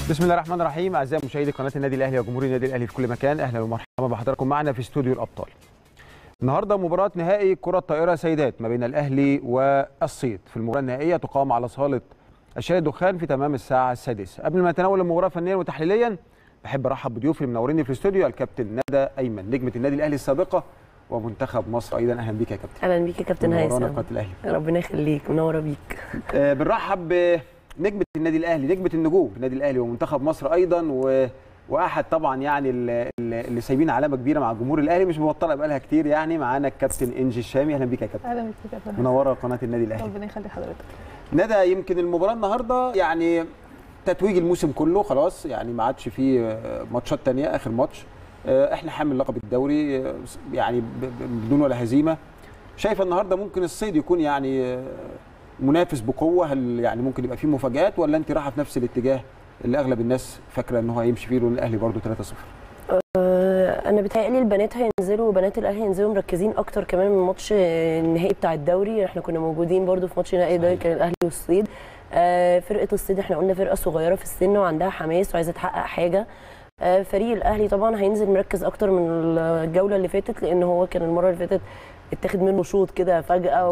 بسم الله الرحمن الرحيم اعزائي مشاهدي قناه النادي الاهلي وجمهور النادي الاهلي في كل مكان اهلا ومرحبا بحضراتكم معنا في استوديو الابطال. النهارده مباراه نهائي كره الطائره سيدات ما بين الاهلي والصيد في المباراه النهائيه تقام على صاله الشارع الدخان في تمام الساعه السادسه. قبل ما نتناول المباراه فنيا وتحليليا بحب ارحب بضيوفي اللي منوريني في الاستوديو الكابتن ندى ايمن نجمه النادي الاهلي السابقه ومنتخب مصر ايضا اهلا بيك يا كابتن. اهلا بيك يا كابتن منورانا هيثم قناه الاهلي. ربنا يخليك منوره بيك آه، بنرحب بنجمه النادي الاهلي نجمه النجوم في النادي الاهلي ومنتخب مصر ايضا و... واحد طبعا يعني ال- ال- اللي سايبين علامه كبيره مع جمهور الاهلي مش مبطله بقالها كتير يعني معانا الكابتن انجي الشامي اهلا بيك يا كابتن اهلا بيك يا كابتن منوره قناه النادي الاهلي ربنا يخلي حضرتك ندى يمكن المباراه النهارده يعني تتويج الموسم كله خلاص يعني ما عادش فيه آه، ماتشات تانية اخر ماتش آه، احنا حامل لقب الدوري آه، يعني ب- ب- بدون ولا هزيمه شايفه النهارده ممكن الصيد يكون يعني آه، منافس بقوه هل يعني ممكن يبقى فيه مفاجات ولا انت رايحه في نفس الاتجاه اللي اغلب الناس فاكره ان هو هيمشي فيه لان الاهلي برده 3-0 آه، انا بيتهيألي البنات هينزلوا وبنات الاهلي هينزلوا مركزين اكتر كمان من ماتش النهائي بتاع الدوري احنا كنا موجودين برضو في ماتش نهائي الدوري كان الاهلي والصيد آه، فرقه الصيد احنا قلنا فرقه صغيره في السن وعندها حماس وعايزه تحقق حاجه آه، فريق الاهلي طبعا هينزل مركز اكتر من الجوله اللي فاتت لان هو كان المره اللي فاتت اتاخد منه شوط كده فجاه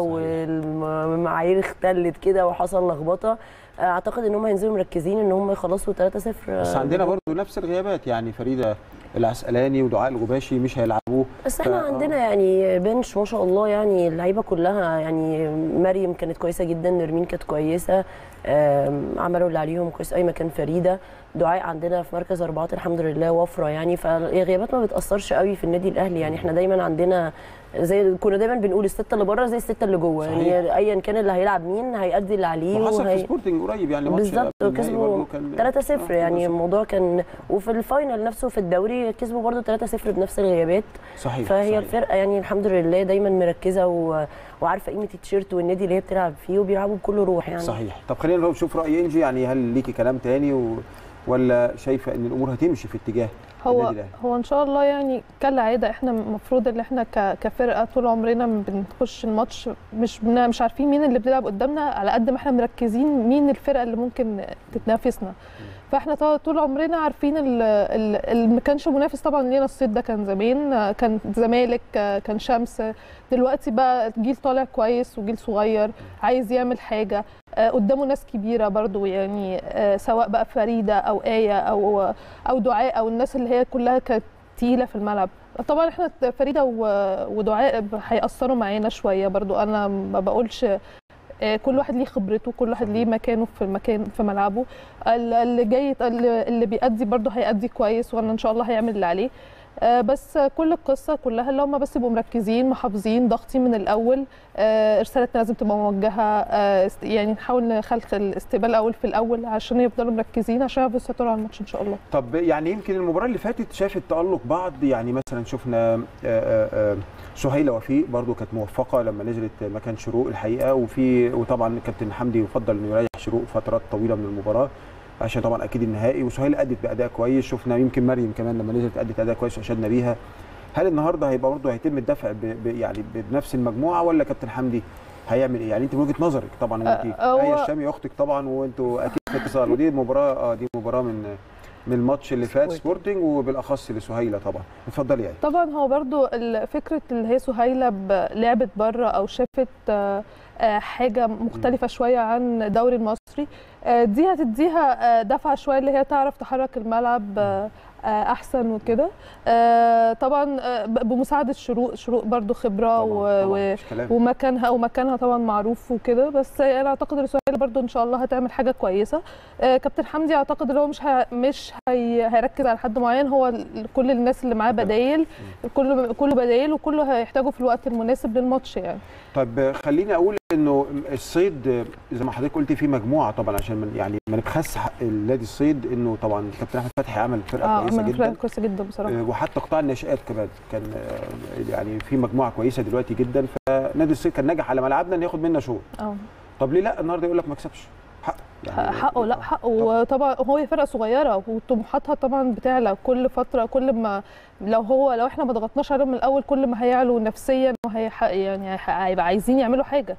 والمعايير اختلت كده وحصل لخبطه آه، اعتقد ان هم هينزلوا مركزين ان هم يخلصوا 3-0 بس عندنا برده نفس الغيابات يعني فريده العسقلاني ودعاء الغباشي مش هيلعبوه بس احنا ف- عندنا يعني بنش ما شاء الله يعني اللعيبه كلها يعني مريم كانت كويسه جدا نرمين كانت كويسه آم، عملوا اللي عليهم كويس اي مكان فريده دعاء عندنا في مركز اربعات الحمد لله وفره يعني فالغيابات ما بتاثرش قوي في النادي الاهلي يعني احنا دايما عندنا زي كنا دايما بنقول السته اللي بره زي السته اللي جوه صحيح. يعني ايا كان اللي هيلعب مين هيأدي اللي عليه وحصل في وهي... سبورتنج قريب يعني ماتش بالظبط قبل النهائي كسبوا برضه كان 3-0 يعني الموضوع كان وفي الفاينل نفسه في الدوري كسبوا برضه 3-0 بنفس الغيابات صحيح فهي صحيح. الفرقه يعني الحمد لله دايما مركزه و... وعارفه قيمه التيشيرت والنادي اللي هي بتلعب فيه وبيلعبوا بكل روح يعني صحيح طب خلينا نشوف راي انجي يعني هل ليكي كلام تاني و... ولا شايفه ان الامور هتمشي في اتجاه هو النادي الأهلي؟ هو ان شاء الله يعني كالعاده احنا المفروض ان احنا ك- كفرقه طول عمرنا بنخش الماتش مش بن- مش عارفين مين اللي بيلعب قدامنا على قد ما احنا مركزين مين الفرقه اللي ممكن تتنافسنا فاحنا طو- طول عمرنا عارفين ال- ال- اللي ما كانش منافس طبعا لينا الصيد ده كان زمان كان زمالك كان شمس دلوقتي بقى جيل طالع كويس وجيل صغير عايز يعمل حاجه آه، قدامه ناس كبيره برضو يعني آه، سواء بقى فريده او ايه او او دعاء او الناس اللي هي كلها كانت تقيله في الملعب طبعا احنا فريده و- ودعاء هيأثروا معانا شويه برضو انا ما بقولش آه، كل واحد ليه خبرته كل واحد ليه مكانه في مكان في ملعبه ال- اللي جاي اللي اللي بيأدي برضو هيأدي كويس وانا ان شاء الله هيعمل اللي عليه آه، بس كل القصه كلها اللي هم بس يبقوا مركزين محافظين ضاغطين من الاول آه، رسالتنا لازم تبقى موجهه آه، است- يعني نحاول نخلق الاستقبال الاول في الاول عشان يفضلوا مركزين عشان يعرفوا يسيطروا على الماتش ان شاء الله طب يعني يمكن المباراه اللي فاتت شافت تالق بعض يعني مثلا شفنا آه، آه، آه، سهيله وفيق برضو كانت موفقه لما نزلت مكان شروق الحقيقه وفي وطبعا كابتن حمدي يفضل انه يريح شروق فترات طويله من المباراه عشان طبعا اكيد النهائي وسهيله ادت باداء كويس شفنا يمكن مريم كمان لما نزلت ادت اداء كويس واشدنا بيها هل النهارده هيبقى برضه هيتم الدفع ب ب يعني ب- بنفس المجموعه ولا كابتن حمدي هيعمل ايه؟ يعني انت من وجهه نظرك طبعا وانت أه، هو- هي الشامي اختك طبعا وانتوا اكيد في اتصال ودي مباراه اه دي مباراه من من الماتش اللي فات سبورتنج وبالاخص لسهيله طبعا اتفضلي يعني طبعا هو برضو ال- فكره اللي هي سهيله ب- لعبت بره او شافت آه، آه، حاجه مختلفه شويه عن الدوري المصري آه، دي هتديها آه، دفعه شويه اللي هي تعرف تحرك الملعب آه، آه، احسن وكده آه، طبعا آه، ب- بمساعده شروق شروق برضو خبره و- طبعا, و- طبعا مش كلام ومكانها ومكانها طبعا معروف وكده بس انا اعتقد ان سهيل برضو ان شاء الله هتعمل حاجه كويسه آه، كابتن حمدي اعتقد ان هو مش ه... مش هي... هيركز على حد معين هو ال- كل الناس اللي معاه بدايل كله كله بدايل وكله هيحتاجوا في الوقت المناسب للماتش يعني طيب خليني اقول انه الصيد زي ما حضرتك قلتي في مجموعه طبعا عشان من يعني ما نبخس حق نادي الصيد انه طبعا كابتن احمد فتحي عمل فرقه اه كويسه من جدا فرق كويسه جدا بصراحه آه، وحتى قطاع الناشئات كمان كان آه، يعني في مجموعه كويسه دلوقتي جدا فنادي الصيد كان ناجح على ملعبنا ان ياخد منا شوط اه طب ليه لا النهارده يقول لك ما كسبش حق حقه لا حقه وطبعا هو فرقه صغيره وطموحاتها طبعا بتعلى كل فتره كل ما لو هو لو احنا ما ضغطناش عليهم من الاول كل ما هيعلوا نفسيا وهي يعني هيبقى عايزين يعملوا حاجه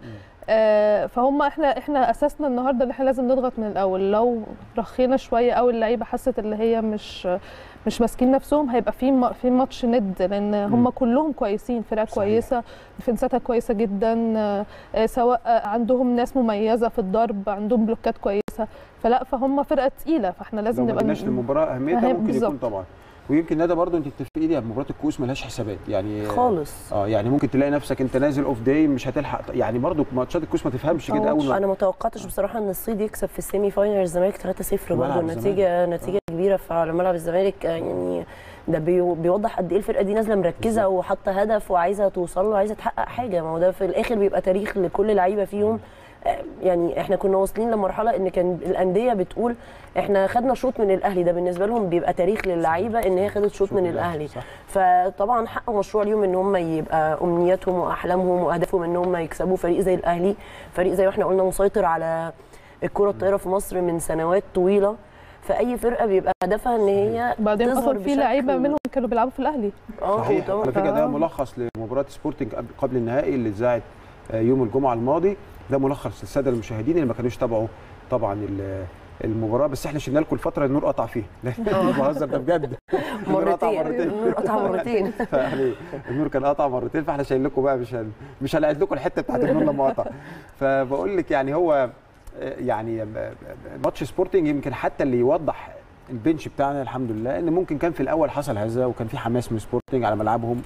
آه، فهم احنا احنا اساسنا النهارده ان احنا لازم نضغط من الاول لو رخينا شويه او اللعيبه حست اللي هي مش مش ماسكين نفسهم هيبقى في م- في ماتش ند لان هم مم. كلهم كويسين فرقه صحيح. كويسه ديفنساتها كويسه جدا آه، آه، سواء آه، عندهم ناس مميزه في الضرب عندهم بلوكات كويسه فلا فهم فرقه تقيله فاحنا لو لازم ما نبقى قلناش المباراه اهميتها أهم- ممكن يكون بالظبط. طبعا ويمكن ندى برضو انت تتفقي لي مباراه الكؤوس ملهاش حسابات يعني خالص اه يعني ممكن تلاقي نفسك انت نازل اوف داي مش هتلحق يعني برضو ماتشات الكؤوس ما تفهمش كده اول ما انا ما توقعتش بصراحه ان الصيد يكسب في السيمي فاينل الزمالك 3-0 برضه ملعب النتيجه نتيجه كبيره على ملعب الزمالك آه، يعني ده بي- بيوضح قد ايه الفرقه دي نازله مركزه وحاطه هدف وعايزه توصل له عايزه تحقق حاجه ما هو ده في الاخر بيبقى تاريخ لكل لعيبه فيهم آه، يعني احنا كنا واصلين لمرحله ان كان الانديه بتقول احنا خدنا شوط من الاهلي ده بالنسبه لهم بيبقى تاريخ للعيبه ان هي خدت شوط من الاهلي صح. فطبعا حق مشروع ليهم ان هم يبقى امنياتهم واحلامهم واهدافهم ان هم يكسبوا فريق زي الاهلي فريق زي ما احنا قلنا مسيطر على الكره الطايره في مصر من سنوات طويله فاي فرقه بيبقى هدفها ان هي بعدين تظهر اصلا في بشكل- لعيبه منهم كانوا بيلعبوا في الاهلي اه صحيح طبعاً. على فكره ده آه. ملخص لمباراه سبورتنج قبل- قبل النهائي اللي اتذاعت آه، يوم الجمعه الماضي ده ملخص للساده المشاهدين اللي ما كانوش تابعوا طبعا ال- المباراه بس احنا شلنا لكم الفتره النور قطع فيها لا مش بهزر ده بجد النور قطع مرتين النور قطع مرتين يعني النور كان قطع مرتين فاحنا شايلين لكم بقى مش هن... مش هنعيد لكم الحته بتاعت النور لما قطع فبقول لك يعني هو آه، يعني آه، ماتش سبورتنج يمكن حتى اللي يوضح البنش بتاعنا الحمد لله ان ممكن كان في الاول حصل هذا وكان في حماس من سبورتنج على ملعبهم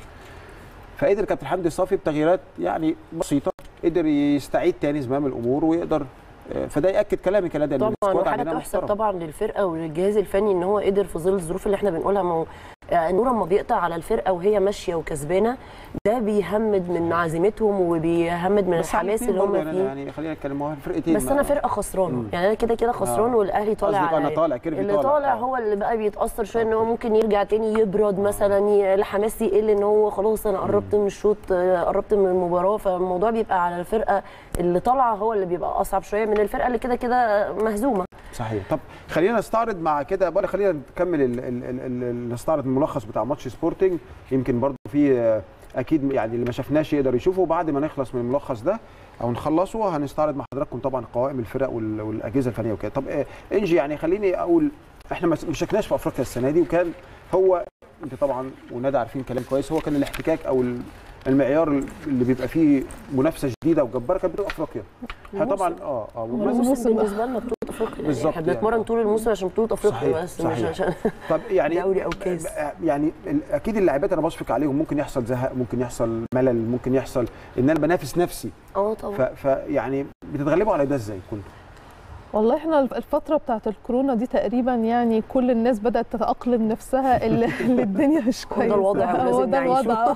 فقدر كابتن حمدي صافي بتغييرات يعني بسيطه قدر يستعيد تاني زمام الامور ويقدر آه، فده ياكد كلامي كنادي إن طبعا السكواد وحاجه عندنا تحسب محترم. طبعا للفرقه وللجهاز الفني ان هو قدر في ظل الظروف اللي احنا بنقولها ما هو آه، النور اما بيقطع على الفرقه وهي ماشيه وكسبانه ده بيهمد من عزيمتهم وبيهمد من بس على الحماس الاتنين اللي هم برضه فيه يعني يعني خلينا نتكلم هو الفرقتين بس ما- انا فرقه خسرانه مم. يعني انا كده كده خسران آه. والاهلي طالع قصدك انا عليا. طالع كيرفي اللي طالع طالع آه. هو اللي بقى بيتاثر شويه ان هو ممكن يرجع تاني يبرد مثلا ي- الحماس يقل ان هو خلاص انا قربت من الشوط آه، قربت من المباراه فالموضوع بيبقى على الفرقه اللي طالعه هو اللي بيبقى اصعب شويه من الفرقه اللي كده كده مهزومه صحيح طب خلينا نستعرض مع كده بقى خلينا نكمل ال ال ال ال نستعرض الملخص بتاع ماتش سبورتنج يمكن برضو في آه، اكيد يعني اللي ما شافناش يقدر يشوفه بعد ما نخلص من الملخص ده او نخلصه هنستعرض مع حضراتكم طبعا قوائم الفرق وال- والاجهزه الفنيه وكده طب آه، انجي يعني خليني اقول احنا ما ما شكناش في افريقيا السنه دي وكان هو انت طبعا وندى عارفين كلام كويس هو كان الاحتكاك او ال- المعيار اللي بيبقى فيه منافسه شديده وجباره كانت بتبقى افريقيا احنا طبعا اه اه والموسم- الموسم بالنسبه لنا بطوله افريقيا يعني بالظبط احنا يعني. بنتمرن طول الموسم عشان بطوله افريقيا صحيح، بس صحيح. مش عشان طب يعني دوري أو كاس. يعني ال- اكيد اللاعبات انا بشفق عليهم ممكن يحصل زهق ممكن يحصل ملل ممكن يحصل ان انا بنافس نفسي اه ف- طبعا فيعني بتتغلبوا على ده ازاي كنتوا والله احنا الفترة بتاعت الكورونا دي تقريبا يعني كل الناس بدأت تتأقلم نفسها اللي, اللي الدنيا مش هو ده كويسة الوضع هو ولازم ده نعيشه. الوضع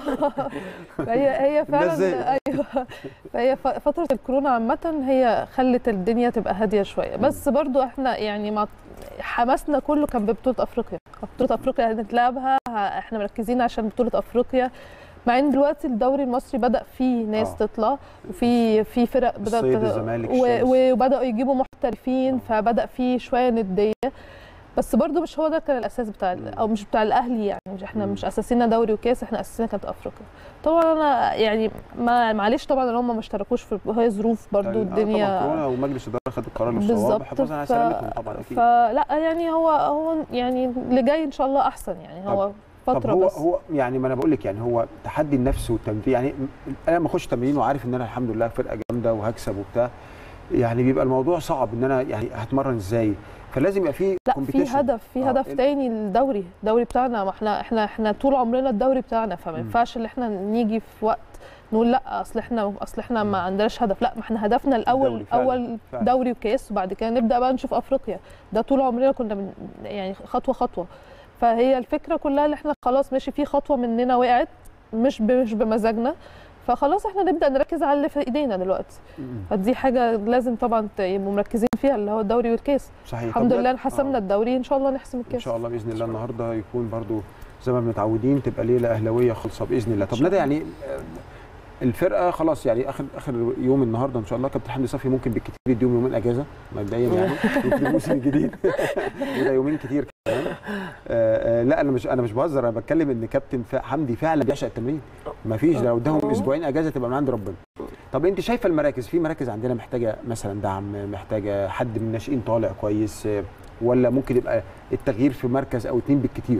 فهي هي الناس فعلا زهقت. ايوه فهي ف- فترة الكورونا عامة هي خلت الدنيا تبقى هادية شوية بس برضو احنا يعني مع حماسنا كله كان ببطولة افريقيا بطولة افريقيا هنتلعبها احنا مركزين عشان بطولة افريقيا مع ان دلوقتي الدوري المصري بدا فيه ناس آه. تطلع وفي في فرق بدات الصيد، الزمالك، و- الشمس. وبداوا يجيبوا محترفين فبدا في شويه نديه بس برضو مش هو ده كان الاساس بتاع ال- او مش بتاع الاهلي يعني مش احنا مم. مش اساسينا دوري وكاس احنا اساسينا كانت افريقيا طبعا انا يعني ما معلش طبعا ان هم ما اشتركوش في هي ظروف برضو آه، طبعا الدنيا كورونا ومجلس الاداره خد القرار للصواب بالظبط حفاظا على ف- سلامتهم طبعا اكيد فلا يعني هو هو يعني اللي جاي ان شاء الله احسن يعني هو طب فتره هو بس هو يعني ما انا بقول لك يعني هو تحدي النفس والتمرين يعني م- انا لما اخش تمرين وعارف ان انا الحمد لله فرقه جامده وهكسب وبتاع يعني بيبقى الموضوع صعب ان انا يعني هتمرن ازاي فلازم يبقى في لا في competition. هدف في آه، هدف ال- تاني للدوري الدوري بتاعنا ما احنا احنا احنا طول عمرنا الدوري بتاعنا فما مم. ينفعش ان احنا نيجي في وقت نقول لا اصل احنا اصل احنا ما عندناش هدف لا ما احنا هدفنا الاول الدوري فعلا، اول فعلا. دوري وكاس وبعد كده نبدا بقى نشوف افريقيا ده طول عمرنا كنا من يعني خطوه خطوه فهي الفكره كلها اللي احنا خلاص ماشي في خطوه مننا وقعت مش ب- مش بمزاجنا فخلاص احنا نبدا نركز على اللي في ايدينا دلوقتي م- فدي حاجه لازم طبعا ت- يبقوا مركزين فيها اللي هو الدوري والكاس صحيح الحمد طب لله ده- حسمنا آه. الدوري ان شاء الله نحسم ان الكاس شاء الله باذن الله النهارده يكون برضو زي ما متعودين تبقى ليله اهلاويه خالصه باذن الله طب شاء ندى يعني آه، الفرقه خلاص يعني اخر اخر يوم النهارده ان شاء الله كابتن حمدي صفي ممكن بالكثير يديهم يومين اجازه مبدئيا يعني يمكن الموسم الجديد وده يومين كتير كمان آه، آه، لا انا مش انا مش بهزر انا بتكلم ان كابتن ف- حمدي فعلا بيعشق التمرين ما فيش ده لو اداهم آه. اسبوعين اجازه تبقى من عند ربنا طب انت شايفه المراكز في مراكز عندنا محتاجه مثلا دعم محتاجه حد من الناشئين طالع كويس آه، ولا ممكن يبقى التغيير في مركز او اتنين بالكتير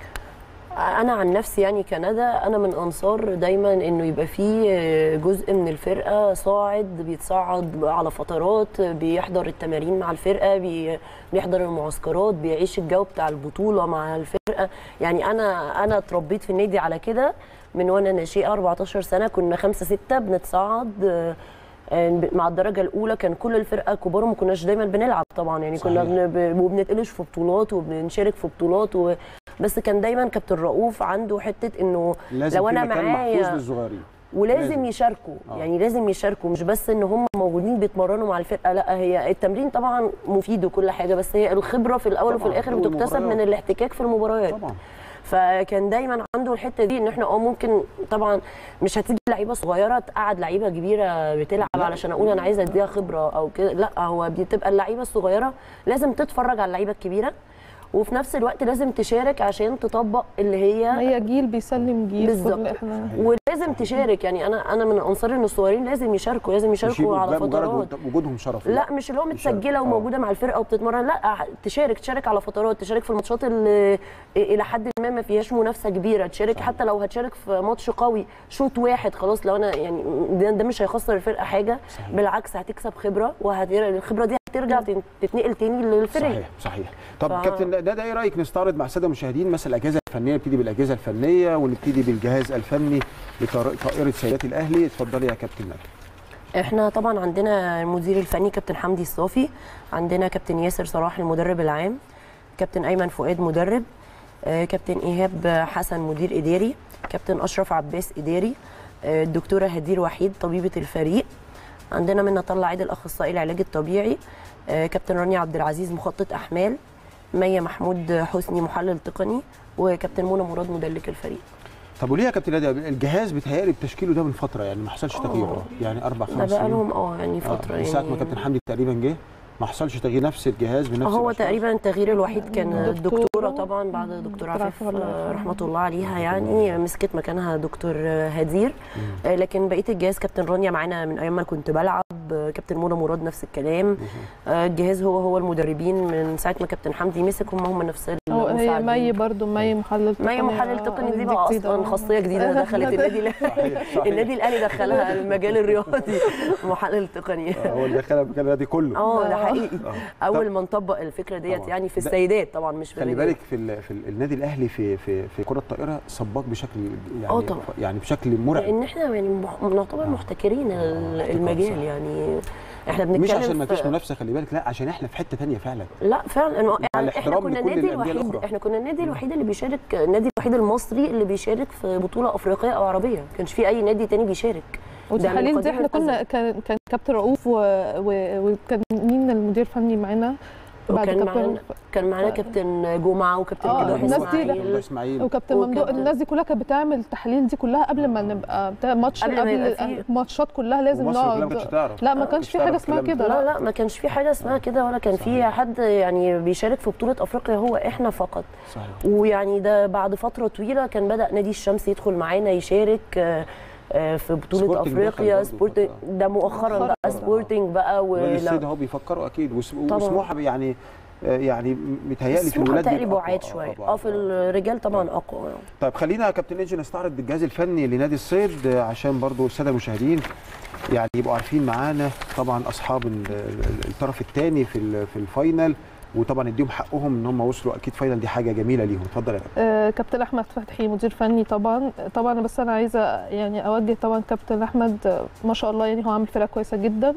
انا عن نفسي يعني كندى انا من انصار دايما انه يبقى في جزء من الفرقه صاعد بيتصعد على فترات بيحضر التمارين مع الفرقه بي- بيحضر المعسكرات بيعيش الجو بتاع البطوله مع الفرقه يعني انا انا اتربيت في النادي على كده من وانا ناشئه 14 سنه كنا خمسه سته بنتصعد آه، آه، مع الدرجه الاولى كان كل الفرقه كبار وما كناش دايما بنلعب طبعا يعني كنا صحيح. بن- وبنتقلش في بطولات وبنشارك في بطولات و... بس كان دايما كابتن رؤوف عنده حته انه لازم لو في انا مكان معايا- محفوظ للصغيرين ولازم لازم. يشاركوا آه. يعني لازم يشاركوا مش بس ان هم موجودين بيتمرنوا مع الفرقه لا هي التمرين طبعا مفيد وكل حاجه بس هي الخبره في الاول وفي طبعاً، الاخر أول بتكتسب مباريات. من الاحتكاك في المباريات طبعا فكان دايما عنده الحته دي ان احنا اه ممكن طبعا مش هتيجي لعيبه صغيره تقعد لعيبه كبيره بتلعب لا. علشان اقول انا عايزه اديها خبره او كده لا هو بتبقى اللعيبه الصغيره لازم تتفرج على اللعيبه الكبيره وفي نفس الوقت لازم تشارك عشان تطبق اللي هي هي جيل بيسلم جيل بالظبط. كل احنا ولازم تشارك يعني انا انا من انصار ان الصغيرين لازم يشاركوا لازم مش يشاركوا يبقوا على مجرد فترات وجودهم شرف لا مش اللي هو يشارك. متسجله آه. وموجوده مع الفرقه وبتتمرن لا تشارك تشارك على فترات تشارك في الماتشات اللي الى حد ما ما فيهاش منافسه كبيره تشارك صحيح. حتى لو هتشارك في ماتش قوي شوط واحد خلاص لو انا يعني ده, ده مش هيخسر الفرقه حاجه صحيح. بالعكس هتكسب خبره والخبره دي هترجع تن- تتنقل تاني للفريق صحيح صحيح طب ف- كابتن ده, ده ايه رايك نستعرض مع الساده المشاهدين مثلا الاجهزه الفنيه نبتدي بالاجهزه الفنيه ونبتدي بالجهاز الفني لطائره سيدات الاهلي اتفضلي يا كابتن نجم احنا طبعا عندنا المدير الفني كابتن حمدي الصافي عندنا كابتن ياسر صلاح المدرب العام كابتن ايمن فؤاد مدرب آه، كابتن ايهاب حسن مدير اداري كابتن اشرف عباس اداري آه، الدكتوره هدير وحيد طبيبه الفريق عندنا منى طلع عيد الاخصائي العلاج الطبيعي آه، كابتن رانيا عبد العزيز مخطط احمال مية محمود حسني محلل تقني وكابتن منى مراد مدلك الفريق طب وليه يا كابتن نادي الجهاز بيتهيألي بتشكيله ده من فتره يعني ما حصلش تغيير آه. يعني اربع ده خمس بقى سنين لهم اه يعني آه، فتره من ساعه ما يعني كابتن حمدي تقريبا جه ما حصلش تغيير نفس الجهاز بنفس هو الأشخاص؟ تقريبا التغيير الوحيد كان دكتورة. الدكتوره طبعا بعد دكتور دكتورة عفاف عفاف الله آه، يرحمها. رحمه الله عليها يعني مسكت مكانها دكتور آه، هدير آه، لكن بقيه الجهاز كابتن رانيا معانا من ايام ما كنت بلعب آه، كابتن منى مراد نفس الكلام آه، الجهاز هو هو المدربين من ساعه ما كابتن حمدي مسك هم هم نفس هو هي المساعدين. مي برضو مي محلل مي محلل تقني دي بقى اصلا خاصيه جديده دخلت النادي الأهلي. صحيح صحيح النادي الاهلي دخلها المجال الرياضي محلل تقني آه، هو اللي دخلها المكان النادي كله اه ده حقيقي آه. اول طب ما نطبق الفكره ديت طبعاً. يعني في ده- السيدات طبعا مش في خلي الرجال. بالك في ال في ال النادي الاهلي في في في كره الطائره سباق بشكل يعني آه طبعاً. يعني بشكل مرعب لان احنا يعني مح- نعتبر آه. محتكرين ال- احتكار المجال صح. يعني احنا بنتكلم مش عشان ما في- فيش منافسه خلي بالك لا عشان احنا في حته تانية فعلا لا فعلا إنه يعني احنا الاحترام كنا لكل النادي الأندية الوحيد الأخرى. احنا كنا النادي الوحيد اللي بيشارك النادي الوحيد المصري اللي بيشارك في بطوله افريقيه او عربيه ما كانش في اي نادي تاني بيشارك ده من والتحاليل دي قديم احنا كنا الأزل. كان كان كابتن رؤوف و- و- وكان مين المدير الفني معانا بعد وكان كابتن معانا كان معانا كابتن جمعه وكابتن آه، ممدوح الناس دي- اسماعيل اسماعيل وكابتن ممدوح وكابتن- الناس دي كلها كانت بتعمل التحاليل دي كلها قبل ما نبقى بتاع ماتش قبل ما قبل يبقى فيه- الماتشات كلها لازم ومصر كلها ما كانتش نقعد تعرف لا ما ما كانش كانتش في حاجه تعرف اسمها الكلام كده لا لا لا ما كانش في حاجه اسمها كده ولا كان في صحيح. حد يعني بيشارك في بطوله افريقيا هو احنا فقط صحيح ويعني ده بعد فتره طويله كان بدا نادي الشمس يدخل معانا يشارك آه، آه، في بطوله سبورتنج افريقيا دخل برضه سبورت فترة. ده مؤخرا مؤخراً. بقى سبورتنج بقى ولاد ولا السيد اهو بيفكروا اكيد وس- طبعاً. وسموحه يعني آه، يعني متهيألي في سموحه الولاد تقريبا بيبقى بعاد أقوى. شويه طبعاً. اه في الرجال طبعا اقوى طيب خلينا يا كابتن انجي نستعرض الجهاز الفني لنادي الصيد آه، عشان برضو الساده المشاهدين يعني يبقوا عارفين معانا طبعا اصحاب ال- ال- الطرف الثاني في ال- في الفاينل وطبعا اديهم حقهم ان هم وصلوا اكيد فاينل دي حاجه جميله ليهم اتفضل يا كابتن آه، كابتن احمد فتحي مدير فني طبعا طبعا بس انا عايزه يعني اوجه طبعا كابتن احمد آه، ما شاء الله يعني هو عامل فرقه كويسه جدا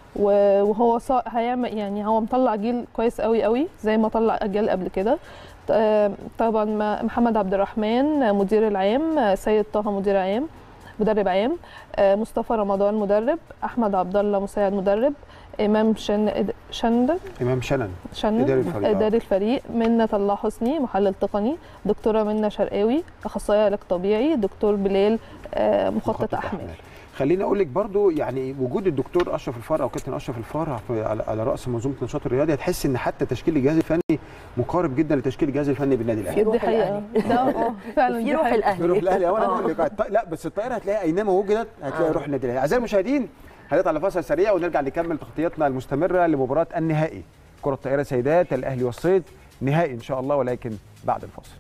و- وهو صا- هيعمل يعني هو مطلع جيل كويس قوي قوي زي ما طلع اجيال قبل كده آه، طبعا ما- محمد عبد الرحمن آه، مدير العام آه، سيد طه مدير عام مدرب عام آه، مصطفى رمضان مدرب احمد عبد الله مساعد مدرب امام شن شندن امام شنن شن إداري الفريق، آه. إداري الفريق منى طلع حسني محلل تقني دكتورة منى شرقاوي أخصائية علاج طبيعي دكتور بلال آه، مخطط أحمال خليني اقول لك برضو يعني وجود الدكتور اشرف الفار او كابتن اشرف الفار في- على, على راس منظومه النشاط الرياضي هتحس ان حتى تشكيل الجهاز الفني مقارب جدا لتشكيل الجهاز الفني بالنادي الاهلي في روح دي حقيقه الأهلي. ده اه فعلا في دي روح حقيقة. الاهلي روح الاهلي اولا آه. اقول لك الط- لا بس الطائره هتلاقيها اينما وجدت هتلاقي آه. روح النادي الاهلي اعزائي المشاهدين هنطلع لفاصل سريع ونرجع نكمل تغطيتنا المستمره لمباراه النهائي كره الطائره سيدات الاهلي والصيد نهائي ان شاء الله ولكن بعد الفاصل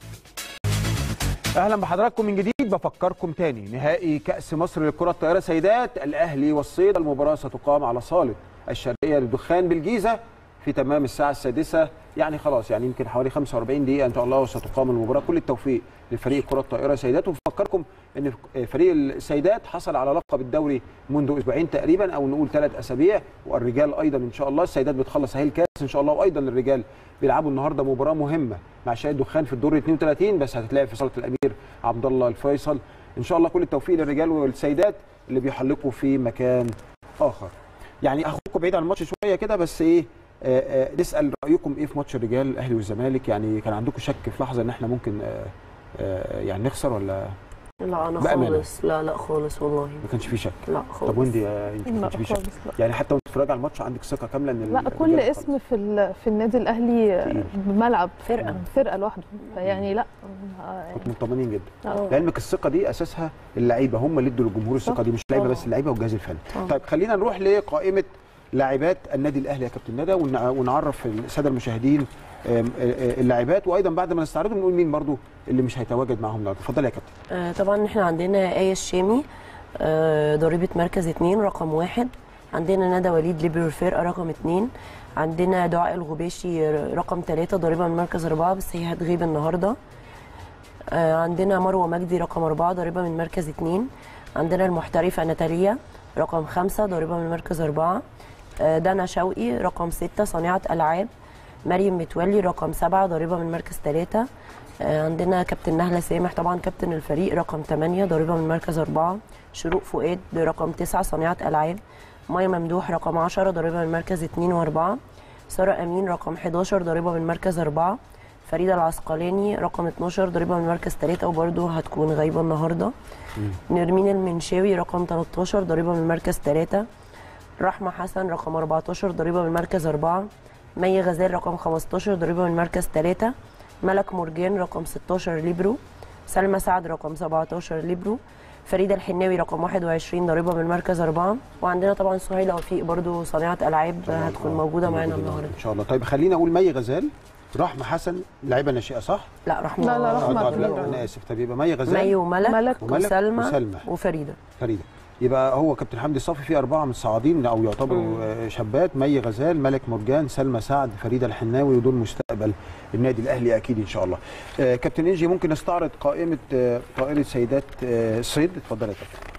اهلا بحضراتكم من جديد بفكركم تاني نهائي كاس مصر للكره الطائره سيدات الاهلي والصيد المباراه ستقام على صاله الشرقيه للدخان بالجيزه في تمام الساعه السادسه يعني خلاص يعني يمكن حوالي 45 دقيقه ان شاء الله وستقام المباراه كل التوفيق لفريق كره الطائره سيدات وبفكركم ان فريق السيدات حصل على لقب الدوري منذ اسبوعين تقريبا او نقول ثلاث اسابيع والرجال ايضا ان شاء الله السيدات بتخلص اهي الكاس ان شاء الله وايضا الرجال بيلعبوا النهارده مباراه مهمه مع شاي الدخان في الدور 32 بس هتتلعب في صاله الامير عبد الله الفيصل ان شاء الله كل التوفيق للرجال والسيدات اللي بيحلقوا في مكان اخر يعني اخوكم بعيد عن الماتش شويه كده بس ايه آه آه نسال رايكم ايه في ماتش الرجال الاهلي والزمالك يعني كان عندكم شك في لحظه ان احنا ممكن آه آه يعني نخسر ولا لا انا بأمانة. خالص لا لا خالص والله ما كانش في شك لا خالص طب وانت يا انت ما لا كانش في شك خالص لا. يعني حتى وانت بتتفرج على الماتش عندك ثقه كامله ان لا الرجال كل خلاص. اسم في ال- في النادي الاهلي تقيل. بملعب فرقه فرقه لوحده فيعني لا آه، كنتوا مطمنين جدا آه. لعلمك الثقه دي اساسها اللعيبه هم اللي ادوا للجمهور الثقه صح. دي مش اللعيبه طبعا. بس اللعيبه والجهاز الفني طبعا. طيب خلينا نروح لقائمه لاعبات النادي الاهلي يا كابتن ندى ونع- ونعرف الساده المشاهدين آم، آه، آه، اللاعبات وايضا بعد ما نستعرضهم نقول مين برضو اللي مش هيتواجد معاهم النهارده اتفضل يا كابتن آه، طبعا احنا عندنا آية الشامي آه، ضريبة مركز اتنين رقم واحد عندنا ندى وليد ليبرو الفرقة رقم اتنين عندنا دعاء الغباشي رقم ثلاثة ضريبة من مركز أربعة بس هي هتغيب النهاردة آه، عندنا مروة مجدي رقم أربعة ضريبة من مركز اتنين عندنا المحترفة ناتاليا رقم خمسة ضريبة من مركز أربعة آه، دانا شوقي رقم ستة صانعة ألعاب مريم متولي رقم سبعة ضريبة من مركز ثلاثة آه، عندنا كابتن نهلة سامح طبعا كابتن الفريق رقم 8 ضريبة من مركز أربعة شروق فؤاد رقم 9 صانعة ألعاب مايا ممدوح رقم 10 ضريبة من مركز 2 و4 سارة أمين رقم 11 ضريبة من مركز 4 فريدة العسقلاني رقم 12 ضريبة من مركز 3 وبرده هتكون غايبة النهاردة نرمين المنشاوي رقم 13 ضريبة من مركز 3 رحمة حسن رقم 14 ضريبة من مركز 4 مي غزال رقم 15 ضريبة من مركز 3 ملك مرجان رقم 16 ليبرو سلمى سعد رقم 17 ليبرو فريدة الحناوي رقم 21 ضريبة من مركز 4 وعندنا طبعا سهيلة وفيق برضو صانعة ألعاب هتكون موجودة معانا النهاردة ان شاء الله طيب خلينا اقول مي غزال رحمه حسن لعيبه ناشئه صح؟ لا رحمة لا، لا، رحمة. آه، آه، كبيرة. لا انا اسف طب يبقى مي غزال مي وملك ملك وملك وسلمى وسلمى. وفريدة فريده يبقى هو كابتن حمدي صافي فيه اربعه متصاعدين او يعتبروا آه، شابات مي غزال ملك مرجان سلمى سعد فريده الحناوي ودول مستقبل النادي الاهلي اكيد ان شاء الله آه، كابتن انجي ممكن نستعرض قائمه آه، طائره سيدات آه، الصيد اتفضل يا كابتن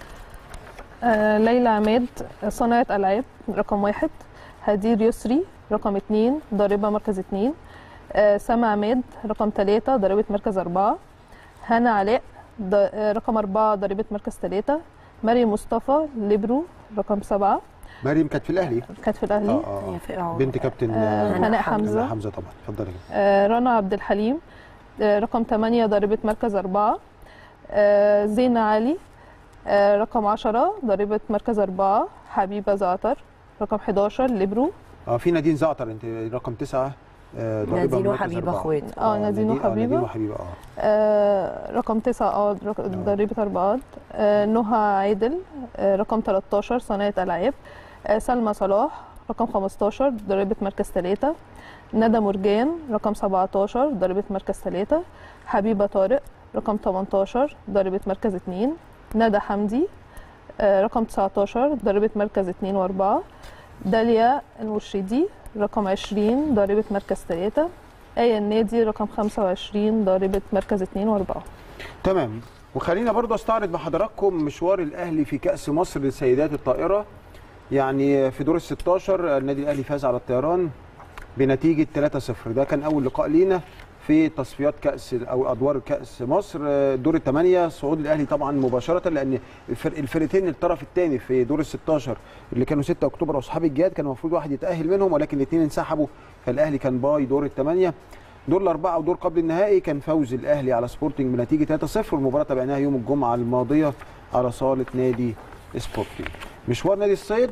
آه، ليلى عماد صناعة ألعاب رقم واحد هدير يسري رقم اتنين ضاربة مركز اتنين آه، سما عماد رقم تلاتة ضريبة مركز أربعة هنا علاء ض- آه، رقم أربعة ضريبة مركز تلاتة مريم مصطفى ليبرو رقم سبعة مريم كانت في الاهلي كانت في الأهلي اه اه هي فئة بنت كابتن آه، آه، هناء حمزة. حمزة حمزه طبعا اتفضل يا كابتن. آه، رنا عبد الحليم آه، رقم 8 ضريبة مركز أربعة آه، زينة علي آه، رقم 10 ضريبة مركز أربعة حبيبة زعتر رقم 11 ليبرو اه في نادين زعتر انت رقم تسعه آه، ضريبة نادين مركز وحبيبة أربعة. اخوات اه نادين آه، وحبيبة نادين وحبيبه اه آه، رقم 9 اه رق- ضريبة أربعات آه، نهى عادل آه، رقم 13 صناعة ألعاب آه، سلمى صلاح رقم 15 ضريبة مركز 3 ندى مرجان رقم 17 ضريبة مركز 3 حبيبة طارق رقم 18 ضريبة مركز 2 ندى حمدي آه، رقم 19 ضريبة مركز 2 و4 داليا المرشدي رقم 20 ضريبة مركز 3 آية النادي رقم 25 ضريبة مركز 2 و4 تمام وخلينا برضه استعرض مع حضراتكم مشوار الاهلي في كاس مصر لسيدات الطائره يعني في دور ال 16 النادي الاهلي فاز على الطيران بنتيجه 3-0 ده كان اول لقاء لينا في تصفيات كاس او ادوار كاس مصر دور الثمانيه صعود الاهلي طبعا مباشره لان الفرق الفرقتين الطرف الثاني في دور ال 16 اللي كانوا 6 اكتوبر واصحاب الجهاد كان المفروض واحد يتاهل منهم ولكن الاثنين انسحبوا فالاهلي كان باي دور الثمانيه دور الاربعه ودور قبل النهائي كان فوز الاهلي على سبورتنج بنتيجه 3-0 والمباراه تابعناها يوم الجمعه الماضيه على صاله نادي سبورتنج مشوار نادي الصيد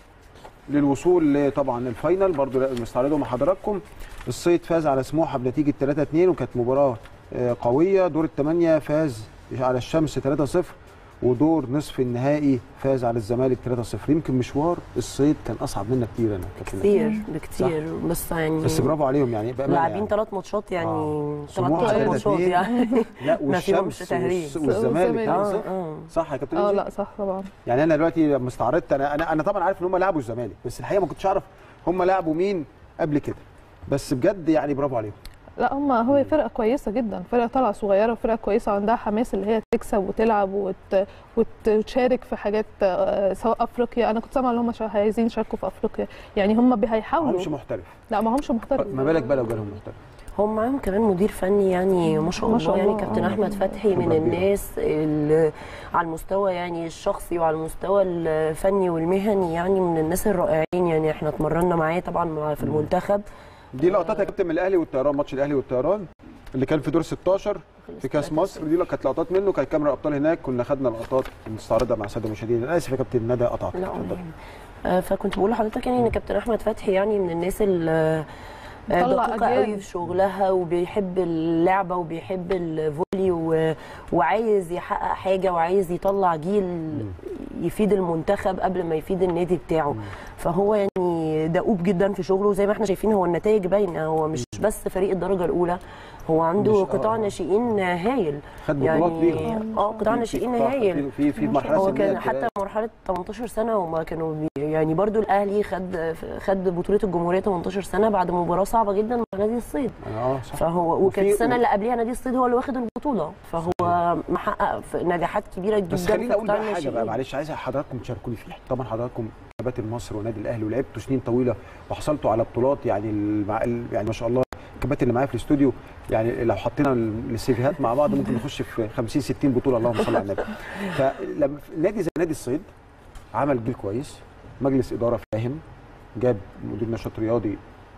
للوصول ل- طبعا الفاينل برضو مستعرضه مع حضراتكم الصيد فاز على سموحه بنتيجه 3 2 وكانت مباراه آه، قويه دور الثمانيه فاز على الشمس 3 0 ودور نصف النهائي فاز على الزمالك 3 0 يمكن مشوار الصيد كان اصعب منا كتير انا كابتن نادي. كتير بكتير بس يعني بس برافو عليهم يعني بامانه لاعبين يعني. ثلاث ماتشات يعني آه. ثلاث سموحة تلاتة ماتشات اتنين. يعني لا ما فيهمش والشمس تهريج. والس- والزمالك والزمالك. آه. اه اه صح يا كابتن اه نادي؟ لا صح طبعا يعني انا دلوقتي لما استعرضت انا انا انا طبعا عارف ان هم لعبوا الزمالك بس الحقيقه ما كنتش اعرف هم لعبوا مين قبل كده بس بجد يعني برافو عليهم لا هم هو فرقه كويسه جدا فرقه طالعه صغيره وفرقه كويسه وعندها حماس اللي هي تكسب وتلعب وت... وت- وتشارك في حاجات آه، سواء افريقيا انا كنت سامعه ان هم شا- عايزين يشاركوا في افريقيا يعني هم بي- ما هيحاولوا همش محترف لا ما همش محترف ما بالك بقى لو جالهم محترف هم معاهم كمان مدير فني يعني ما شاء ما الله, شاء يعني الله، كابتن آه. احمد فتحي من خبرة كبيرة. الناس اللي على المستوى يعني الشخصي وعلى المستوى الفني والمهني يعني من الناس الرائعين يعني احنا اتمرنا معاه طبعا مع- في المنتخب دي لقطات يا كابتن من الاهلي والطيران ماتش الاهلي والطيران اللي كان في دور 16 في كاس مصر دي كانت لقطات منه كانت كاميرا ابطال هناك كنا خدنا لقطات نستعرضها مع الساده المشاهدين انا اسف يا كابتن ندى قطعت لا اتفضل. آه، فكنت بقول لحضرتك يعني ان كابتن احمد فتحي يعني من الناس اللي طلع دقيقة أجيال. قوي في شغلها وبيحب اللعبة وبيحب الفولي و... وعايز يحقق حاجة وعايز يطلع جيل يفيد المنتخب قبل ما يفيد النادي بتاعه فهو يعني دؤوب جدا في شغله زي ما احنا شايفين هو النتائج باينة هو مش بس فريق الدرجة الأولى هو عنده مش- آه، قطاع آه. ناشئين هايل خد بطولات بيهم يعني اه قطاع في- ناشئين في- هايل في في ما شاء مرحله هو سنيه كان كده. حتى مرحله 18 سنه وما كانوا بي يعني برضو الاهلي خد خد بطوله الجمهوريه 18 سنه بعد مباراه صعبه جدا مع نادي الصيد اه صح فهو وكانت وفي- السنه اللي قبلها نادي الصيد هو اللي واخد البطوله فهو محقق في نجاحات كبيره جدا بس في خليني اقول قطاع بقى حاجه بقى الناشئين. معلش عايز حضراتكم تشاركوني فيها طبعا حضراتكم كباتن مصر ونادي الاهلي ولعبتوا سنين طويله وحصلتوا على بطولات يعني المع... يعني ما شاء الله الكباتن اللي معايا في الاستوديو يعني لو حطينا ال- السيفيهات مع بعض ممكن نخش في 50 60 بطوله اللهم صل على النبي فلما نادي زي نادي الصيد عمل جيل كويس مجلس اداره فاهم جاب مدير نشاط رياضي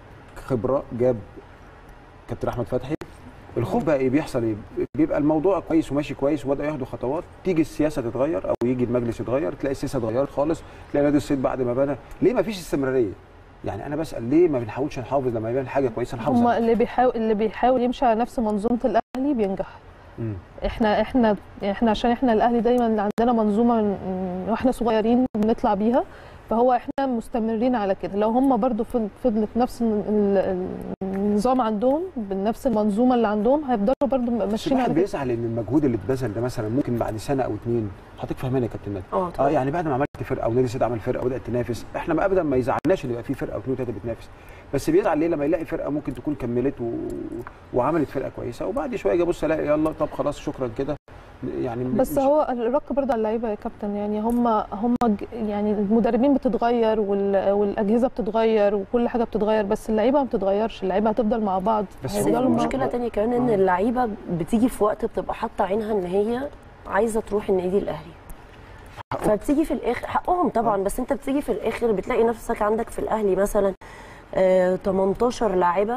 خبره جاب كابتن احمد فتحي الخوف بقى ايه بيحصل ايه بيبقى الموضوع كويس وماشي كويس وبداوا ياخدوا خطوات تيجي السياسه تتغير او يجي المجلس يتغير تلاقي السياسه اتغيرت خالص تلاقي نادي الصيد بعد ما بنى ليه ما فيش استمراريه يعني انا بسال ليه ما بنحاولش نحافظ لما يبان حاجه كويسه نحافظ هم عليها؟ اللي بيحاول اللي بيحاول يمشي على نفس منظومه الاهلي بينجح مم. احنا احنا احنا عشان احنا الاهلي دايما عندنا منظومه من- واحنا صغيرين بنطلع بيها فهو احنا مستمرين على كده لو هم برضو فض- فضلت نفس ال- ال- النظام عندهم بنفس المنظومه اللي عندهم هيفضلوا برضو بس ماشيين الواحد على كده بيزعل ان المجهود اللي اتبذل ده مثلا ممكن بعد سنه او اتنين حضرتك فاهماني يا كابتن نادي اه اه طبعا يعني بعد ما عملت فرقه ونادي الصيد عمل فرقه وبدات تنافس احنا ما ابدا ما يزعلناش ان يبقى في فرقه واثنين وثلاثه بتنافس بس بيزعل ليه لما يلاقي فرقه ممكن تكون كملت و... وعملت فرقه كويسه وبعد شويه اجي ابص الاقي يلا طب خلاص شكرا كده يعني بس مش- هو الرق برضه على اللعيبه يا كابتن يعني هم هم ج- يعني المدربين بتتغير وال- والاجهزه بتتغير وكل حاجه بتتغير بس اللعيبه ما بتتغيرش اللعيبه هتفضل مع بعض بس بس هو في هيفضلوا مع- مشكله تانية كمان ان آه. اللعيبه بتيجي في وقت بتبقى حاطه عينها ان هي عايزه تروح النادي الاهلي فبتيجي في الاخر حقهم طبعا بس انت بتيجي في الاخر بتلاقي نفسك عندك في الاهلي مثلا آه 18 لاعبه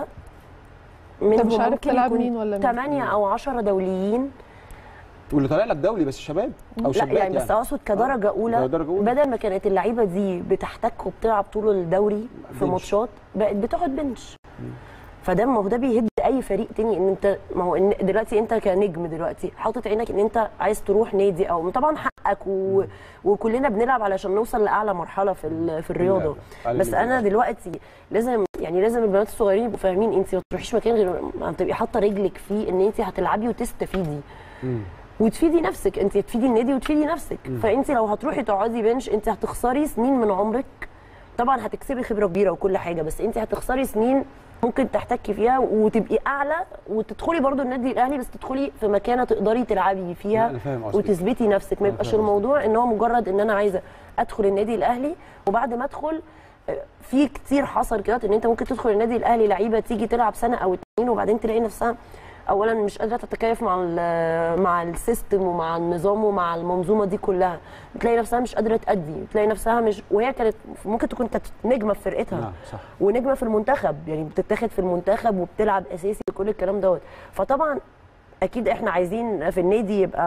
انت مش منهم عارف ممكن تلعب يكون مين ولا مين 8 او 10 دوليين واللي طالع لك دولي بس شباب او لا شابات يعني بس اقصد كدرجه اولى درجه اولى بدل ما كانت اللعيبه دي بتحتك وبتلعب طول الدوري في بنش. ماتشات بقت بتقعد بنش فده ما هو ده بيهد اي فريق تاني ان انت ما هو إن دلوقتي انت كنجم دلوقتي حاطط عينك ان انت عايز تروح نادي او طبعا حقك و... وكلنا بنلعب علشان نوصل لاعلى مرحله في ال... في الرياضه على بس الليفل انا ده. دلوقتي لازم يعني لازم البنات الصغيرين يبقوا فاهمين انت ما تروحيش مكان غير ما تبقي حاطه رجلك فيه ان انت هتلعبي وتستفيدي مم. وتفيدي نفسك انت تفيدي النادي وتفيدي نفسك فانت لو هتروحي تقعدي بنش انت هتخسري سنين من عمرك طبعا هتكسبي خبره كبيره وكل حاجه بس انت هتخسري سنين ممكن تحتكي فيها وتبقي اعلى وتدخلي برضو النادي الاهلي بس تدخلي في مكانه تقدري تلعبي لا، فيها انا فاهم قصدك وتثبتي نفسك ما أنا يبقاش فاهم الموضوع ان هو مجرد ان انا عايزه ادخل النادي الاهلي وبعد ما ادخل آه، في كتير حصل كده ان انت ممكن تدخل النادي الاهلي لعيبه تيجي تلعب سنه او اتنين وبعدين تلاقي نفسها اولا مش قادره تتكيف مع ال- مع السيستم ومع النظام ومع المنظومه دي كلها بتلاقي نفسها مش قادره تأدي بتلاقي نفسها مش وهي كانت ممكن تكون كانت نجمه في فرقتها نعم صح ونجمه في المنتخب يعني بتتاخد في المنتخب وبتلعب اساسي وكل الكلام دوت فطبعا اكيد احنا عايزين في النادي يبقى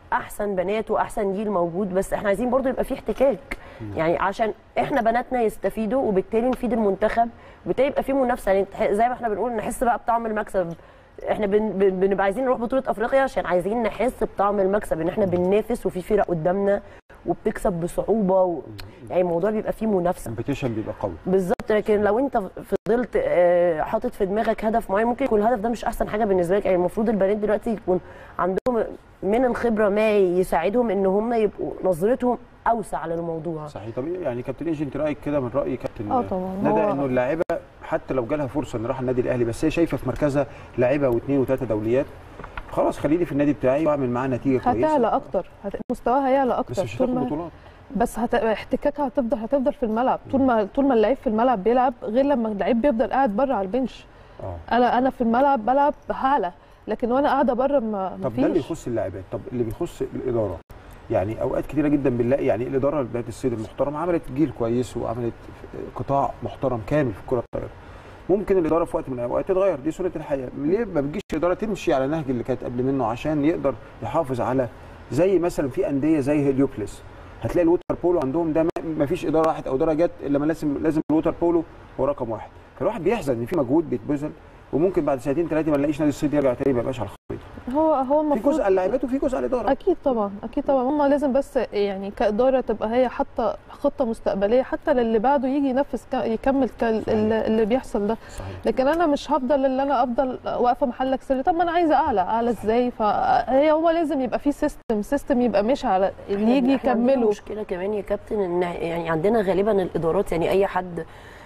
احسن بنات واحسن جيل موجود بس احنا عايزين برضو يبقى في احتكاك يعني عشان احنا بناتنا يستفيدوا وبالتالي نفيد المنتخب وبالتالي يبقى في منافسه يعني تح- زي ما احنا بنقول نحس بقى بطعم المكسب احنا بن بن- بنبقى عايزين نروح بطوله افريقيا عشان عايزين نحس بطعم المكسب ان احنا بننافس وفي فرق قدامنا وبتكسب بصعوبه و... يعني الموضوع بيبقى فيه منافسه الكومبيتيشن بيبقى قوي بالظبط لكن لو انت فضلت آه، حاطط في دماغك هدف معين ممكن يكون الهدف ده مش احسن حاجه بالنسبه لك يعني المفروض البنات دلوقتي يكون عندهم من الخبره ما يساعدهم ان هم يبقوا نظرتهم اوسع للموضوع صحيح طب يعني كابتن ايجي انت رايك كده من راي كابتن اه طبعا ندى هو- انه اللاعبه حتى لو جالها فرصه ان راح النادي الاهلي بس هي شايفه في مركزها لاعبه واثنين وثلاثه دوليات خلاص خليني في النادي بتاعي واعمل معاه نتيجه كويسه هتعلى اكتر هت... مستواها هيعلى اكتر بس مش طول هتاخد ما بطولات بس هت... احتكاكها هتفضل هتفضل في الملعب طول ما طول ما اللعيب في الملعب بيلعب غير لما اللعيب بيفضل قاعد بره على البنش اه انا انا في الملعب بلعب هعلى لكن وانا قاعده بره ما طب ده اللي مفيش يخص اللاعبات طب اللي بيخص الاداره يعني اوقات كتيره جدا بنلاقي يعني الاداره بتاعت السيد المحترم عملت جيل كويس وعملت قطاع محترم كامل في كره الطائره ممكن الاداره في وقت من الاوقات تتغير دي سنه الحياه ليه ما بتجيش الاداره تمشي على النهج اللي كانت قبل منه عشان يقدر يحافظ على زي مثلا في انديه زي هيليوبلس هتلاقي الووتر بولو عندهم ده ما فيش اداره راحت او اداره جت الا ما لازم لازم الووتر بولو هو رقم واحد فالواحد بيحزن ان في مجهود بيتبذل وممكن بعد سنتين ثلاثه ما نلاقيش نادي الصيد يرجع تاني ما يبقاش على الخريطه هو هو في المفروض جزء على اللاعبات وفي جزء على الاداره اكيد طبعا اكيد طبعا هم لازم بس يعني كاداره تبقى هي حاطه خطه مستقبليه حتى للي بعده يجي ينفذ ك- يكمل ك- اللي اللي بيحصل ده صحيح لكن انا مش هفضل اللي انا افضل واقفه محلك سر طب ما انا عايزه اعلى اعلى ازاي فهي هو لازم يبقى في سيستم سيستم يبقى ماشي على اللي يجي إحنا عندنا يكمله مشكله كمان يا كابتن ان يعني عندنا غالبا الادارات يعني اي حد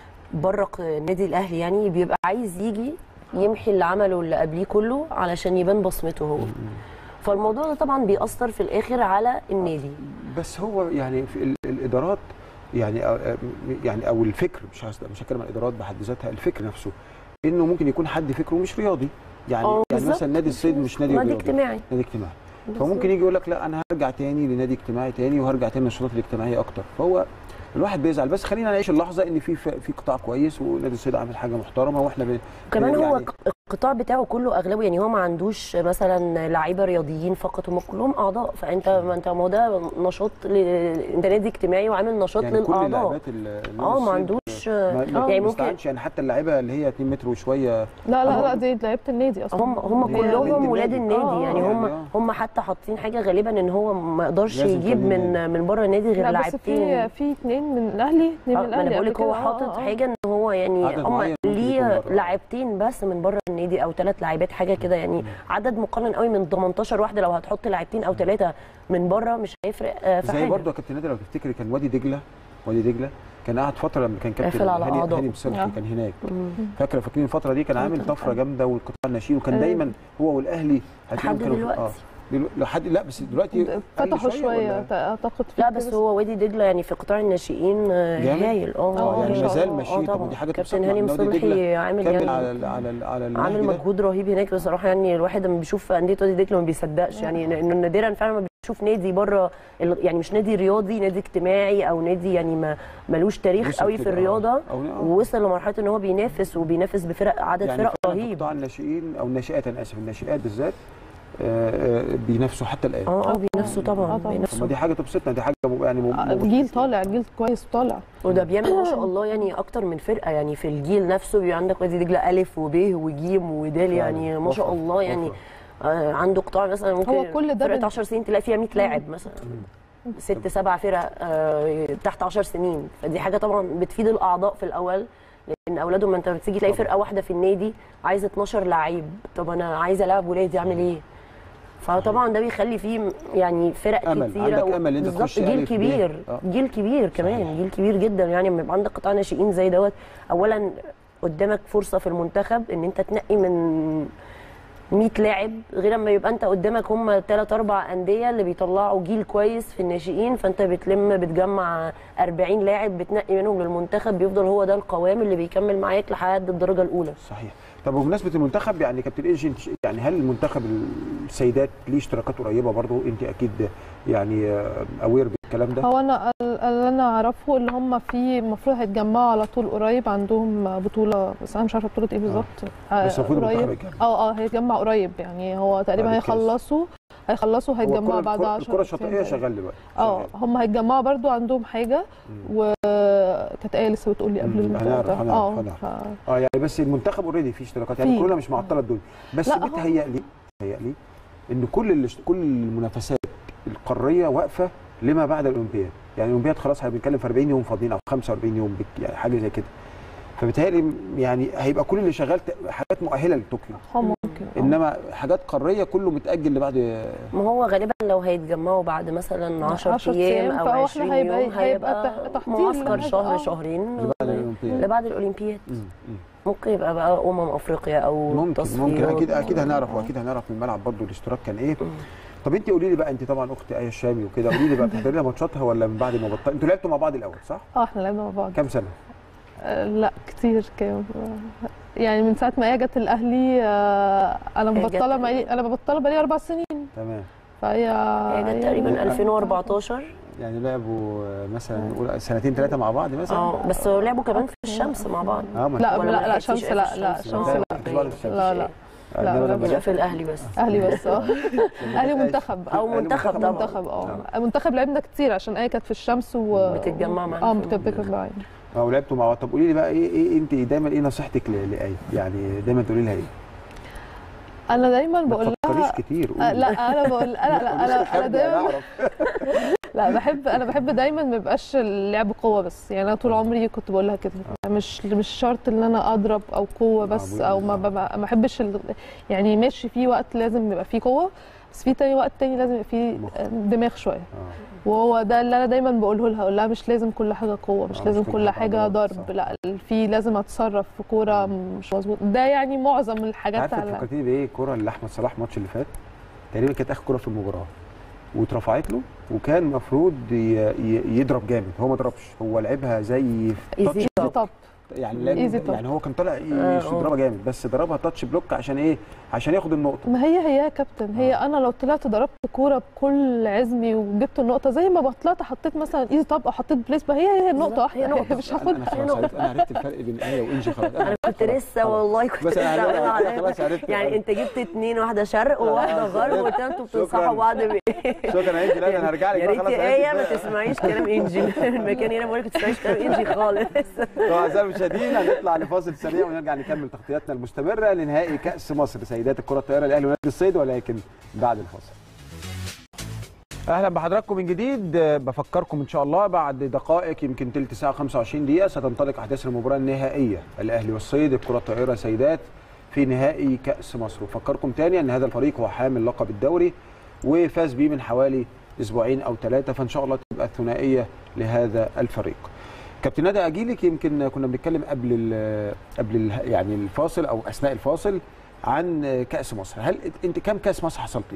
بره النادي الاهلي يعني بيبقى عايز يجي يمحي اللي عمله اللي قبليه كله علشان يبان بصمته هو فالموضوع ده طبعا بيأثر في الاخر على النادي بس هو يعني في ال- الادارات يعني أو يعني او الفكر مش هس- مش هتكلم عن الادارات بحد ذاتها الفكر نفسه انه ممكن يكون حد فكره مش رياضي يعني آه، يعني بالظبط. مثلا نادي الصيد مش نادي نادي رياضي اجتماعي نادي اجتماعي فممكن يجي يقول لك لا انا هرجع تاني لنادي اجتماعي تاني وهرجع تاني للنشاطات الاجتماعيه اكتر فهو الواحد بيزعل بس خلينا نعيش اللحظه ان في في قطاع كويس ونادي الصيد عامل حاجه محترمه واحنا بن- كمان هو يعني القطاع بتاعه كله اغلبه يعني هو ما عندوش مثلا لعيبه رياضيين فقط هم كلهم اعضاء فانت ما انت ما هو ده نشاط ل... انت نادي اجتماعي وعامل نشاط يعني كل للاعضاء اللاعبات ال- النادي اه ما الصيد عندوش ما آه، ما يعني ممكن بيستعنش يعني حتى اللعيبه اللي هي 2 متر وشويه لا لا هم- لا دي لعيبه النادي اصلا هم هم هي كلهم بنت ولاد النادي. النادي آه، يعني آه، هم يعني آه. هم حتى حاطين حاجه غالبا ان هو ما يقدرش لازم يجيب تاني من نادي. من بره النادي غير لا بس في لاعبتين في اثنين من الاهلي اثنين آه، من ما انا الاهلي بقول قبل لك كده. هو آه، حاطط آه، آه. حاجه ان هو يعني عدد هم معين ممكن ليه يكون بره. لاعبتين بس من بره النادي او ثلاث لاعبات حاجه كده يعني عدد مقنن قوي من 18 واحده لو هتحط لاعبتين او ثلاثه من بره مش هيفرق آه، في زي حاجه برضه يا كابتن نادر لو تفتكري كان وادي دجله وادي دجله كان قاعد فتره لما كان كابتن قافل على هاني أعضائه. هاني مسلحي آه. كان هناك مم. فاكره فاكرين الفتره دي كان عامل كان- طفره جامده والقطاع الناشئين وكان أيوة. دايما هو والاهلي هتلاقيهم لحد كانوا في- دلوقتي. دلو- لحد لا بس دلوقتي قل فتحوا شويه ولا؟ اعتقد في لا كده بس هو وادي دجله يعني في قطاع الناشئين آه، جامد؟ هايل آه، اه يعني هايل. ما زال آه، ماشي. آه، طب طبعاً. ودي حاجة كابتن تبسطنا هاني إن وادي مصلحي دجلة عامل كمل يعني على ال على ال على النهج عامل ده. مجهود رهيب هناك بصراحه يعني الواحد لما بيشوف انديه وادي دجله ما بيصدقش يعني لانه نادرا فعلا ما بتشوف نادي بره ال- يعني مش نادي رياضي نادي اجتماعي او نادي يعني ما ملوش تاريخ وصل قوي في كده، آه. الرياضه أو- آه. ووصل لمرحله ان هو بينافس وبينافس بفرق عدد يعني فرق فعلاً في رهيب قطاع الناشئين او الناشئات انا اسف الناشئات بالذات آه، آه، بينافسوا حتى الان اه اه بينافسوا آه، طبعا طبعاً. طب ما بينافسوا دي حاجه تبسطنا دي حاجه م- يعني م- آه، م- جيل طالع جيل كويس طالع وده بيعمل ما شاء الله يعني اكتر من فرقه يعني في الجيل نفسه بيبقى عندك وادي دجله الف وب وجيم ودال يعني ما شاء وفرة، الله يعني وفرة. آه عنده قطاع مثلا ممكن هو كل ده فرقه بن- 10 سنين تلاقي فيها 100 لاعب مثلا ست سبع فرق آه تحت 10 سنين فدي حاجه طبعا بتفيد الاعضاء في الاول لان اولادهم ما انت بتيجي تلاقي طبعاً. فرقه واحده في النادي عايزه 12 لعيب طب انا عايزه العب ولادي اعمل ايه فطبعا ده بيخلي فيه يعني فرق أمل. كتيره عندك و- أمل إنت بالظبط تخش جيل ألف ب. كبير آه. جيل كبير كمان صحيح. جيل كبير جدا يعني لما يبقى عندك قطاع ناشئين زي دوت اولا قدامك فرصه في المنتخب ان انت تنقي من 100 لاعب غير اما يبقى انت قدامك هم ثلاث اربع انديه اللي بيطلعوا جيل كويس في الناشئين فانت بتلم بتجمع 40 لاعب بتنقي منهم للمنتخب بيفضل هو ده القوام اللي بيكمل معاك لحد الدرجه الاولى صحيح طب بمناسبه المنتخب يعني كابتن ايجنت يعني هل المنتخب السيدات ليه اشتراكات قريبه برضه انت اكيد يعني اوير بالكلام ده هو انا ال- اللي انا اعرفه اللي هم في المفروض هيتجمعوا على طول قريب عندهم بطوله بس انا مش عارفه بطوله ايه بالظبط آه، بس المفروض المنتخب قريب يتجمع. اه اه هيتجمع قريب يعني هو تقريبا بعد الكاس. هيخلصوا هيخلصوا هو هيتجمعوا الكرة- بعد الكرة- 10 الكره الشاطئيه شغال دلوقتي اه شغال. هم هيتجمعوا برضو عندهم حاجه وكانت ايه لسه بتقول لي قبل مم، الموضوع هنعرف- ده هنعرف- اه هنعرف. ف- اه يعني بس المنتخب اوريدي فيه اشتراكات يعني فيه. كورونا مش معطله الدنيا بس لا، هو- بيتهيألي بيتهيألي ان كل اللي كل المنافسات القاريه واقفه لما بعد الاولمبياد يعني الاولمبياد خلاص احنا بنتكلم في 40 يوم فاضيين او 45 يوم بك- يعني حاجه زي كده فبالتالي يعني هيبقى كل اللي شغال ت- حاجات مؤهله لطوكيو هو ممكن آه. انما حاجات قاريه كله متاجل لبعد ما هو غالبا لو هيتجمعوا بعد مثلا 10 10 ايام أيام، او فهو 20 إحنا هيبقى- يوم هيبقى هيبقى تح- تحضير معسكر لحاجة، شهر آه. شهرين لبعد الاولمبياد لبعد الاولمبياد مم، مم. ممكن يبقى بقى امم افريقيا او ممكن تصفيات. ممكن اكيد اكيد هنعرف واكيد هنعرف من الملعب برضو الاشتراك كان ايه طب انت قولي لي بقى انت طبعا اخت ايه الشامي وكده قولي لي بقى بتحضري لها ماتشاتها ولا من بعد ما بطلت انتوا لعبتوا مع بعض الاول صح؟ اه احنا لعبنا مع بعض كام سنه؟ آه، لا كتير كام يعني من ساعه ما هي جت الاهلي آه، انا هي جت مبطله بقالي انا مبطله بقالي اربع سنين تمام فهي هي جت تقريبا 2014 يعني لعبوا آه، مثلا نقول سنتين ثلاثه مع بعض مثلا اه بس لعبوا كمان في الشمس مع بعض اه ما لا ولا لا ما لا لحقتيش شمس إيه لا في لا الشمس؟ شمس لا، لا كنت بقى في الشمس. لا لا آه، لا، إنما لا، لما يبقى جت- في الاهلي بس اهلي بس اه اهلي منتخب او منتخب طبعا منتخب اه منتخب لعبنا كتير عشان ايه كانت في الشمس و بتتجمع معانا اه في بتتجمع معانا اه ولعبتوا مع بعض طب قولي لي بقى ايه ايه انت دايما ايه نصيحتك ل- لايه؟ يعني دايما تقولي لها ايه؟ انا دايما ما بقول تفكريش لها كتير آه، لا انا بقول انا لا انا انا دايما اعرف لا بحب انا بحب دايما ما يبقاش اللعب قوه بس يعني انا طول عمري كنت بقول لها كده مش مش شرط ان انا اضرب او قوه بس آه، او ما آه. ببقى- ما بحبش ال- يعني ماشي في وقت لازم يبقى فيه قوه بس في تاني وقت تاني لازم يبقى فيه مخ. دماغ شويه اه وهو ده اللي انا دايما بقوله لها اقول لها مش لازم كل حاجه قوه مش آه، لازم مش كل كل حاجة حاجه ضرب، ضرب صح. لا في لازم اتصرف في كوره مش مظبوط ده يعني معظم الحاجات عارفه على فكرتيني بايه الكوره اللي احمد صلاح الماتش اللي فات تقريبا كانت اخر كوره في المباراه واترفعت له وكان المفروض يضرب جامد هو ما ضربش هو لعبها زي Easy touch طب يعني لعب Easy top. يعني هو كان طالع آه، يضربها جامد بس ضربها تاتش بلوك عشان ايه عشان ياخد النقطه ما هي هي يا كابتن هي آه. انا لو طلعت ضربت كوره بكل عزمي وجبت النقطه زي ما طلعت حطيت مثلا ايزي طب او حطيت بليس ما هي هي النقطه بالظبط، هي واحده نقطة. مش انا انا هاخدها خلاص عرفت انا عرفت الفرق بين ايه وانجي خلاص انا كنت خلاص، لسه خلاص. والله كنت بس انا لسه عرفت- هقول أنا خلاص عرفت يعني انت جبت اتنين واحده شرق وواحده غرب وانتوا بتنصحوا شكراً. بعض بايه شكرا يا انجي لا انا هرجع لك يا بقى ريت خلاص يا عرفت ايه ما الفرق. تسمعيش كلام انجي المكان هنا بقول لك ما تسمعيش كلام انجي خالص طبعا اعزائي المشاهدين هنطلع لفاصل سريع ونرجع نكمل تغطياتنا المستمره لنهائي كاس مصر سيدات الكره الطائره الاهلي ونادي الصيد ولكن بعد الفاصل اهلا بحضراتكم من جديد أه، بفكركم ان شاء الله بعد دقائق يمكن تلت ساعه 25 دقيقه ستنطلق احداث المباراه النهائيه الاهلي والصيد الكره الطائره سيدات في نهائي كاس مصر وفكركم تاني ان هذا الفريق هو حامل لقب الدوري وفاز بيه من حوالي اسبوعين او ثلاثه فان شاء الله تبقى ثنائيه لهذا الفريق كابتن ندى اجيلك يمكن كنا بنتكلم قبل ال قبل ال يعني الفاصل او اثناء الفاصل عن كاس مصر هل انت كم كاس مصر حصلتي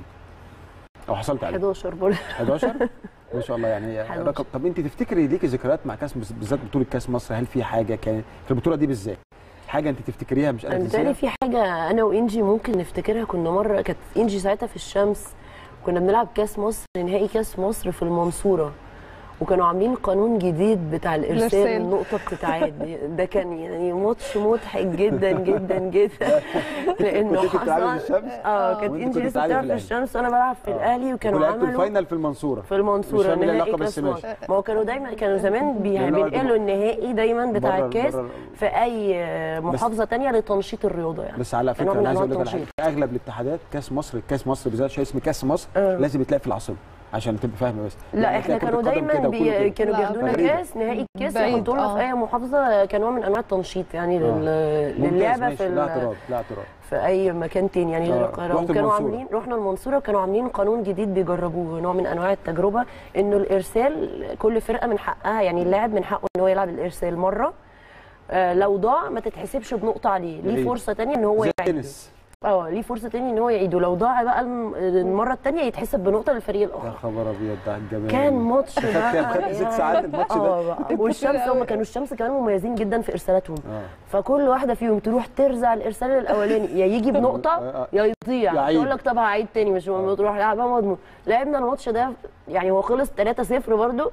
او حصلت عليه 11 برضه 11 ما شاء الله يعني 11. رقم طب انت تفتكري ليكي ذكريات مع كاس بالذات بطوله كاس مصر هل في حاجه كانت في البطوله دي بالذات حاجه انت تفتكريها مش قادره انا تنسيها بالتالي في حاجه انا وانجي ممكن نفتكرها كنا مره كانت انجي ساعتها في الشمس كنا بنلعب كاس مصر نهائي كاس مصر في المنصوره وكانوا عاملين قانون جديد بتاع الارسال الإرسال. النقطه بتتعاد ده كان يعني ماتش مضحك جدا جدا جدا لانه كنت بتلعبي حصل في الشمس اه كانت وانت انجي كنت لسه بتلعبي في بتلعب في الأهلي. الشمس وانا بلعب في آه. الاهلي وكانوا ولعبتوا عملوا الفاينل في المنصوره في المنصوره مش فاهم ليه نهائي لقب كاس بس ماشي. مصر ما هو كانوا دايما كانوا زمان بي- لأنه بينقلوا النهائي دايما بتاع بره- الكاس بره- في اي محافظه تانية لتنشيط الرياضه يعني بس على فكره نوع من انا عايز أنواع اقول لك على حاجه التنشيط. اغلب الاتحادات كاس مصر كاس مصر بالذات عشان اسم كاس مصر آه. لازم يتلعب في العاصمه عشان تبقى فاهمه بس لا يعني احنا تلاقي كانوا كرة قدم دايما كده بي... وكله كده. كانوا لا، بياخدونا غريبة. كاس نهائي الكاس بعيد، يحطونا آه. في اي محافظه كنوع من انواع التنشيط يعني آه. لل... ممتاز، للعبه ماشي. في لا ال... اعتراض لا اعتراض في اي مكان تاني يعني غير آه. القاهره رحت وكانوا المنصورة. عاملين رحنا المنصوره وكانوا عاملين قانون جديد بيجربوه نوع من انواع التجربه انه الارسال كل فرقه من حقها يعني اللاعب من حقه ان هو يلعب الارسال مره آه لو ضاع ما تتحسبش بنقطه عليه ليه جميل. فرصه تانية ان هو زي يعيده التنس اه ليه فرصه تانية ان هو يعيده لو ضاع بقى الم- المره التانية يتحسب بنقطه للفريق يا الاخر خبر ابيض ده على الجمال كان ماتش خدت بقى كام؟ خدت ست يعني- ساعات الماتش ده؟ اه بقى والشمس قوي. هم كانوا الشمس كمان مميزين جدا في ارسالاتهم اه فكل واحده فيهم تروح ترزع الارسال الاولاني يا يجي آه، بنقطه آه. يا يضيع يعيد. تقول لك طب هعيد تاني مش مهم تروح لعبها مضمون لعبنا الماتش ده يعني هو خلص 3-0 برده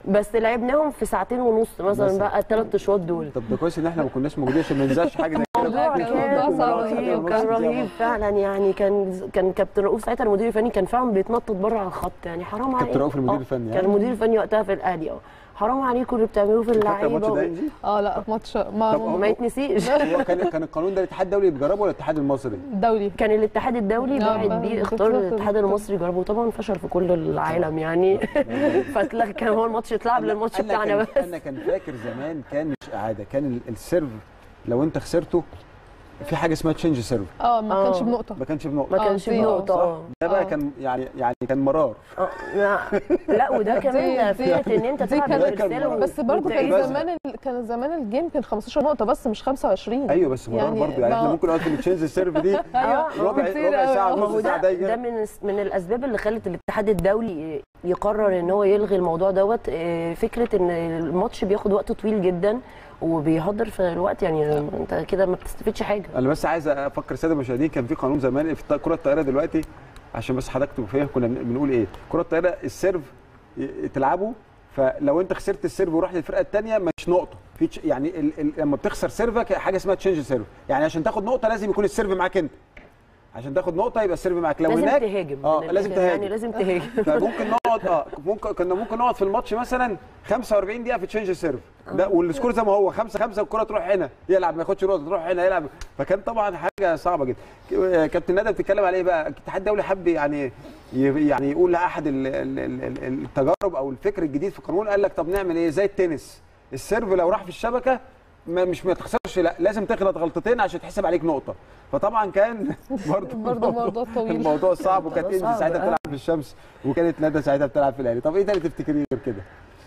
بس لعبناهم في ساعتين ونص مثلا مثلا. بقى الثلاث اشواط دول طب ده كويس ان احنا ما كناش موجودين عشان ما ننزلش حاجه زي كده الموضوع كان كان الموضوع صعب رهيب جداً. كان رهيب فعلا يعني كان كان كابتن رؤوف ساعتها المدير الفني كان فعلا بيتنطط بره على الخط يعني حرام عليك كابتن رؤوف المدير آه، الفني، كان ها؟ المدير الفني وقتها في الاهلي اه حرام عليكم اللي بتعملوه في فاكر الماتش اللعيبه ده و- انجي؟ اه لا ماتش طب ما هو- ما يتنسيش هو كان كان القانون ده الاتحاد الدولي بيجربه ولا الاتحاد المصري؟ دولي كان الاتحاد الدولي لا، بعد بقى بيه بالظبط. اختار الاتحاد المصري جربه طبعا فشل في كل العالم يعني فاتلغى كان هو الماتش اتلعب للماتش أنا بتاعنا كان- بس انا كان فاكر زمان كان مش اعاده كان ال- السيرف لو انت خسرته في حاجه اسمها تشينج سيرف اه ما آه. كانش بنقطه ما كانش بنقطه ما آه، كانش دي- بنقطه صح؟ اه ده بقى آه. كان يعني يعني كان مرار آه، لا لا وده كمان دي- فكره ان انت دي تلعب كانت- بالارسال و- بس برضه وتعيد. كان زمان ال- كان زمان الجيم كان 15 نقطه بس مش 25 ايوه بس مرار يعني برضه يعني احنا ما- ممكن نقعد في التشينج سيرف دي آه، ربع كتير ربع أوي. ساعه ما هو نص ساعه ده ده ده من الس- من الاسباب اللي خلت الاتحاد الدولي يقرر ان هو يلغي الموضوع دوت آه، فكره ان الماتش بياخد وقت طويل جدا وبيهدر في الوقت يعني انت كده ما بتستفيدش حاجه انا بس عايز افكر الساده المشاهدين كان في قانون زمان في الط- كره الطائره دلوقتي عشان بس حضرتك تبقوا فاهم كنا بن- بنقول ايه كره الطائره السيرف ي- تلعبه فلو انت خسرت السيرف ورحت للفرقه الثانيه مش نقطه في تش- يعني ال ال لما بتخسر سيرفك حاجه اسمها تشينج سيرف يعني عشان تاخد نقطه لازم يكون السيرف معاك انت عشان تاخد نقطه يبقى السيرف معاك لو لازم هناك تهاجم اه من لازم الآخر يعني تهاجم لازم تهاجم فممكن نقعد اه ممكن كنا ممكن نقعد في الماتش مثلا 45 دقيقه في تشينج سيرف ده والسكور زي ما هو 5 5 والكره تروح هنا يلعب ما ياخدش نقطه تروح هنا يلعب فكان طبعا حاجه صعبه جدا ك- كابتن ندى بتتكلم على ايه بقى الاتحاد الدولي حب يعني ي- يعني يقول لاحد ال- ال- ال- ال- التجارب او الفكر الجديد في القانون قال لك طب نعمل ايه زي التنس السيرف لو راح في الشبكه ما مش ما تخسرش لا لازم تغلط غلطتين عشان تحسب عليك نقطه فطبعا كان برضه برضه موضوع طويل الموضوع صعب وكانت انجي صعب، ساعتها آه. بتلعب في الشمس وكانت ندى ساعتها بتلعب في الاهلي طب ايه تاني تفتكريه غير كده؟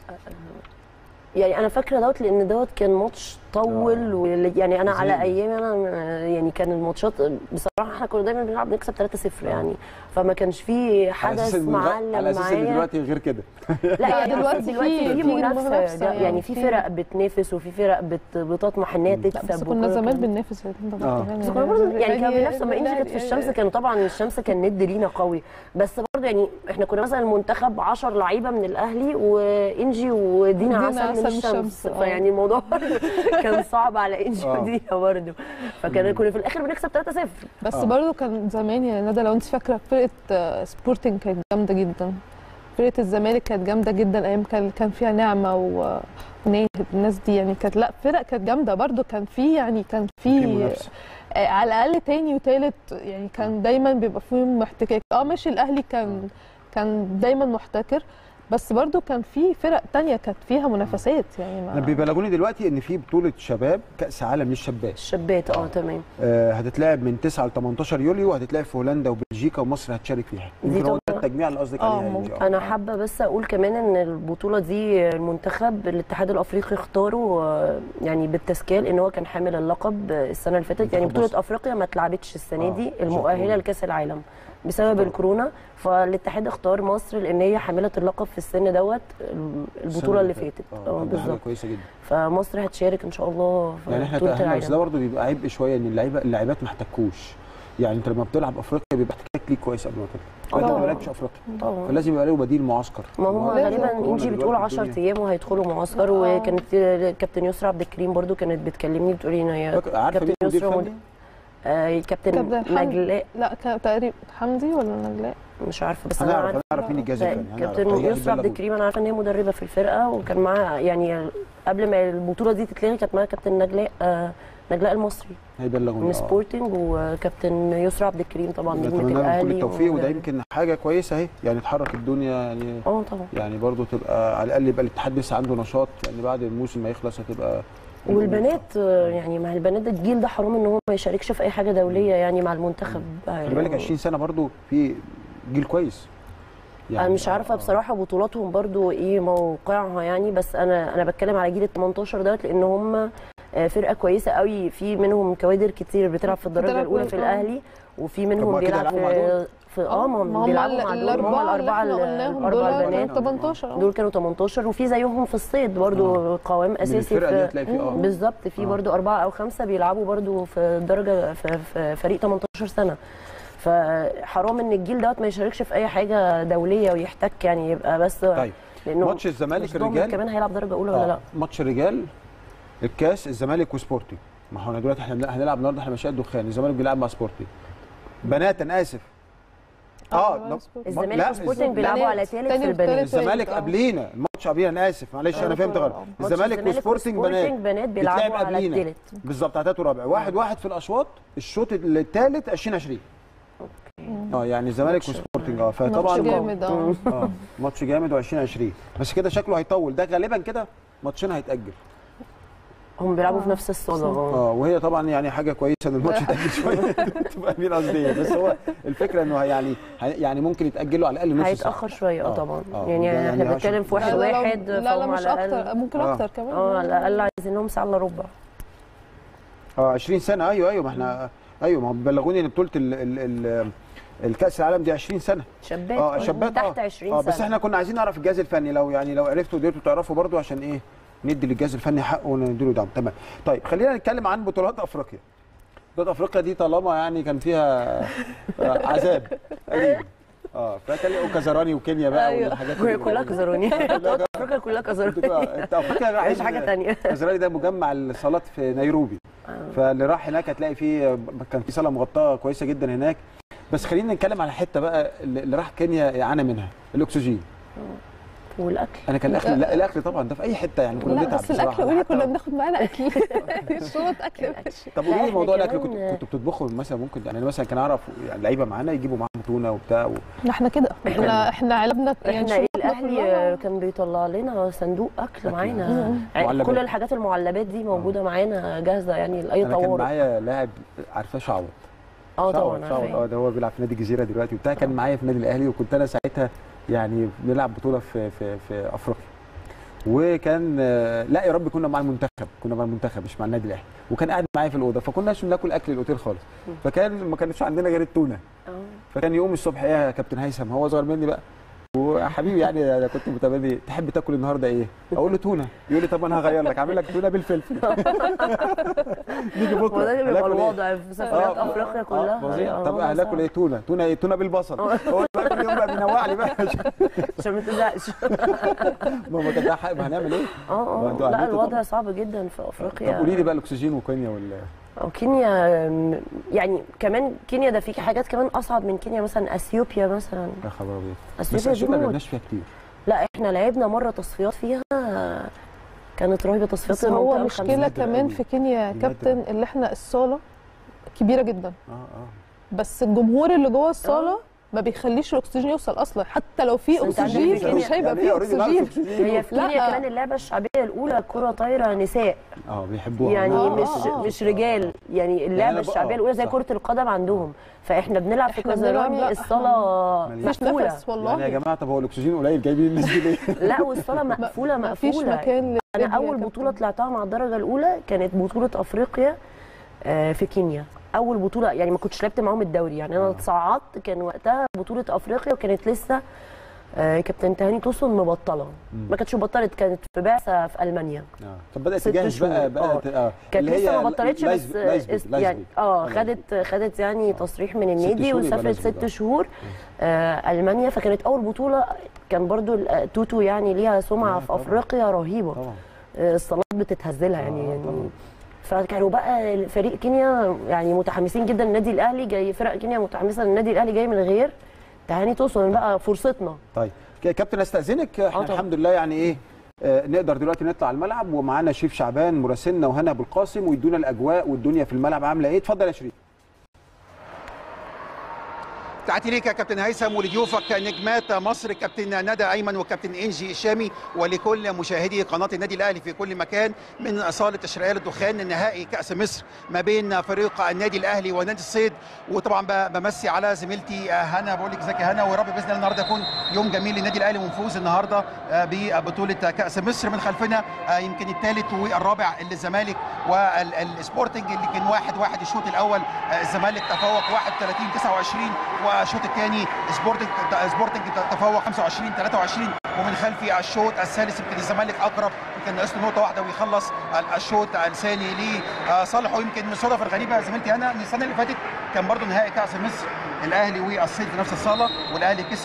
يعني انا فاكره دوت لان دوت كان ماتش طول و... يعني انا على زين. ايامي انا يعني كان الماتشات بصراحه احنا كنا دايما بنلعب نكسب 3-0 يعني فما كانش في على حدث اساس إن معلم على اساس ان معايا دلوقتي غير كده لا يعني دلوقتي دلوقتي دلوقتي في- في في منافسه منافسة ده يعني يعني في في- فرق بتنافس وفي فرق بت... بتطمح انها لا تكسب بس كنا وكل زمان الكلام ده. بننافس يا بنت آه. يعني بس كنا برضه يعني كان بنفس لما انجي كانت في الشمس يعني- كان طبعا الشمس كان ند لينا قوي بس برضه يعني احنا كنا مثلا المنتخب 10 لعيبه من الاهلي وانجي ودينا ودينا عسل من عسل من الشمس الشمس، آه. فيعني الموضوع كان صعب على انجي آه. ودينا برضه فكان كنا في الاخر بنكسب 3-0 بس آه. برضه كان زمان يعني ندى لو انت فاكره فرقه آه، سبورتنج كانت جامده جدا فرقه الزمالك كانت جامده جدا ايام كان كان فيها نعمه و- وناهد الناس دي يعني كانت لا فرق كانت جامده برضه كان في يعني كان في في منافسه آه، على الاقل تاني وتالت يعني كان دايما بيبقى فيهم احتكاك اه ماشي الاهلي كان كان دايما محتكر بس برضه كان في فرق تانية كانت فيها منافسات يعني انا ما بيبلغوني دلوقتي ان في بطوله شباب كاس عالم للشابات الشابات اه تمام آه هتتلعب من 9 ل 18 يوليو وهتتلعب في هولندا وبلجيكا ومصر هتشارك فيها دي يمكن هو ده طبعاً. التجميع اللي قصدك آه، عليها يا ممكن. إنجي. آه. انا حابه بس اقول كمان ان البطوله دي المنتخب الاتحاد الافريقي اختاره آه، يعني بالتسكيل ان هو كان حامل اللقب السنه اللي فاتت يعني منتخب بطوله مصر. افريقيا ما اتلعبتش السنه آه، دي عشان المؤهله كورونا. لكاس العالم بسبب كورونا. الكورونا فالاتحاد اختار مصر لان هي حامله اللقب في السن دوت البطوله اللي فاتت اه اه دي حاجه بالظبط كويسه جدا فمصر هتشارك ان شاء الله في يعني احنا بطوله تأهلنا بس ده العالم برضه بيبقى عبء شويه ان اللعيبه اللاعبات ما احتكوش يعني انت لما بتلعب افريقيا بيبقى احتكاك ليك كويس قبل ما تطلع آه فانت ما طبعاً. لعبتش افريقيا طبعا فلازم يبقى له بديل معسكر ما هم لازم. غالبا كورونا انجي بتقول دلوقتي 10 الدنيا. ايام وهيدخلوا معسكر آه. وكانت كابتن يسرا عبد الكريم برضو كانت بتكلمني بتقول لي ان هي فاكر- عارفه مين كابتن المدير يسرا الفني؟ آه كابتن كابتن حمدي. نجلاء لا كان تقريبا حمدي ولا نجلاء مش عارفه بس انا هنعرف عارفه هنعرف مين الجهاز الفني هنعرف. كابتن هيجي يسرا عبد يبلغونا. الكريم انا عارفه ان هي مدربه في الفرقه وكان معاها يعني قبل ما البطوله دي تتلغي كانت معاها كابتن نجلاء آه نجلاء المصري هيبلغونا من آه. سبورتنج وكابتن يسرا عبد الكريم طبعا نجمه نتمنى لهم كل الاهلي التوفيق وده ومدرب. يمكن حاجه كويسه اهي يعني تحرك الدنيا يعني اه طبعا يعني برضه تبقى على الاقل يبقى الاتحاد لسه عنده نشاط يعني بعد الموسم ما يخلص هتبقى والبنات آه، يعني ما هي البنات ده الجيل ده حرام ان هو ما يشاركش في اي حاجه دوليه يعني مع المنتخب خلي بالك 20 سنه برضه في جيل كويس انا مش عارفه آه. بصراحه بطولاتهم برضو ايه موقعها يعني بس انا انا بتكلم على جيل ال 18 دوت لان هم آه، فرقه كويسه قوي في منهم كوادر كتير بتلعب في الدرجه بتلعب الاولى في كويس، آه. الاهلي وفي طب منهم ما أكيد بيلعب هيلعبوا مع في دول. في اه ما هم هم بيلعبوا ال- مع دول هم الاربعه اللي الاربعه احنا ال- قلناهم الاربعه دول البنات كانوا 18 دول كانوا 18 وفي زيهم في الصيد برضو قوام من اساسي الفرقه دي في هتلاقي في اه بالظبط في آه. برضو أربعة أو خمسة بيلعبوا برضو في درجة في, في فريق 18 سنة فحرام إن الجيل دوت ما يشاركش في أي حاجة دولية ويحتك يعني يبقى بس طيب لانه ماتش الزمالك مش ضامن الرجال كمان هيلعب درجه اولى ولا آه، لا ماتش الرجال الكاس الزمالك وسبورتنج ما هو دلوقتي احنا هنلعب النهارده احنا مشاهد دخان الزمالك بيلعب مع سبورتنج بنات انا اسف اه الزمالك لا، وسبورتنج. الزمالك لا، وسبورتنج بيلعبوا على ثالث تاني في البنات وتالت. الزمالك آه. قبلينا الماتش قبلينا انا اسف معلش انا آه، فهمت غلط آه. ماتش الزمالك وسبورتنج بنات بنات بيتلعب بيلعبوا على قبلينا. الثالث بالظبط على تالت ورابع واحد واحد في الاشواط الشوط الثالث 2020 اه يعني الزمالك ماتش- وسبورتنج اه فطبعا ماتش جامد اه اه ماتش جامد و2020 بس كده شكله هيطول ده غالبا كده ماتشين هيتاجل هم بيلعبوا في نفس الصاله اه اه وهي طبعا يعني حاجه كويسه ان الماتش يتاجل شويه تبقى مين قصدي إيه. بس هو الفكره انه يعني يعني ممكن يتاجل له على الاقل نص ساعه هيتاخر شويه اه آه، طبعا آه، يعني ده يعني احنا بنتكلم في واحد لا، لا، واحد لا لا فهم مش على اكتر الاقل ممكن آه. اكتر كمان اه على الاقل عايزين لهم ساعه الا ربع اه 20 سنه ايوه ايوه ما احنا ايوه ما هم بلغوني ان بطوله ال ال ال الكاس العالم دي 20 سنه شابات اه آه، شابات تحت اه 20 اه سنه بس احنا كنا عايزين نعرف الجهاز الفني لو يعني لو عرفتوا قدرتوا تعرفوا برضو عشان ايه ندي للجهاز الفني حقه ونديله دعم تمام طيب خلينا نتكلم عن بطولات افريقيا بطولات افريقيا دي طالما يعني كان فيها آه، عذاب تقريبا اه فكان وكازاراني وكينيا بقى أيوة. والحاجات وهي اللي- كلها كزروني افريقيا كلها كزروني بتبقى- انت افريقيا مفيش حاجه تانية كازاراني ده مجمع الصالات في نيروبي فاللي راح هناك هتلاقي فيه كان في صاله مغطاه كويسه جدا هناك بس خلينا نتكلم على حته بقى اللي اللي راح كينيا يعانى منها الاكسجين والاكل انا كان الاكل لا الاكل طبعا ده في اي حته يعني كنا لا بنتعب بس الاكل بصراحة. قولي حتى كنا لو- بناخد معانا اكل شنط اكل ماشي طب لا، قولي لي إحنا موضوع الاكل كمان- كنتوا كنتوا بتطبخوا مثلا ممكن يعني مثلا كان اعرف يعني لعيبه معانا يجيبوا معاهم تونه وبتاع و... احنا كده احنا احنا علبنا يعني احنا ايه شنطنا الاهلي كلها. كان بيطلع لنا صندوق اكل معانا مم. يعني معلبات. كل الحاجات المعلبات دي موجوده معانا جاهزه يعني لاي انا كان طوارئ معايا لاعب عارفاه شعوط اه شعوط طبعا شعوط عارفاه. اه ده هو بيلعب في نادي الجزيره دلوقتي وبتاع كان معايا في النادي الاهلي وكنت انا ساعتها يعني بنلعب بطوله في في في افريقيا وكان آه، لا يا رب كنا مع المنتخب كنا مع المنتخب مش مع النادي الاهلي وكان قاعد معايا في الاوضه فكناش بناكل اكل الاوتيل خالص فكان ما كانش عندنا غير التونه اه فكان يقوم الصبح ايه يا كابتن هيثم هو صغير مني بقى وحبيبي يعني انا كنت متبني تحب تاكل النهارده ايه؟ اقول له تونه يقول لي طب انا هغير لك اعمل لك تونه بالفلفل نيجي بكره وده اللي بيبقى هناكل إيه؟ الوضع في سفرات آه، افريقيا آه، كلها فظيع. آه، طب وضع هناكل صعب. ايه تونه تونه ايه تونه بالبصل هو بقى كل يوم بقى بينوع لي بقى عشان ما تزهقش ما هو كان ده حق ما هنعمل ايه؟ اه ما انتوا اه لا عملتوا الوضع طبعا. صعب جدا في طب افريقيا قولي لي بقى الاكسجين وكينيا ولا او كينيا م- يعني كمان كينيا ده في حاجات كمان اصعب من كينيا مثلا اثيوبيا مثلا يا خبر ابيض بس اثيوبيا دي اثيوبيا ما موت. لعبناش فيها كتير لا احنا لعبنا مره تصفيات فيها كانت رهيبه تصفيات بس هو المنطقة مشكله الخمسة. نادرة كمان قوي. في كينيا نادرة. كابتن اللي احنا الصاله كبيره جدا اه اه بس الجمهور اللي جوه الصاله ما بيخليش الاكسجين يوصل اصلا حتى لو في بس أنت عندك اكسجين في كينيا- مش هيبقى يعني في إيه already معاهم اكسجين هي في لا. كينيا كمان اللعبه الشعبيه الاولى الكره طايره نساء اه بيحبوها يعني آه، مش آه، آه. مش رجال يعني أنا اللعبه بقى- الشعبيه الاولى زي صح. كره القدم عندهم فاحنا بنلعب في إحنا بنلعب- كازاراني لا، الصاله مفيش مقفوله نفس والله يعني يا جماعه طب هو الاكسجين قليل جايبين الناس دي ليه؟ لا والصاله مقفوله ما فيش مقفوله مكان انا للرجل يا اول كابتن. بطوله طلعتها مع الدرجه الاولى كانت بطوله افريقيا آه، في كينيا اول بطوله يعني ما كنتش لعبت معاهم الدوري يعني انا آه. اتصعدت كان وقتها بطوله افريقيا وكانت لسه آه، كابتن تهاني توسن مبطله ما كانتش بطلت كانت في بعثه في المانيا اه طب بدات ست تجهز شهور. بقى آه. بقى اه كانت اللي لسه هي ما بطلتش لايز- بس لايزبيك- است- يعني لايزبيك. اه آه، خدت خدت يعني تصريح من ست النادي شهور يبقى وسافرت لايزبيك، ست آه. شهور آه المانيا فكانت اول بطوله كان برضو ال- توتو يعني ليها سمعه آه، في طبعاً. افريقيا رهيبه طبعا آه، الصالات بتتهزلها يعني, آه، يعني طبعاً. فكانوا بقى فريق كينيا يعني متحمسين جدا النادي الاهلي جاي فرق كينيا متحمسه النادي الاهلي جاي من غير تهاني توسن بقى فرصتنا طيب ك- كابتن استاذنك احنا طبعاً. الحمد لله يعني ايه آه، نقدر دلوقتي نطلع الملعب ومعانا شريف شعبان مراسلنا وهنا ابو القاسم ويدونا الاجواء والدنيا في الملعب عامله ايه اتفضل يا شريف تحياتي ليك يا كابتن هيثم ولضيوفك نجمات مصر كابتن ندى ايمن وكابتن انجي الشامي ولكل مشاهدي قناه النادي الاهلي في كل مكان من صاله تشريعيه الدخان نهائي كاس مصر ما بين فريق النادي الاهلي ونادي الصيد وطبعا ب- بمسي على زميلتي هنا بقول لك ازيك يا هنا ويا رب باذن الله النهارده يكون يوم جميل للنادي الاهلي ونفوز النهارده آه، ببطوله كاس مصر من خلفنا آه، يمكن الثالث والرابع اللي الزمالك والسبورتنج اللي كان واحد واحد الشوط الاول آه، الزمالك تفوق 31 29 والشوط الثاني سبورتنج سبورتنج تفوق 25 23 ومن خلفي الشوط الثالث يمكن الزمالك اقرب يمكن ناقص له نقطه واحده ويخلص ال- الشوط الثاني لصالحه يمكن من الصدف الغريبه يا زميلتي انا ان السنه اللي فاتت كان برضو نهائي كاس مصر الاهلي والصيد في نفس الصاله والاهلي كسب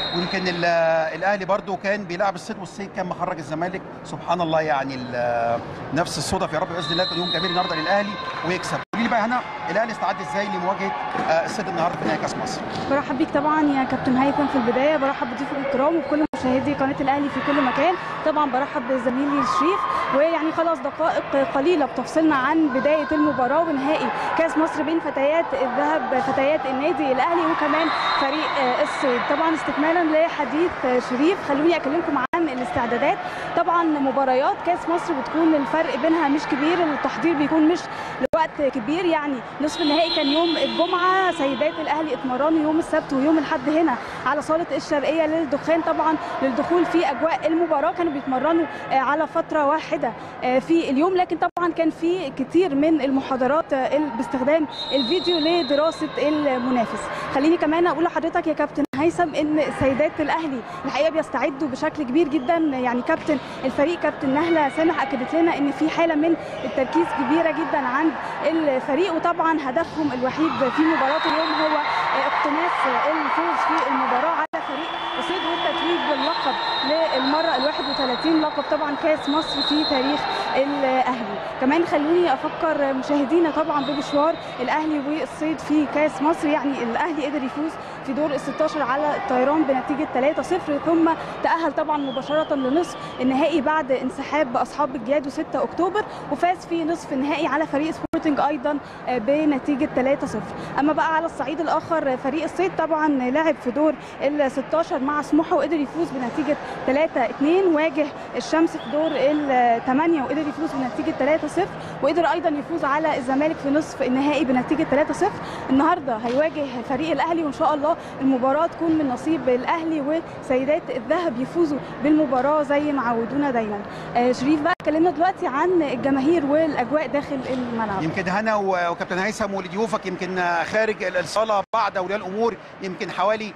ويمكن ال- الاهلي برضو كان بيلعب الصيد والصيد كان مخرج الزمالك سبحان الله يعني ال- نفس الصدف يا رب باذن الله يكون يوم جميل النهارده للاهلي ويكسب قولي لي بقى هنا الاهلي استعد ازاي لمواجهه آه، الصيد النهارده في نهائي كاس مصر برحب بيك طبعا يا كابتن هيثم في البدايه برحب بضيوفك الكرام وبكل مشاهدي قناه الاهلي في كل مكان طبعا برحب بزميلي شريف ويعني خلاص دقائق قليله بتفصلنا عن بدايه المباراه ونهائي كاس مصر بين فتيات الذهب فتيات النادي الاهلي وكمان فريق آه، الصيد طبعا استكمالا لحديث آه، شريف خلوني اكلمكم عن الاستعدادات طبعا مباريات كاس مصر بتكون الفرق بينها مش كبير التحضير بيكون مش لوقت كبير يعني نصف النهائي كان يوم الجمعه سيدات الاهلي اتمرنوا يوم السبت ويوم الاحد هنا على صاله الشرقيه للدخان طبعا للدخول في اجواء المباراه كانوا بيتمرنوا آه، على فتره واحده آه، في اليوم لكن طبعا كان في كتير من المحاضرات آه، ال- باستخدام الفيديو لدراسه المنافس خليني كمان اقول لحضرتك يا كابتن هيثم ان سيدات الاهلي الحقيقه بيستعدوا بشكل كبير جدا يعني كابتن الفريق كابتن نهله سامح اكدت لنا ان في حاله من التركيز كبيره جدا عند الفريق وطبعا هدفهم الوحيد في مباراه اليوم هو اقتناص الفوز في المباراه على فريق الصيد والتتويج باللقب للمره ال 31 لقب طبعا كاس مصر في تاريخ الاهلي كمان خلوني افكر مشاهدينا طبعا بمشوار الاهلي والصيد في كاس مصر يعني الاهلي قدر يفوز في دور ال 16 على الطيران بنتيجه 3-0 ثم تاهل طبعا مباشره لنصف النهائي بعد انسحاب اصحاب الجياد 6 اكتوبر وفاز في نصف النهائي على فريق سبورتنج ايضا آه، بنتيجه 3-0 اما بقى على الصعيد الاخر فريق الصيد طبعا لعب في دور ال 16 مع سموحه وقدر يفوز بنتيجه 3-2 واجه الشمس في دور ال 8 وقدر يفوز بنتيجه 3-0 وقدر ايضا يفوز على الزمالك في نصف النهائي بنتيجه 3-0 النهارده هيواجه فريق الاهلي وان شاء الله المباراه تكون من نصيب الاهلي وسيدات الذهب يفوزوا بالمباراه زي ما عودونا دايما آه، شريف بقى اتكلمنا دلوقتي عن الجماهير والاجواء داخل الملعب يمكن هنا و- وكابتن هيثم ولضيوفك يمكن خارج ال- الصاله بعض اولياء الامور يمكن حوالي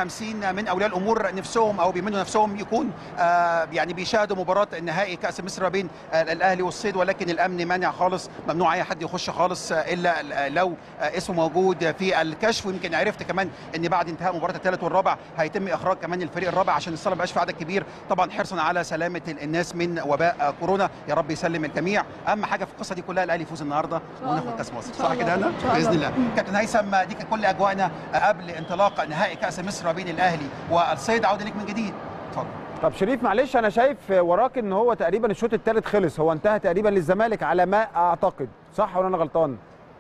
50 من اولياء الامور نفسهم او بيمنوا نفسهم يكون آه، يعني بيشاهدوا مباراه النهائي كاس مصر ما بين آه، الاهلي والصيد ولكن الامن مانع خالص ممنوع اي حد يخش خالص آه، الا ال- لو آه، اسمه موجود في الكشف ويمكن عرفت كمان ان بعد انتهاء مباراه الثالث والرابع هيتم اخراج كمان الفريق الرابع عشان الصاله ما يبقاش في عدد كبير طبعا حرصا على سلامه الناس من وباء آه، كورونا يا رب يسلم الجميع اهم حاجه في القصه دي كلها الاهلي يفوز النهارده شاء وناخد الله. كاس مصر إن شاء صح كده الله. انا إن شاء باذن الله. الله كابتن هيثم دي كانت كل اجواءنا قبل انطلاق نهائي كاس مصر ما بين الاهلي والصيد عوده ليك من جديد اتفضل طب شريف معلش انا شايف وراك ان هو تقريبا الشوط الثالث خلص هو انتهى تقريبا للزمالك على ما اعتقد صح ولا انا غلطان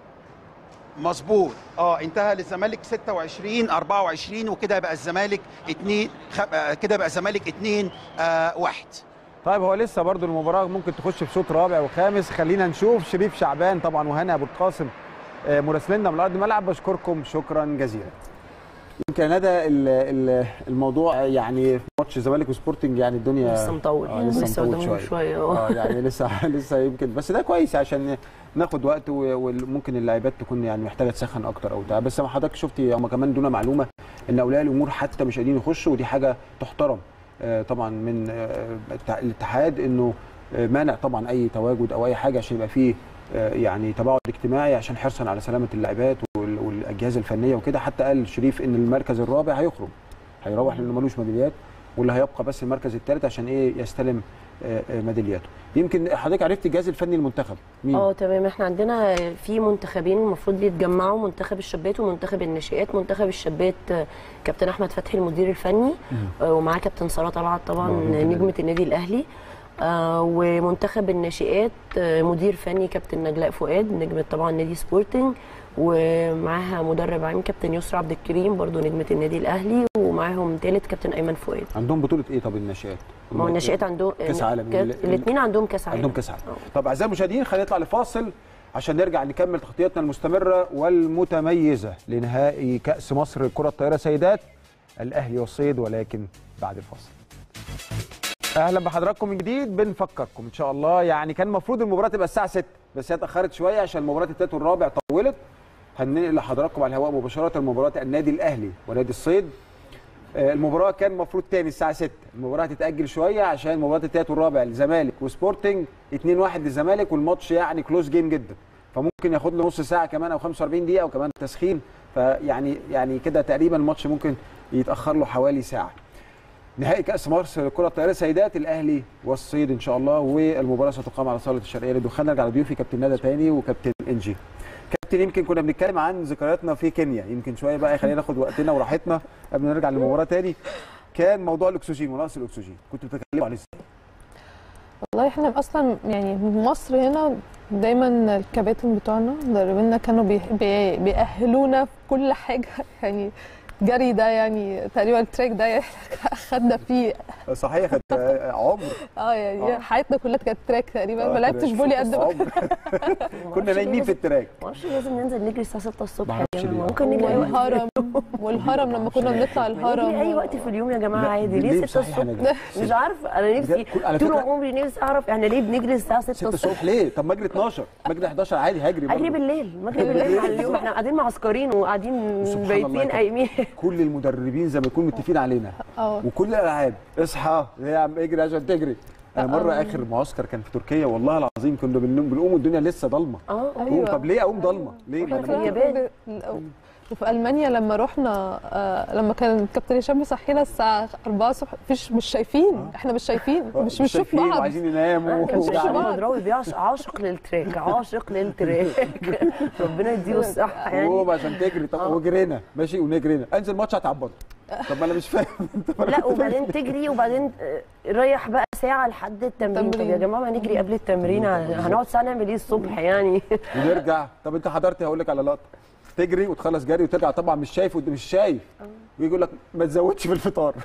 مظبوط اه انتهى للزمالك 26 24 وكده بقى الزمالك 2 خ... آه، كده بقى الزمالك 2 آه 1 طيب هو لسه برضو المباراه ممكن تخش في شوط رابع وخامس خلينا نشوف شريف شعبان طبعا وهنا ابو القاسم آه، مراسليننا من ارض الملعب بشكركم شكرا جزيلا يمكن ندى ال- ال- الموضوع يعني في ماتش الزمالك وسبورتنج يعني الدنيا لسه مطول آه لسه, لسه مطول قدامهم شويه شويه اه اه يعني لسه لسه يمكن بس ده كويس عشان ناخد وقت و- وممكن اللاعبات تكون يعني محتاجه تسخن اكتر او بتاع بس ما حضرتك شفتي هم كمان دون معلومه ان اولياء الامور حتى مش قادرين يخشوا ودي حاجه تحترم آه، طبعا من آه، التع- الاتحاد انه آه، مانع طبعا اي تواجد او اي حاجه عشان يبقى فيه آه، يعني تباعد اجتماعي عشان حرصا على سلامه اللاعبات وال- والاجهزه الفنيه وكده حتى قال شريف ان المركز الرابع هيخرج هيروح لانه ملوش ميداليات واللي هيبقى بس المركز الثالث عشان ايه يستلم آه، آه، ميدالياته يمكن حضرتك عرفت الجهاز الفني المنتخب مين اه تمام احنا عندنا في منتخبين المفروض يتجمعوا منتخب الشابات ومنتخب الناشئات منتخب الشابات آه، كابتن احمد فتحي المدير الفني آه، ومعاه كابتن ساره طلعت طبعا آه، ممكن نجمه النادي الاهلي آه، ومنتخب الناشئات آه، مدير فني كابتن نجلاء فؤاد نجمه طبعا نادي سبورتنج ومعاها مدرب عام كابتن يسرا عبد الكريم برضو نجمه النادي الاهلي ومعاهم ثالث كابتن ايمن فؤاد عندهم بطوله ايه طب الناشئات ما هو الناشئات عندهم كأس عالم. الاثنين عندهم كاس عالم عندهم كاس عالم آه. طب اعزائي المشاهدين خلينا نطلع لفاصل عشان نرجع نكمل تغطيتنا المستمره والمتميزه لنهائي كاس مصر كره الطائره سيدات الاهلي والصيد ولكن بعد الفاصل اهلا بحضراتكم من جديد بنفكركم ان شاء الله يعني كان المفروض المباراه تبقى الساعه 6 بس هي اتاخرت شويه عشان مباراه الثالث والرابع طولت هننقل لحضراتكم على الهواء مباشره مباراه النادي الاهلي ونادي الصيد آه، المباراه كان المفروض تاني الساعه 6 المباراه هتتاجل شويه عشان مباراه الثالث والرابع الزمالك وسبورتنج 2-1 للزمالك والماتش يعني كلوز جيم جدا فممكن ياخد له نص ساعه كمان او 45 دقيقه او كمان تسخين فيعني يعني كده تقريبا الماتش ممكن يتاخر له حوالي ساعه نهائي كاس مصر لكره الطائره سيدات الاهلي والصيد ان شاء الله والمباراه ستقام على صاله الشرقيه للدخان نرجع لضيوفي كابتن ندى تاني وكابتن انجي كابتن يمكن كنا بنتكلم عن ذكرياتنا في كينيا يمكن شويه بقى خلينا ناخد وقتنا وراحتنا قبل ما نرجع للمباراه تاني كان موضوع الاكسجين ونقص الاكسجين كنتوا بتتكلموا عليه ازاي؟ والله احنا اصلا يعني مصر هنا دايما الكباتن بتوعنا مدربينا كانوا بي بي بيأهلونا في كل حاجه يعني جري ده يعني تقريبا التراك ده يعني خدنا فيه صحيح كانت عمر اه يعني آه. حياتنا كلها كانت تراك تقريبا ما آه، لعبتش كانت فولي قد ما عمر. كنا نايمين في التراك معرفش لازم ننزل نجري الساعه 6 الصبح يا معرفش جماعه ليه. ممكن نجري اي وقت والهرم والهرم لما كنا بنطلع الهرم نجري اي وقت في اليوم يا جماعه لا، عادي بالليل ليه 6 صحيح الصبح نجري. مش عارفه انا نفسي بجد، كل- على طول فكرة- عمري نفسي اعرف احنا ليه بنجري الساعه 6 6 الصبح الصبح ليه؟ طب ما اجري 12 ما اجري 11 عادي هجري اجري برضه. بالليل ما اجري بالليل على اليوم احنا قاعدين معسكرين وقاعدين سبحان الله بايتين كده. قايمين كل المدربين زي ما يكونوا متفقين علينا اه وكل الالعاب اصحى يا عم اجري عشان تجري انا مره آه. اخر معسكر كان في تركيا والله العظيم كنا بنقوم بنقوم والدنيا لسه ضلمه اه قوم أيوة. طب ليه اقوم ضلمه ليه ما إحنا أنا في ممكن- اليابان. وفي المانيا لما رحنا آه لما كان الكابتن هشام يصحينا الساعه 4 الصبح مفيش مش شايفين احنا مش شايفين مش بنشوف شايفين بعض وعايزين يناموا كان وجعانين. شيخ مدراوي بيعشق عاشق للتراك عاشق للتراك ربنا يديله الصحه يعني قوم عشان تجري طب آه. وجرينا ماشي ونجرينا انزل ماتش هتعبط طب ما انا مش فاهم انت لا وبعدين تجري وبعدين آه، ريح بقى ساعه لحد التمرين طب يا تمرين. جماعه ما نيجي قبل التمرين هنقعد ساعه نعمل ايه الصبح يعني ونرجع طب انت حضرت هقول لك على لقطه تجري وتخلص جري وترجع طبعا مش شايف وانت مش شايف ويجي يقول لك ما تزودش في الفطار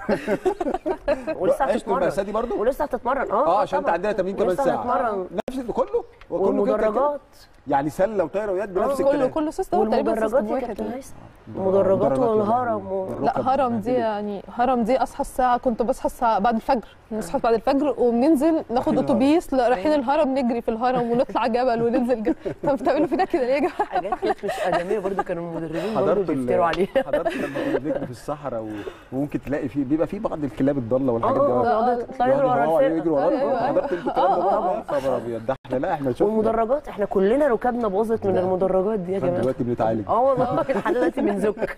ولسه عشت هتتمرن المأساة دي برضه؟ ولسه هتتمرن اه اه عشان انت طبعاً. عندنا تمرين كمان ولسه ساعه هنتمرن نفس ده كله وكله كده كده. والمدرجات يعني سله وطايره ويد بنفس كله الكلام كله سيستم تقريبا والمدرجات سيستم يا واحد كابتن يعني. هيثم المدرجات والهرم و... لا هرم دي يعني هرم دي اصحى الساعه كنت بصحى الساعه بعد الفجر نصحى بعد الفجر وبننزل ناخد رايحين اتوبيس لا، رايحين الهرم نجري في الهرم ونطلع جبل وننزل جبل طب بتعملوا فينا كده ليه يا جماعه حاجات كانت مش ادميه برضو كانوا المدربين برضو حضرت ال- بيفتروا عليها حضرت لما كنا بنجري في الصحراء و- وممكن تلاقي فيه بيبقى فيه بعض الكلاب الضاله اه والحاجات دي اه آه. يقعدوا يطلعوا يجروا يقعدوا ورا يدوروا عليه الفرقه ويجروا أيوة، وراه أيوة. حضرت انتوا الكلام ده آه، برضه؟ آه. يا خبر ابيض ده احنا لا احنا شفنا والمدرجات احنا كلنا ركبنا باظت من لا. المدرجات دي يا لحد جماعه دلوقتي بنتعالج اه والله لحد دلوقتي بنزك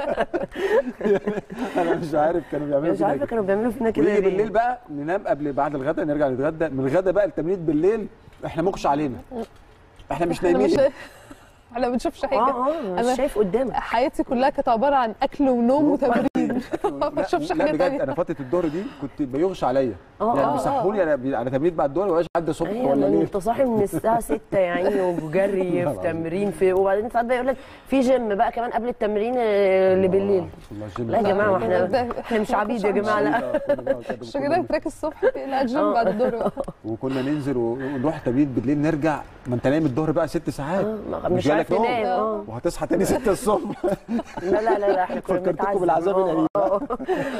انا مش عارف كانوا بيعملوا مش فينا عارفه إيه. كانوا بيعملوا فينا كده ونيجي ليه بالليل بقى ننام قبل بعد الغداء نرجع نتغدى من الغداء بقى التمرين بالليل احنا مغشى علينا احنا مش احنا مش نايمين احنا ما بنشوفش حاجه اه اه أنا- مش شايف قدامك حياتي كلها كانت عباره عن اكل ونوم وتمرين ما بشوفش لا حاجه بجد تانية انا فتره الظهر دي كنت بيغشى عليا اه يعني اه بيصحوني انا على تمرين بعد الظهر ما بقاش عدى صبح ايوه ولا ما ليل انت صاحي من الساعه 6 يعني وجري لا في لا. تمرين في وبعدين ساعات بقى يقول لك في جيم بقى كمان قبل التمرين آه، اللي بالليل والله الجيم لا يا بتاعنا جماعه ده- احنا احنا مش عبيد يا جماعه لا آه، كنا بقى كده مش كده كنا- تراك الصبح لا الجيم بعد الظهر وكنا ننزل ونروح تمرين بالليل نرجع ما انت نايم الظهر بقى ست ساعات آه، ما- مش مش عارف جايلك نوم. تنام اه وهتصحى تاني 6 الصبح لا لا لا لا احنا كنا فكرتكم بنتعذب. بالعذاب آه، الأليم. آه، آه.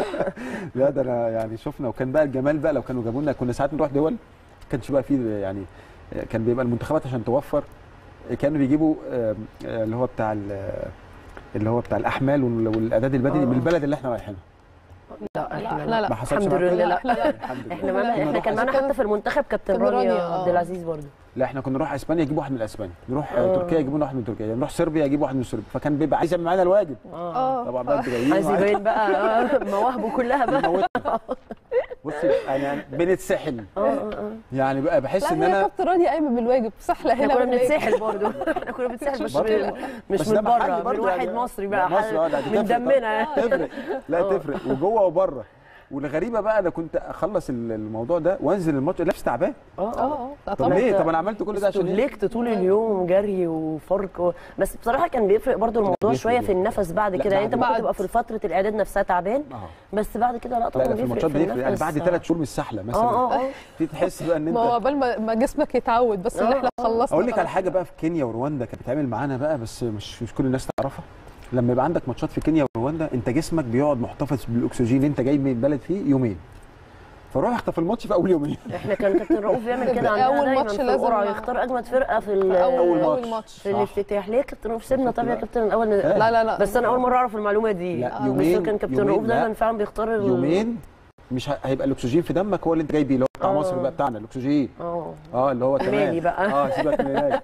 لا ده انا يعني شفنا وكان بقى الجمال بقى لو كانوا جابوا لنا كنا ساعات نروح دول ما كانش بقى فيه يعني كان بيبقى المنتخبات عشان توفر كانوا بيجيبوا آه، آه، اللي هو بتاع ال- اللي هو بتاع الاحمال وال- والاعداد البدني آه. من البلد اللي احنا رايحينها لا لا احنا احنا لا لا ما حصلش الحمد معاكم لله كده؟ لا الحمد لله احنا ما احنا كان معانا حتى في المنتخب كابتن كان رانيا، رانيا آه. عبد العزيز برضه لا احنا كنا نروح اسبانيا يجيبوا واحد من اسبانيا نروح آه. آه. تركيا يجيبوا لنا واحد من تركيا نروح صربيا يجيبوا واحد من صربيا فكان بيبقى عايز يعمل معانا الواجب اه اه طبعا بقى انتوا جايين عايز وعايز- يبين بقى آه، مواهبه كلها بقى بنموتنا. بصي يعني بنتسحل اه اه اه يعني بقى بحس لا ان هي انا كابتن رانيا قايمه بالواجب سحله احنا هنا كنا بالواجب. بنتسحل برضه احنا كنا بنتسحل بس برضه. من- مش بس من ده محلي بره من برضه واحد يعني. مصري بقى مصري اه ده من تفرق دمنا تفرق لا آه. تفرق وجوه وبره والغريبه بقى انا كنت اخلص ال- الموضوع ده وانزل الماتش نفسي تعبان اه اه اه اه طب طبعا ليه طب انا عملت كل ده عشان ايه استهلكت طول اليوم جري وفرق و... بس بصراحه كان بيفرق برضو الموضوع بيفرق شويه جدا. في النفس بعد لا، كده يعني انت بعد- ممكن تبقى في فتره الاعداد نفسها تعبان اه بس بعد كده لا لا طبعا لا في بيفرق الماتشات بيفرق يعني النفس. بعد ثلاث شهور من السحله اه مثلا اه اه في تحس بقى ان ما هو انت قبل ما ما جسمك يتعود بس ان آه، احنا آه. خلصنا اقول لك على خلاص. حاجه بقى في كينيا ورواندا كانت بتتعمل معانا بقى بس مش مش كل الناس تعرفها لما يبقى عندك ماتشات في كينيا ورواندا انت جسمك بيقعد محتفظ بالاكسجين اللي انت جاي من البلد فيه يومين فروح اخطف الماتش في اول يومين احنا كان كابتن رؤوف بيعمل كده أول عندنا دايما ماتش في لازم القرعه مع- يختار اجمد فرقه في ال- اول ماتش. اول ماتش في الافتتاح ليه كابتن رؤوف سيبنا طب يا لا. كابتن الاول لا لا لا بس انا اول مره اعرف المعلومه دي لا، بس يومين- كان كابتن يومين، رؤوف دايما لا. فعلا بيختار ال- يومين مش ه- هيبقى الاكسجين في دمك هو اللي انت جاي بيه اللي هو بتاع آه. مصر بقى بتاعنا الاكسجين اه اه اللي هو تمام مالي بقى. اه سيبك من هناك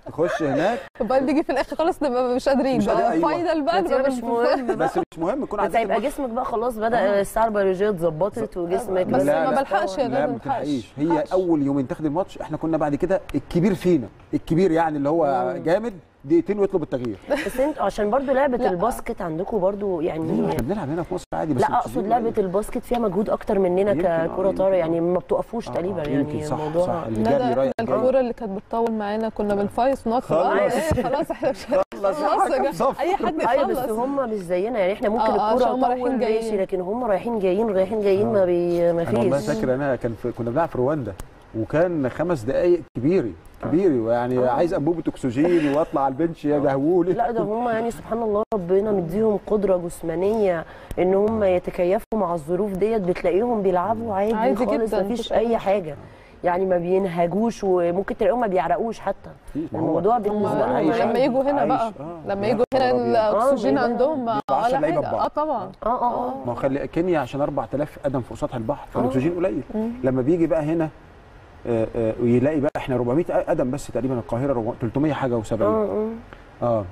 تخش هناك وبعدين بيجي في الاخر خلاص نبقى مش قادرين مش قادر- بقى أيوة. فاينل بقى بس نبقى مش مهم بقى. بس مش مهم يكون بس عديت هيبقى الماتش. جسمك بقى خلاص بدا الساعه البيولوجيه اتظبطت وجسمك بس لا، ما لا. بلحقش يا لا ندى ما ما بلحقش تلحقيش هي بلحقش. اول يومين تاخد الماتش احنا كنا بعد كده الكبير فينا الكبير يعني اللي هو جامد دقيقتين ويطلب التغيير بس انتوا عشان برضو لعبه لا. الباسكت عندكم برضو يعني احنا بنلعب هنا في مصر عادي بس لا مش اقصد زي- لعبه الباسكت فيها مجهود اكتر مننا يمكن، آه، ككره يمكن، طايره آه. يعني ما بتوقفوش آه، آه، تقريبا يمكن يعني صح الموضوع صح اللي ندى جري رايح جاي. الكوره اللي كانت بتطول معانا كنا بنفايص ونقعد في الأرض. خلاص. إيه، خلاص احنا مش خلص يا خلاص يا حكم جماعة. صف. اي حد ايوه بس يخلص هم مش زينا يعني احنا ممكن آه، آه، الكوره عشان هم رايحين تطول جايين. ماشي لكن هم رايحين جايين رايحين جايين ما بي ما انا والله فيش فاكر انا كان في كنا بنلعب في رواندا وكان خمس دقائق كبيري كبيري ويعني عايز انبوبه اكسجين واطلع على البنش يا دهولي لا ده هم يعني سبحان الله ربنا مديهم قدره جسمانيه ان هم يتكيفوا مع الظروف ديت بتلاقيهم بيلعبوا عادي, عادي خالص جداً، مفيش مفيش اي أي حاجه يعني ما بينهجوش وممكن تلاقيهم ما بيعرقوش حتى ما هو الموضوع هم بالنسبه لهم عايش لما عادي. يجوا هنا عايش. بقى آه. لما يا يجوا هنا خبر أبيض. الاكسجين آه، عندهم بيبقى ولا 10 لعيبة حاجه ببعض. اه طبعا اه اه اه ما هو خلي كينيا عشان 4000 قدم فوق سطح البحر فالاكسجين قليل لما بيجي بقى هنا آه، آه، ويلاقي بقى احنا 400 قدم بس تقريبا القاهره ربع- 300 حاجه و70 اه اه اه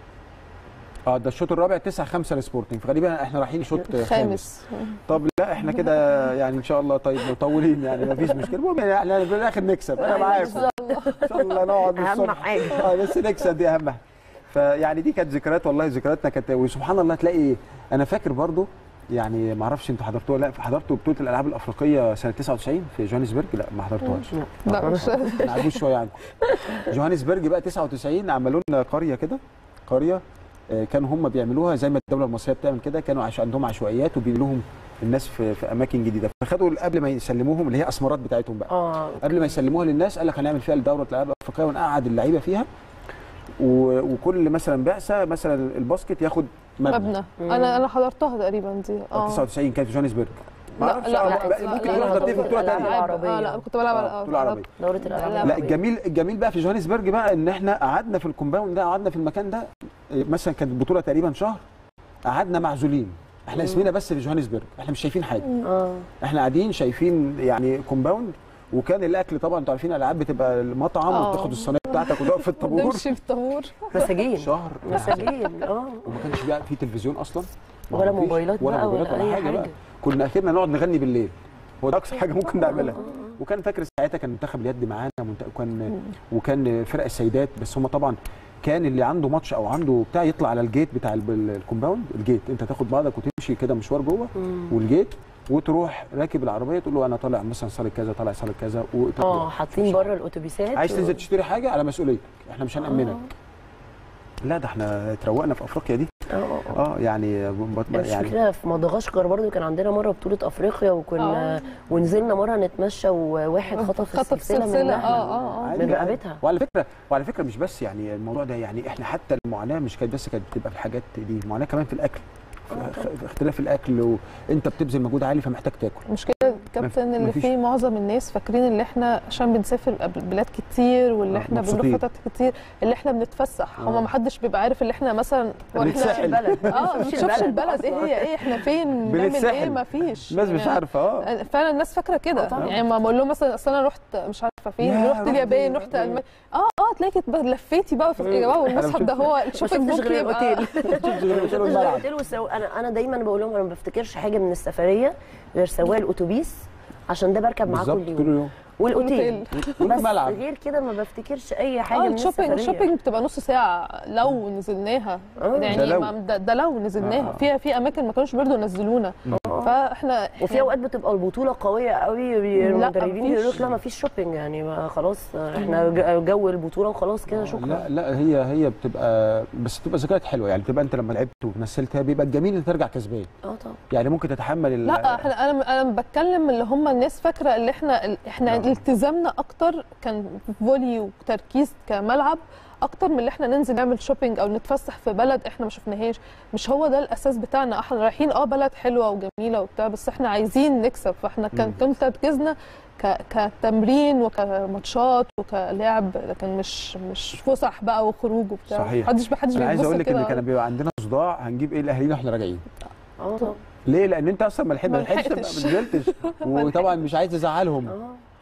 اه ده الشوط الرابع 9 5 لسبورتنج فغالبا احنا رايحين شوط خامس خامس طب لا احنا كده يعني ان شاء الله طيب مطولين يعني ما فيش مشكله المهم يعني احنا في الاخر نكسب انا معاكم ان شاء الله نقعد اهم للصبح حاجه اه بس نكسب دي اهم حاجه فيعني دي كانت ذكريات والله ذكرياتنا كانت وسبحان الله تلاقي انا فاكر برضو يعني ما اعرفش انتوا حضرتوها ولا لا حضرتوا بطوله الالعاب الافريقيه سنه 99 في جوهانسبرج لا ما حضرتوهاش لا مش انا عجوز شويه عنكم جوهانسبرج بقى 99 عملوا لنا قريه كده قريه آه، كانوا هم بيعملوها زي ما الدوله المصريه بتعمل كده كانوا عش... عندهم عشوائيات وبينقلوهم الناس في, في اماكن جديده فخدوا قبل ما يسلموهم اللي هي اسمرات بتاعتهم بقى اه قبل ما يسلموها للناس قال لك هنعمل فيها دوره الالعاب الافريقيه ونقعد اللعيبه فيها و... وكل مثلا بعثه مثلا الباسكت ياخد مبنى مبنى انا انا حضرتها تقريبا دي اه 99 كانت في جوهانسبرج ما لا اعرفش لا آه، لا بقى- لا، ممكن لا، تكون لا، حضرتيها في بطوله لا، ثانيه لا، العربيه اه لا كنت بلعب آه، بطوله عربيه دوره لا، الالعاب لا الجميل الجميل بقى في جوهانسبرج بقى ان احنا قعدنا في الكومباوند ده قعدنا في المكان ده إيه، مثلا كانت البطوله تقريبا شهر قعدنا معزولين احنا اسمنا بس في جوهانسبرج احنا مش شايفين حاجه اه احنا قاعدين شايفين يعني كومباوند وكان الاكل طبعا انتوا عارفين الالعاب بتبقى المطعم آه. وتاخد الصينيه بتاعتك وتقف في الطابور نمشي في طابور مساجين شهر مساجين اه وما كانش بقى في تلفزيون اصلا ما ولا فيش. موبايلات ولا بقى موبايلات ولا ولا أي حاجه بقى حاجة. كنا اخرنا نقعد نغني بالليل هو ده اقصى حاجه ممكن نعملها وكان فاكر ساعتها كان منتخب اليد معانا منت- وكان وكان فرق السيدات بس هم طبعا كان اللي عنده ماتش او عنده بتاع يطلع على الجيت بتاع الب- الكومباوند الجيت انت تاخد بعضك وتمشي كده مشوار جوه والجيت وتروح راكب العربيه تقول له انا طالع مثلا صاله كذا طالع صاله كذا وتطلع. اه حاطين بره الاتوبيسات عايز و- تنزل تشتري حاجه على مسؤوليتك احنا مش هنأمنك لا ده احنا اتروقنا في افريقيا دي اه اه اه يعني بط- يعني مش يعني فاكره في مدغشقر برضو كان عندنا مره بطوله افريقيا وكنا آه. ونزلنا مره نتمشى وواحد خطف خطف السلسله سلسله من اه اه اه عادي من يعني. رقبتها وعلى فكره وعلى فكره مش بس يعني الموضوع ده يعني احنا حتى المعاناه مش كانت بس كانت بتبقى في الحاجات دي المعاناه كمان في الاكل في في اختلاف الاكل وانت بتبذل مجهود عالي فمحتاج تاكل المشكله كابتن اللي مفيش- فيه معظم الناس فاكرين اللي احنا عشان بنسافر قبل- بلاد كتير واللي آه، احنا بنروح مبسوطين. فترات كتير اللي احنا بنتفسح آه. هما ما حدش بيبقى عارف اللي احنا مثلا هو بنتسحل. احنا البلد اه ما بنشوفش البلد ايه هي ايه احنا فين بنعمل ايه بنتسحل. ما فيش الناس مش عارفه اه فعلا الناس فاكره كده آه طبعا. يعني ما بقول لهم مثلا اصل انا رحت مش عارفه فين يا رحت رحت اليابان إيه؟ رحت المانيا اه اه تلاقي كده لفيتي بقى في يا جماعه والمصحف ده هو ما الشوبينج شفتش بوك غير يبقى الاوتيل شفت غير شفتش الملعب. غير الاوتيل والسو... انا انا دايما بقول لهم انا ما بفتكرش حاجه من السفريه غير سواق الاتوبيس عشان ده بركب معاه بالظبط كل طول يوم اليوم والاوتيل بس والملعب غير كده ما بفتكرش اي حاجه اه من الشوبينج السفريه الشوبينج بتبقى نص ساعه لو نزلناها آه. ده يعني لو. ما- ده, ده لو نزلناها آه. فيها في اماكن ما كانوش برضه ينزلونا فاحنا وفي اوقات بتبقى البطوله قويه قوي بي- لا، المدربين مفيش. يقولوا لك لا ما فيش شوبينج يعني ما خلاص احنا ج- جو البطوله وخلاص كده شكرا لا لا هي هي بتبقى بس بتبقى ذكريات حلوه يعني تبقى انت لما لعبت ومثلتها بيبقى الجميل ان ترجع كسبان اه طبعا يعني ممكن تتحمل ال- لا احنا انا انا بتكلم اللي هم الناس فاكره اللي احنا احنا آه. التزامنا اكتر كان فولي وتركيز كملعب اكتر من اللي احنا ننزل نعمل شوبينج او نتفسح في بلد احنا ما شفناهاش مش هو ده الاساس بتاعنا احنا رايحين اه بلد حلوه وجميله وبتاع بس احنا عايزين نكسب فاحنا كان كان تركيزنا ك- كتمرين وكماتشات وكلعب لكن مش مش فسح بقى وخروج وبتاع صحيح. محدش محدش انا عايز بيتبسط اقول لك ان كده. كان بيبقى عندنا صداع هنجيب ايه الاهالينا واحنا راجعين اه طبعا ليه لان انت اصلا ما لحقت- ما ما لحقتش تبقى لحقتش. ما نزلتش وطبعا مش عايز ازعلهم اه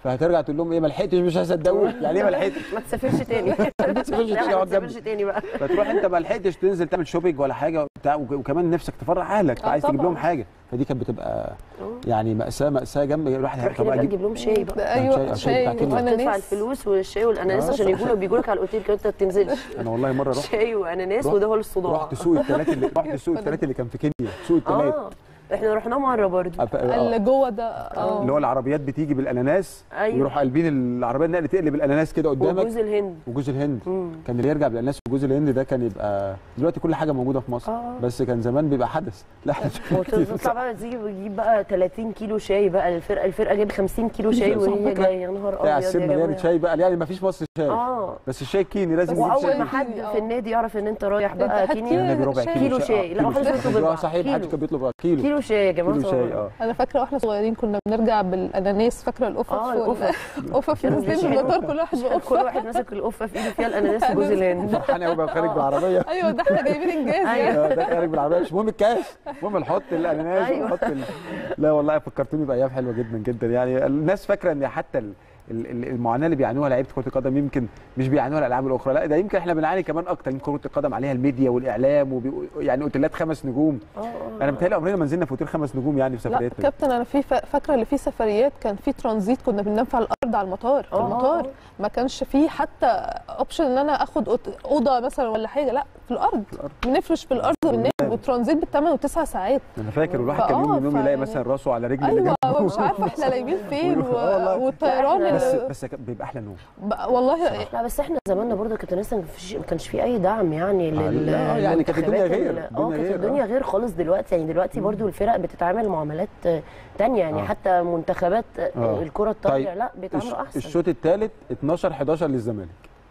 فهترجع تقول لهم ايه ما لحقتش مش هيصدقوك يعني ايه ما لحقتش ما تسافرش تاني ما تسافرش تاني ما اقعد جنبي تسافرش تاني بقى فتروح انت ما لحقتش تنزل تعمل شوبينج ولا حاجه وبتاع وك- وكمان نفسك تفرح اهلك اه فعايز تجيب طبعا. لهم حاجه فدي كانت بتبقى يعني مأساة مأساة جنب الواحد تروح طب كده بقى اجيب تجيب لهم شاي بقى ايوه شاي- شاي بتاع شاي كيلو. تدفع واناناس الفلوس والشاي والاناناس آه. عشان يجوا بيجوا لك على الاوتيل كده انت ما بتنزلش انا والله مره رحت شاي واناناس رحت- وده هو الصداع رحت سوق الثلاث اللي رحت سوق الثلاث اللي كان في كينيا سوق الثلاث اه احنا رحنا مره برضه اللي جوه ده اه اللي هو العربيات بتيجي بالاناناس أيوة. ويروحوا قلبين العربيه النقل تقلب الاناناس كده قدامك وجوز الهند وجوز الهند مم. كان اللي يرجع بالاناناس وجوز الهند ده كان يبقى دلوقتي كل حاجه موجوده في مصر آه. بس كان زمان بيبقى حدث لا احنا شفنا كتير. وتطلع بقى تيجي وتجيب بقى 30 كيلو شاي بقى الفرقه الفرقه جايبه 50 كيلو شاي صح وهي فكرة. جايه يا نهار بتاع ابيض السن يا مليان جماعه شاي بقى يعني ما فيش مصر شاي اه بس الشاي كيني لازم بس نجيب واول شاي ما حد آه. في النادي يعرف ان انت رايح انت بقى هات كينيا كيلو النبي ربع شاي. كيلو كيلو شاي. لا، كيلو محدش شاي. بيطلب آه، ربع. صحيح كيلو. محدش كان بيطلب كيلو كيلو شاي يا جماعه كيلو شاي اه انا فاكره واحنا صغيرين كنا بنرجع بالاناناس فاكره القفف اه وال- القفف القفف كانوا نازلين بيشيلوا. المطار كل واحد كل بقفه واحد ماسك القفه في ايده فيها الاناناس وجوز الهند فرحان قوي بقى خارج بالعربيه ايوه ده احنا جايبين انجاز يعني أيوة. آه، ده خارج بالعربيه مش مهم الكاش المهم نحط الاناناس أيوة. ونحط ال... لا والله فكرتوني بايام حلوه جدا جدا يعني الناس فاكره ان حتى ال... ال- ال- المعاناه اللي بيعانوها لعيبه كره القدم يمكن مش بيعانوها الالعاب الاخرى لا ده يمكن احنا بنعاني كمان اكتر من كره القدم عليها الميديا والاعلام وبي... يعني اوتيلات خمس نجوم اه انا متهيألي عمرنا ما نزلنا في اوتيل خمس نجوم يعني في لا سفرياتنا كابتن انا في فا- فاكره اللي في سفريات كان في ترانزيت كنا بننام في على الارض على المطار في آه. المطار ما كانش في حتى اوبشن ان انا اخد أوت- اوضه مثلا ولا حاجه لا في الارض الأرض. بنفرش في الارض وبننام والترانزيت بالثمان وتسع ساعات انا فاكر الواحد كان فآه، يوم من يوم يلاقي فيعني- مثلا راسه على رجل اللي ايوه جنبه مش عارفه احنا نايمين فين آه والله. و... والطيران لا، بس اللي- بس كان بيبقى احلى نوم بقى- والله لا بس احنا زماننا برضه كانت لسه ما فيش- ما كانش في اي دعم يعني آه، لل لا، يعني كانت الدنيا للمنتخبات غير، ال- اه الدنيا كانت غير، الدنيا آه. غير خالص دلوقتي يعني دلوقتي برضه الفرق بتتعامل معاملات آه، تانية يعني آه. حتى منتخبات آه، آه. الكره الطايره طيب، لا بيتعاملوا الش- احسن الشوط الثالث 12 11 للزمالك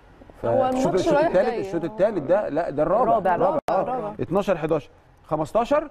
هو فالشوط- الماتش الشوط رايح الثالث جاي. الشوط الثالث ده لا ده الرابع الرابع، الرابع آه. الرابع. 12 11 15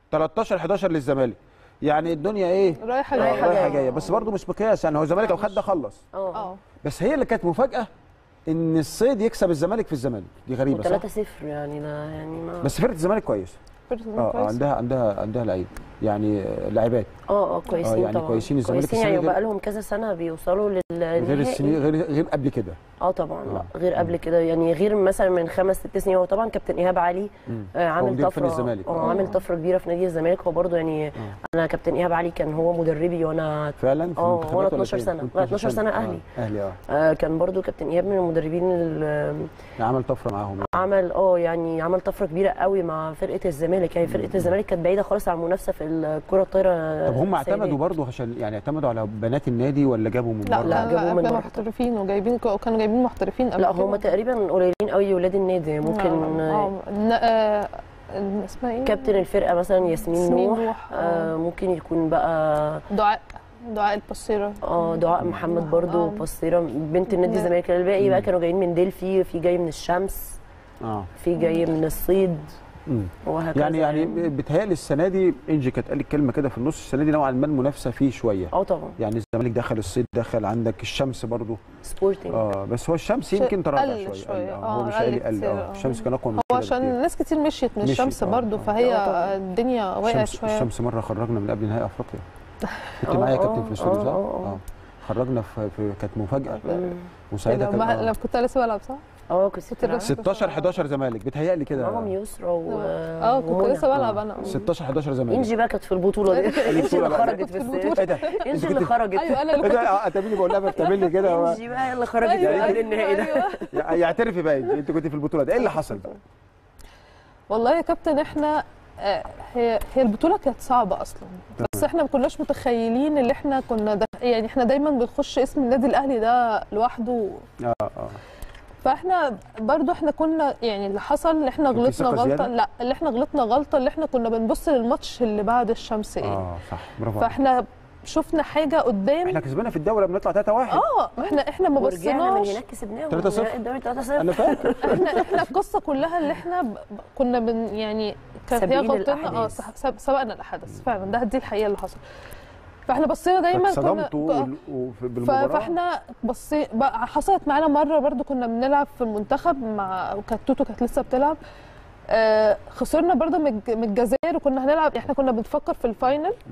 13 11 للزمالك يعني الدنيا ايه رايحه رايحة جايه رايحه جايه. جايه بس برضه مش مقياس يعني هو الزمالك لو خد ده خلص اه اه بس هي اللي كانت مفاجاه ان الصيد يكسب الزمالك في الزمالك دي غريبه صح 3 0 يعني ده يعني ما بس فرقه الزمالك كويس اه آه، كويس. عندها عندها عندها لعيب يعني آه، لاعبات اه اه كويسين آه، يعني طبعا كويسين الزمالك كويسين يعني السنة دي- وبقى لهم كذا سنه بيوصلوا غير للنهائي السنين غير غير قبل كده اه طبعا آه. لا غير قبل كده يعني غير مثلا من خمس ست سنين هو طبعا كابتن ايهاب علي مم. آه هو عامل مدير فني طفره الزمالك. اه آه. عامل طفره كبيره في نادي الزمالك هو برضه يعني انا كابتن ايهاب علي كان هو مدربي وانا فعلا في آه، المنتخبات وأنا ولا 12 فين؟ سنة. وأنت لا، 12 سنة أهلي. آه، اهلي اه آه كان برضه كابتن ايهاب من المدربين اللي عمل طفره معاهم عمل اه يعني عمل طفره كبيره قوي مع فرقه الزمالك يعني فرقه الزمالك كانت بعيده خالص عن المنافسه في الكره الطايره طب هم السيدات. اعتمدوا برضه عشان يعني اعتمدوا على بنات النادي ولا جابوا من لا بره؟ لا، لا جابوه من لا بره. محترفين وجايبين كانوا جايبين محترفين قبل لا كده. هم تقريبا قليلين قوي ولاد النادي ممكن اه ن- آه، اسمها ايه؟ كابتن الفرقه مثلا ياسمين ياسمين نوح نوح، آه ممكن يكون بقى دعاء دعاء البصيره اه دعاء محمد برضو آه. بصيره بنت النادي لا. الزمالك الباقي بقى كانوا جايين من دلفي في جاي من الشمس اه في جاي من الصيد مم. وهكذا يعني يعني بيتهيألي السنه دي انجي كانت قالت كلمه كده في النص السنه دي نوعا ما المنافسه فيه شويه اه طبعا يعني الزمالك دخل الصيد دخل عندك الشمس برضه سبورتنج اه بس هو الشمس شيء يمكن تراجع قل شويه شوية. قل. آه. هو آه، مش قل قال قل كتير، اه آه. الشمس كان اقوى من هو كده عشان بكتير. ناس كتير مشيت من مشيت، الشمس آه، برضو آه. فهي آه، طبعاً. الدنيا وقعت الشمس شويه الشمس مره خرجنا من قبل نهائي افريقيا كنت آه، معايا يا آه، كابتن في الاستوديو آه، صح؟ آه، آه. اه خرجنا في, في كانت مفاجاه مم. وساعتها لو, كان ما... آه. لو كنت لسه بلعب صح؟ اه كنت كنت بتلعب. لسه- 16 11 زمالك بيتهيألي كده معاهم يسرا و اه كنت ومنى. لسه بلعب انا 16 11 زمالك انجي بقى كانت في البطوله دي انجي اللي بقى. خرجت في السير ايه ده؟ انجي اللي خرجت ايوه انا ايه اللي ده آه، اتابيني بقول لها بتعمل لي كده هو- انجي بقى اللي خرجت أيوة، في قبل أيوة، النهائي ده أيوة. يع- يعترفي بقى انت انت كنت في البطوله دي ايه اللي حصل بقى؟ والله يا كابتن احنا آه، هي هي البطوله كانت صعبه اصلا بس احنا ما كناش متخيلين اللي احنا كنا ده يعني احنا دايما بنخش اسم النادي الاهلي ده لوحده اه اه فاحنا برضو احنا كنا يعني اللي حصل اللي احنا كان في غلطنا ثقة غلطه زيادة؟ لا اللي احنا غلطنا غلطه اللي احنا كنا بنبص للماتش اللي بعد الشمس ايه اه صح برافو عليك. فاحنا شفنا حاجه قدام احنا كسبنا في الدوري بنطلع 3 1 اه احنا احنا ما ورجعنا من بصيناش هناك كسبناهم 3-0. نهائي الدوري 3 انا 0 فاكر احنا احنا القصه كلها اللي احنا ب... ب- كنا بن يعني كانت هي سابقين غلطتنا اه الأحداث. سح- سب- سبقنا الاحداث فعلا ده دي الحقيقه اللي حصلت فاحنا بصينا دايما كنا صدمتوا وال- وفي- بالمباراه فاحنا بصي بقى حصلت معانا مره برضو كنا بنلعب في المنتخب مع وكانت توتو كانت لسه بتلعب آه خسرنا برضو من الج- من الجزائر وكنا هنلعب احنا كنا بنفكر في الفاينل مم.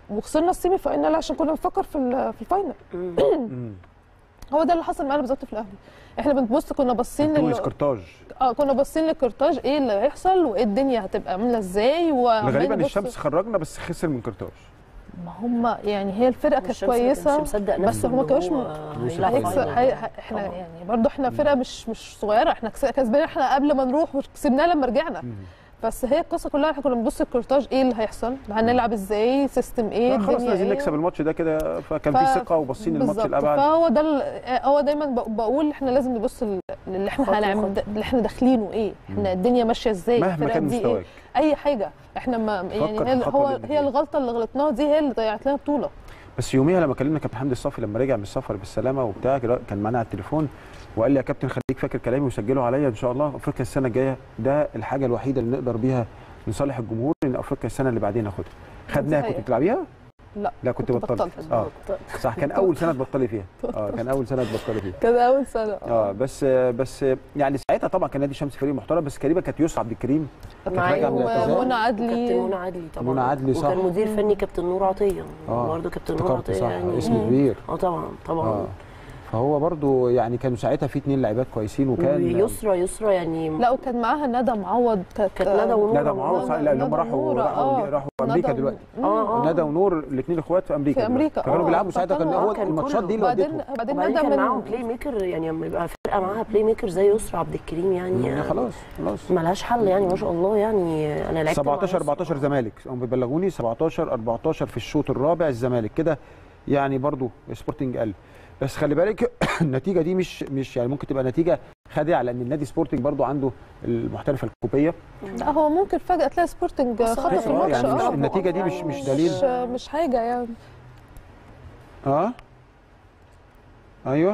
وخسرنا السيمي فاينال عشان كنا بنفكر في ال- في الفاينل مم. هو ده اللي حصل معانا بالظبط في الاهلي احنا بنبص كنا باصين انتوا لل... اسكرتاج اه كنا باصين للكرتاج ايه اللي هيحصل وايه الدنيا هتبقى عامله ازاي وعمالين غالبا نبص- الشمس خرجنا بس خسر من كرتاج ما هم يعني هي الفرقه كانت الشمس ما كويسه كانش مصدق بس نفسه هم ما إن كانوش هو م- وصل هيلعب هيكسب فاينل. هي... ه- احنا طبعاً. يعني برضو احنا فرقه مش مش صغيره احنا كس- كسبانين احنا قبل ما نروح وكسبناه لما رجعنا بس هي القصه كلها احنا كنا بنبص الكرتاج ايه اللي هيحصل هنلعب ازاي سيستم ايه خلاص الدنيا عايزين ايه نكسب الماتش ده كده فكان ف- في ثقه وباصين الماتش بالظبط. الابعد فهو ده ال- هو دايما ب- بقول احنا لازم نبص لل- للي احنا خطوة هنعمل خطوة. اللي احنا داخلينه ايه احنا الدنيا ماشيه ازاي مهما الفرقة كان دي مستواك ايه اي حاجه احنا ما يعني فكر في هي الخطوة هو اللي هي جاية. الغلطه اللي غلطناها دي هي اللي ضيعت لنا البطوله بس يوميها لما كلمنا كابتن حمدي الصافي لما رجع من السفر بالسلامه وبتاع كده كان معانا على التليفون وقال لي يا كابتن خليك فاكر كلامي وسجله عليا ان شاء الله افريقيا السنه الجايه ده الحاجه الوحيده اللي نقدر بيها نصالح الجمهور ان افريقيا السنه اللي بعدين ناخدها خدناها صحيح. كنت بتلعبيها؟ لا لا كنت كنت بطلت بطلت. اه صح كان اول سنه تبطلي فيها اه كان اول سنه تبطلي فيها كده اول سنه اه بس بس يعني ساعتها طبعا كان نادي الشمس فريق محترم بس كريمه كانت يسرى عبد الكريم معايا راجعة من الاعتزال. ومنى كابتن عدلي منى عدلي طبعا منى عدلي، صح. وكان مدير فني كابتن نور عطيه آه، برضه كابتن نور افتكرت عطيه صح يعني اسم كبير اه طبعا طبعا اه فهو برضو يعني كانوا ساعتها في اثنين لاعبات كويسين وكان يسرى يسرى يعني لا وكان معاها ندى معوض كانت كانت ندى ونور ندى معوض صح لا اللي هم ندى راحوا ونور، راحوا آه. راحوا امريكا ندى دلوقتي اه اه ندى ونور الاثنين اخوات في امريكا في دلوقتي. أمريكا، فكانوا آه. بيلعبوا ساعتها كان فكانوا- هو آه، كان الماتشات دي اللي بعدين ودتهم بعدين وبعدين ندى كان معاهم من بلاي ميكر يعني لما يبقى فرقه معاها بلاي ميكر زي يسرى عبد الكريم يعني يعني خلاص خلاص ملهاش حل يعني ما شاء الله يعني انا لعبت مع 17 يسرى. 14 زمالك هم بيبلغوني 17 14 في الشوط الرابع الزمالك كده يعني برضو سبورتنج قل بس خلي بالك النتيجه دي مش مش يعني ممكن تبقى نتيجه خادعه لان النادي سبورتنج برضو عنده المحترفه الكوبيه لا هو ممكن فجاه تلاقي سبورتنج صحيح. خطف آه، الماتش يعني مش اه النتيجه دي مش مش دليل مش مش حاجه يعني اه ايوه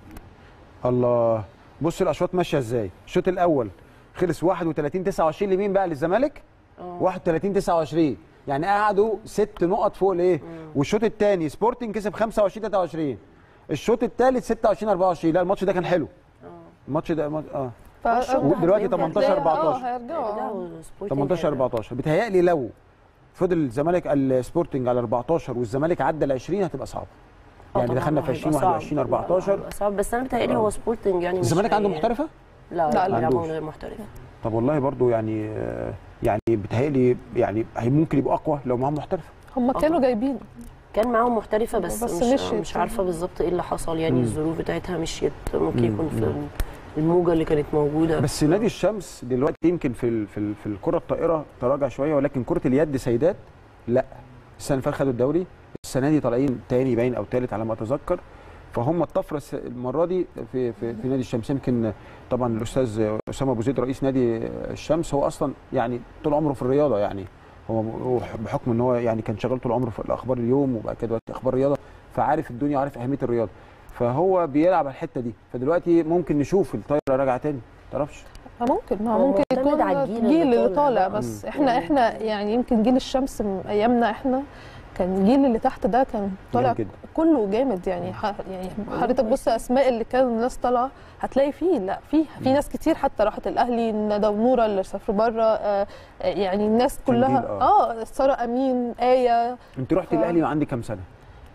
الله بص الاشواط ماشيه ازاي الشوط الاول خلص 31 29 لمين بقى للزمالك 31 29 يعني قعدوا ست نقط فوق الايه والشوط الثاني سبورتنج كسب 25 23 الشوط الثالث 26 24 لا الماتش ده كان حلو الماتش ده الماتش- اه ف... دلوقتي هتلاقيهم 18 اه 14 هيرجعوا رجعوا سبورتنج 18 هيرجعوا. 14 بيتهيألي لو فضل الزمالك السبورتنج على 14 والزمالك عدى ال 20 هتبقى صعبه آه يعني طبعاً دخلنا في هيبقى 20 صعب. 21 14 هيبقى صعب بس انا بتهيألي هو سبورتنج يعني مش الزمالك عنده هي- محترفه لا لا، لا لا. بيلعبوا عندوش. من غير محترف طب والله برضو يعني آه، يعني بيتهيألي يعني هي ممكن يبقوا اقوى لو معاهم محترفه هم كانوا جايبين كان معاهم محترفه بس, بس مش مشيت. مش عارفه بالظبط ايه اللي حصل يعني مم. الظروف بتاعتها مشيت ممكن مم. يكون في الموجه اللي كانت موجوده بس نادي الشمس دلوقتي يمكن في ال- في ال- في الكره الطائره تراجع شويه ولكن كره اليد سيدات لا السنه اللي فاتت خدوا الدوري السنه دي طالعين تاني باين او تالت على ما اتذكر فهم الطفره الس- المره دي في في, في نادي الشمس يمكن طبعا الاستاذ اسامه ابو زيد رئيس نادي الشمس هو اصلا يعني طول عمره في الرياضه يعني هو هو بحكم ان هو يعني كان شغال طول عمره في الاخبار اليوم وبعد كده دلوقتي اخبار الرياضه فعارف الدنيا وعارف اهميه الرياضه فهو بيلعب على الحته دي فدلوقتي ممكن نشوف الطايره راجعه تاني تعرفش ممكن ما هو ممكن معتمد يكون على الجيل الجيل اللي اللي طالع طالع بقى. بس مم. احنا يعني- احنا يعني يمكن جيل الشمس من ايامنا احنا كان الجيل اللي تحت ده كان طالع جامد جدا. كله جامد يعني ح... يعني حضرتك بص اسماء اللي كان الناس طالعه هتلاقي فيه لا في في ناس كتير حتى راحت الاهلي ندى ونوره اللي سافروا بره آه آه، يعني الناس كان كلها جيل، آه. اه ساره امين ايه انت رحت ف- الاهلي وعندك كام سنه؟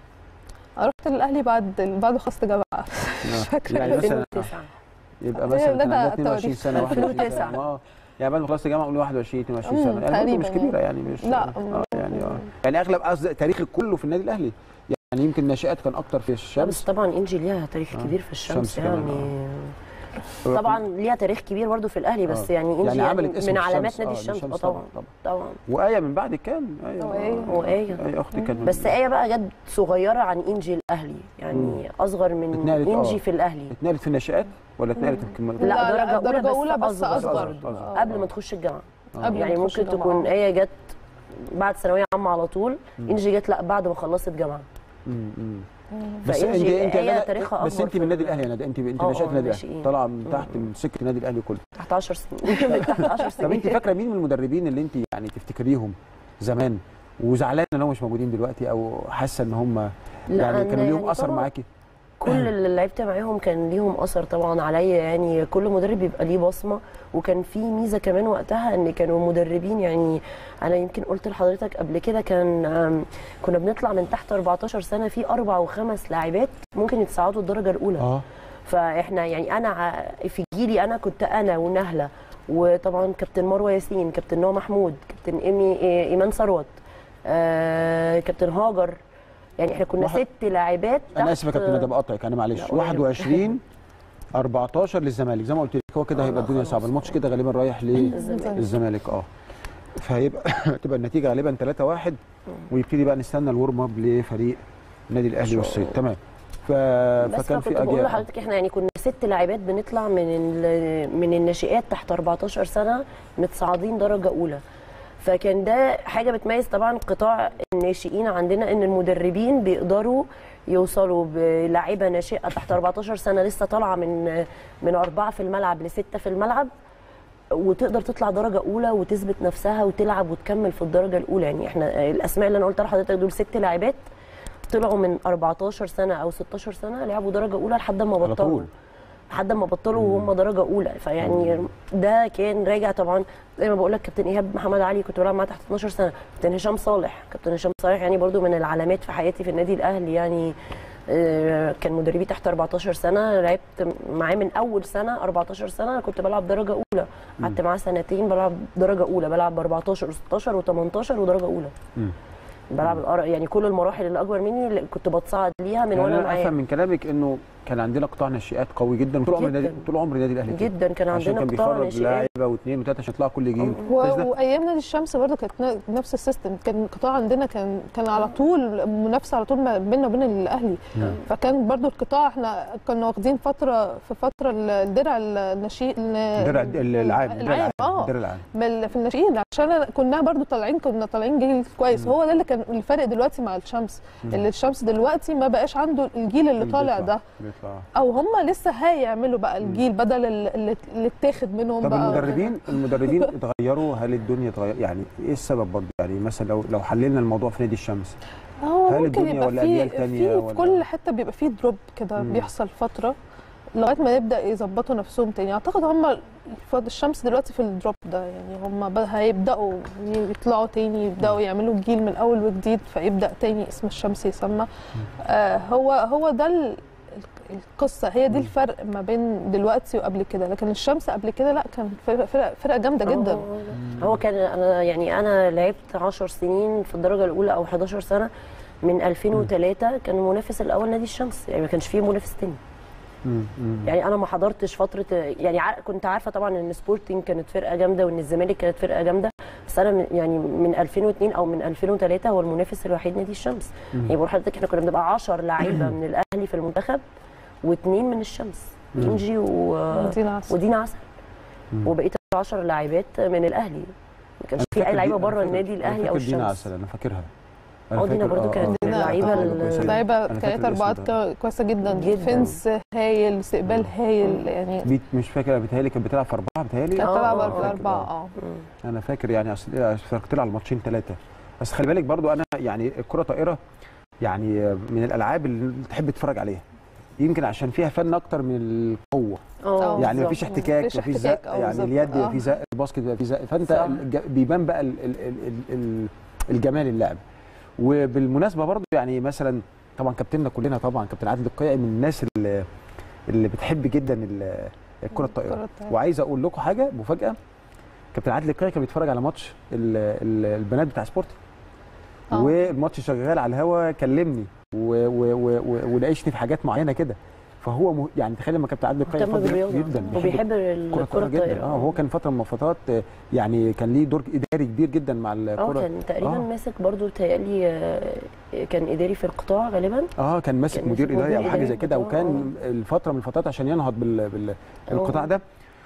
رحت الاهلي بعد بعد ما خلصت جامعه مش فاكره يعني مثلا 2009 يبقى هي مثلا كان بدأ عندها 22 التواريخ. سنه 21 سنه 2009. اه يعني بعد ما خلصت الجامعه قول 21 22 مم، سنه يعني برضه مش تقريباً كبيره يعني مش لا. اه يعني اه يعني اغلب قصد تاريخك كله في النادي الاهلي يعني يمكن ناشئات كان اكتر في بس الشمس طبعا انجي ليها تاريخ آه. كبير في الشمس الشمس كمان، يعني طبعا ليها تاريخ كبير برضه في الاهلي بس آه. يعني انجي يعني يعني عملت اسم من في علامات الشمس. نادي آه، الشمس اه الشمس طبعا طبعاً. طبعا وايه من بعد كان ايه وآية. وآية. اي اختي كانت بس ايه بقى جت صغيره عن انجي الاهلي يعني اصغر من اتنقلت، آه. انجي في الاهلي اتنقلت في الناشئات ولا اتنقلت في لا, لا، درجه, درجة أولى, أولى بس بس اصغر, أصغر. برضه. آه. قبل ما تخش الجامعه قبل ما يعني تخش ممكن الجامعة. تكون ايه جت بعد ثانويه عامه على طول انجي جت لا بعد ما خلصت جامعه مم، مم. بس فإنجي انت انت هي لا- تاريخها بس أكبر انت في من النادي ال- الاهلي يا ندى انت انت آه، ناشئه آه، النادي الاهلي ناشئين. طالعه من مم. تحت من سكه النادي الاهلي كله تحت 10 سنين تحت 10 سنين طب انت فاكره مين من المدربين اللي انت يعني تفتكريهم زمان وزعلانه ان هم مش موجودين دلوقتي او حاسه ان هم لا، يعني أنا كانوا ليهم يعني اثر طبعاً- معاكي كل اللي لعبت معاهم كان ليهم اثر طبعا عليا يعني كل مدرب بيبقى ليه بصمه وكان في ميزه كمان وقتها ان كانوا مدربين يعني انا يمكن قلت لحضرتك قبل كده كان آم، كنا بنطلع من تحت 14 سنه في اربع وخمس لاعبات ممكن يتصعدوا الدرجه الاولى اه فاحنا يعني انا ع- في جيلي انا كنت انا ونهله وطبعا كابتن مروه ياسين كابتن نوع محمود كابتن ايمي إيه- ايمان ثروت آه كابتن هاجر يعني احنا كنا واحد- ست لاعبات انا اسف يا تحت- كابتن ندى بقطعك انا معلش لا، ولا 21 14 للزمالك زي ما قلت لك هو كده آه، هيبقى لا، الدنيا خلاص. صعبه الماتش كده غالبا رايح الزمالك. للزمالك اه فهيبقى تبقى النتيجه غالبا 3 1 ويبتدي بقى نستنى الورم اب لفريق النادي الاهلي شاء والصيد الله. تمام ف... بس فكان أنا كنت في بقول اجيال لحضرتك احنا يعني كنا ست لاعبات بنطلع من ال- من الناشئات تحت 14 سنه متصاعدين درجه اولى فكان ده حاجه بتميز طبعا قطاع الناشئين عندنا ان المدربين بيقدروا يوصلوا بلاعيبه ناشئه تحت 14 سنه لسه طالعه من من اربعه في الملعب لسته في الملعب وتقدر تطلع درجه اولى وتثبت نفسها وتلعب وتكمل في الدرجه الاولى يعني احنا الاسماء اللي انا قلتها لحضرتك دول ست لاعبات طلعوا من 14 سنه او 16 سنه لعبوا درجه اولى لحد ما على بطلوا طول. لحد ما بطلوا وهم درجه اولى فيعني ده كان راجع طبعا زي ما بقول لك كابتن ايهاب محمد علي كنت بلعب معاه تحت 12 سنه كابتن هشام صالح كابتن هشام صالح يعني برضو من العلامات في حياتي في النادي الاهلي يعني آه، كان مدربي تحت 14 سنه لعبت معاه من اول سنه 14 سنه انا كنت بلعب درجه اولى قعدت معاه سنتين بلعب درجه اولى بلعب ب 14 و16 و18 ودرجه اولى مم. بلعب الأر- يعني كل المراحل اللي اكبر مني اللي كنت بتصعد ليها من يعني وانا انا افهم معاه من كلامك انه كان عندنا قطاع ناشئات قوي جدا طول عمر جداً. النادي طول عمر النادي الاهلي كده. جدا كان عشان عندنا كان قطاع بيخرج ناشئات لاعيبه واثنين وثلاثه عشان يطلعوا كل جيل و... بس ده- وايام نادي الشمس برضو كانت ن- نفس السيستم كان القطاع عندنا كان كان على طول منافسه على طول ما بيننا وبين الاهلي فكان برضو القطاع احنا كنا واخدين فتره في فتره الدرع الناشئ الدرع العام الدرع العام اه الدرع العام بال- في الناشئين عشان أنا- كنا برضو طالعين كنا طالعين جيل كويس هو ده اللي كان الفرق دلوقتي مع الشمس اللي الشمس دلوقتي ما بقاش عنده الجيل اللي طالع بيطلع- ده بيطلع او هم لسه هيعملوا بقى الجيل بدل ال- اللي اللي اتاخد منهم طب بقى المدربين المدربين اتغيروا هل الدنيا اتغير يعني ايه السبب برضه يعني مثلا لو لو حللنا الموضوع في نادي الشمس هو هل ممكن الدنيا يبقى ولا في أجيال تانية في ولا- في كل حته بيبقى فيه دروب كده مم. بيحصل فتره لغايه ما يبدا يظبطوا نفسهم تاني اعتقد هم الف- الشمس دلوقتي في الدروب ده يعني هم ب- هيبداوا يطلعوا تاني يبداوا يعملوا جيل من اول وجديد فيبدا تاني اسم الشمس يسمى آه هو هو ده ال- القصه هي دي الفرق ما بين دلوقتي وقبل كده لكن الشمس قبل كده لا كان فرقه فرقه, فرقة جامده جدا هو- هو كان انا يعني انا لعبت 10 سنين في الدرجه الاولى او 11 سنه من 2003 كان المنافس الاول نادي الشمس يعني ما كانش فيه منافس تاني مم. مم. يعني انا ما حضرتش فتره يعني ع- كنت عارفه طبعا ان سبورتنج كانت فرقه جامده وان الزمالك كانت فرقه جامده بس انا من يعني من 2002 او من 2003 هو المنافس الوحيد نادي الشمس يعني بقول لحضرتك احنا كنا بنبقى 10 لعيبه من الاهلي في المنتخب واثنين من الشمس انجي و... دينا عسل. ودينا عسل وبقيه ال 10 لاعبات من الاهلي ما كانش أنا في اي فاكر لعيبه دي- أنا بره فاكر- النادي أنا الاهلي او فاكر دينا الشمس عسل انا فاكرها اه دينا فاكر- برضو كانت دينا لعيبه كانت ال- كويسة جداً. لعيبه أنا فاكر كانت الاسم اربعات ده. كويسه جدا جداً. فينس هايل استقبال هايل يعني بيت مش فاكر بيتهيألي كانت بتلعب في اربعه بيتهيألي كانت آه، تلعب آه، في فاكر، الاربعه آه. اه انا فاكر يعني اصل اتفرجت لها على الماتشين ثلاثه بس خلي بالك برضو انا يعني الكره طائره يعني من الالعاب اللي تحب تتفرج عليها يمكن عشان فيها فن اكتر من القوه اه يعني بالظبط. مفيش احتكاك مفيش مفيش احتكاك، زق آه، يعني بالظبط. اليد آه. في زق الباسكت بيبقى في زق فانت صح. الج- بيبان بقى ال ال ال ال ال الجمال اللعب وبالمناسبه برضو يعني مثلا طبعا كابتننا كلنا طبعا كابتن عادل القيعي من الناس اللي اللي بتحب جدا ال- الكره الطائره الكرة الطائرة. وعايز اقول لكم حاجه مفاجاه كابتن عادل القيعي كان بيتفرج على ماتش ال- ال- البنات بتاع سبورتنج آه. والماتش شغال على الهوا كلمني و- و- و- و- وناقشني في حاجات معينه كده فهو مه... يعني تخيل لما كابتن عادل القيعي مهتم يفضل بالرياضه جدا وبيحب الكره الكره الطائره جدا الطايره اه هو كان فتره من الفترات آه، يعني كان ليه دور اداري كبير جدا مع اه الكره كان تقريبا آه. ماسك برضو تهيألي آه، كان اداري في القطاع غالبا اه كان ماسك كان مدير ماسك اداري او مدير حاجه زي إداري كده قطاع، وكان الفتره من الفترات عشان ينهض بال... بال... آه. بالقطاع ده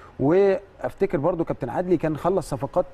وافتكر برضو كابتن عدلي كان خلص صفقات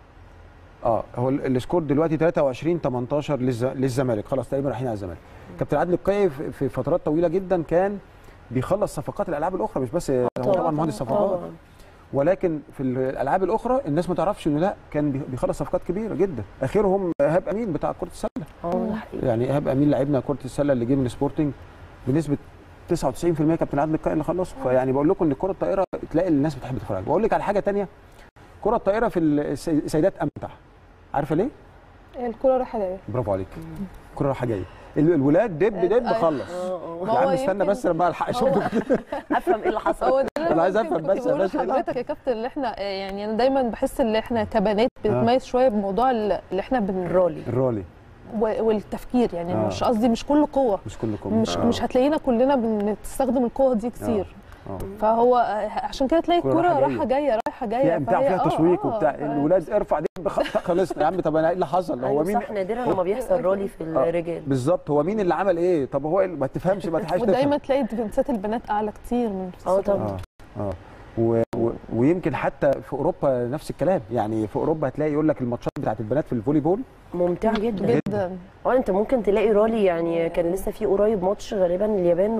اه هو ال- السكور دلوقتي 23 18 للز... للزمالك خلاص تقريبا رايحين على الزمالك كابتن عدلي القيعي في في فترات طويله جدا كان بيخلص صفقات الالعاب الاخرى مش بس هو طبعا مهندس صفقات طبعا ولكن في الالعاب الاخرى الناس ما تعرفش انه لا كان بي- بيخلص صفقات كبيره جدا اخرهم ايهاب امين بتاع كره السله اه ده حقيقي يعني ايهاب امين لعبنا كره السله اللي جه من سبورتنج بنسبه 99% كابتن عادل القائي اللي خلصوا فيعني بقول لكم ان الكره الطائره تلاقي الناس بتحب تتفرج عليها. بقول لك على حاجه تانية الكره الطائره في السي- السيدات امتع عارفه ليه الكوره رايحه جايه برافو عليك الكره رايحه جايه ال- الولاد دب دب أيوة. خلص اه ما يا هو عم استنى يمكن- بس لما الحق اشوف هو- افهم ايه اللي حصل هو ده اللي أنا عايز ممكن أفهم كنت بس يا بقوله باشا، إيه لحضرتك يا كابتن اللي احنا يعني انا دايما بحس ان احنا كبنات بنتميز شويه بموضوع اللي احنا بن الرولي الرولي و- والتفكير يعني آه. مش قصدي مش كل قوه مش كلكم مش مش هتلاقينا كلنا بنستخدم القوه دي كتير آه. فهو عشان كده تلاقي الكرة الكوره رايحة رايحه جايه رايحه جايه فيها امتاع فهي- فيها آه، تشويق آه، وبتاع ف- الولاد ارفع دي بخ- خلصنا يا عم طب انا ايه اللي حصل هو ايوه مين صح نادرا لما بيحصل رولي في الرجال بالظبط هو مين اللي عمل ايه طب هو إيه اللي- ما تفهمش ما تلحقش ودايما تفهم تلاقي ديفنسات البنات اعلى كتير من اه ديفنسات طبعا اه اه و... و... ويمكن حتى في اوروبا نفس الكلام يعني في اوروبا هتلاقي يقول لك الماتشات بتاعت البنات في الفولي بول ممتع جدا جدا اه انت ممكن تلاقي رولي يعني كان لسه في قريب ماتش غالبا اليابان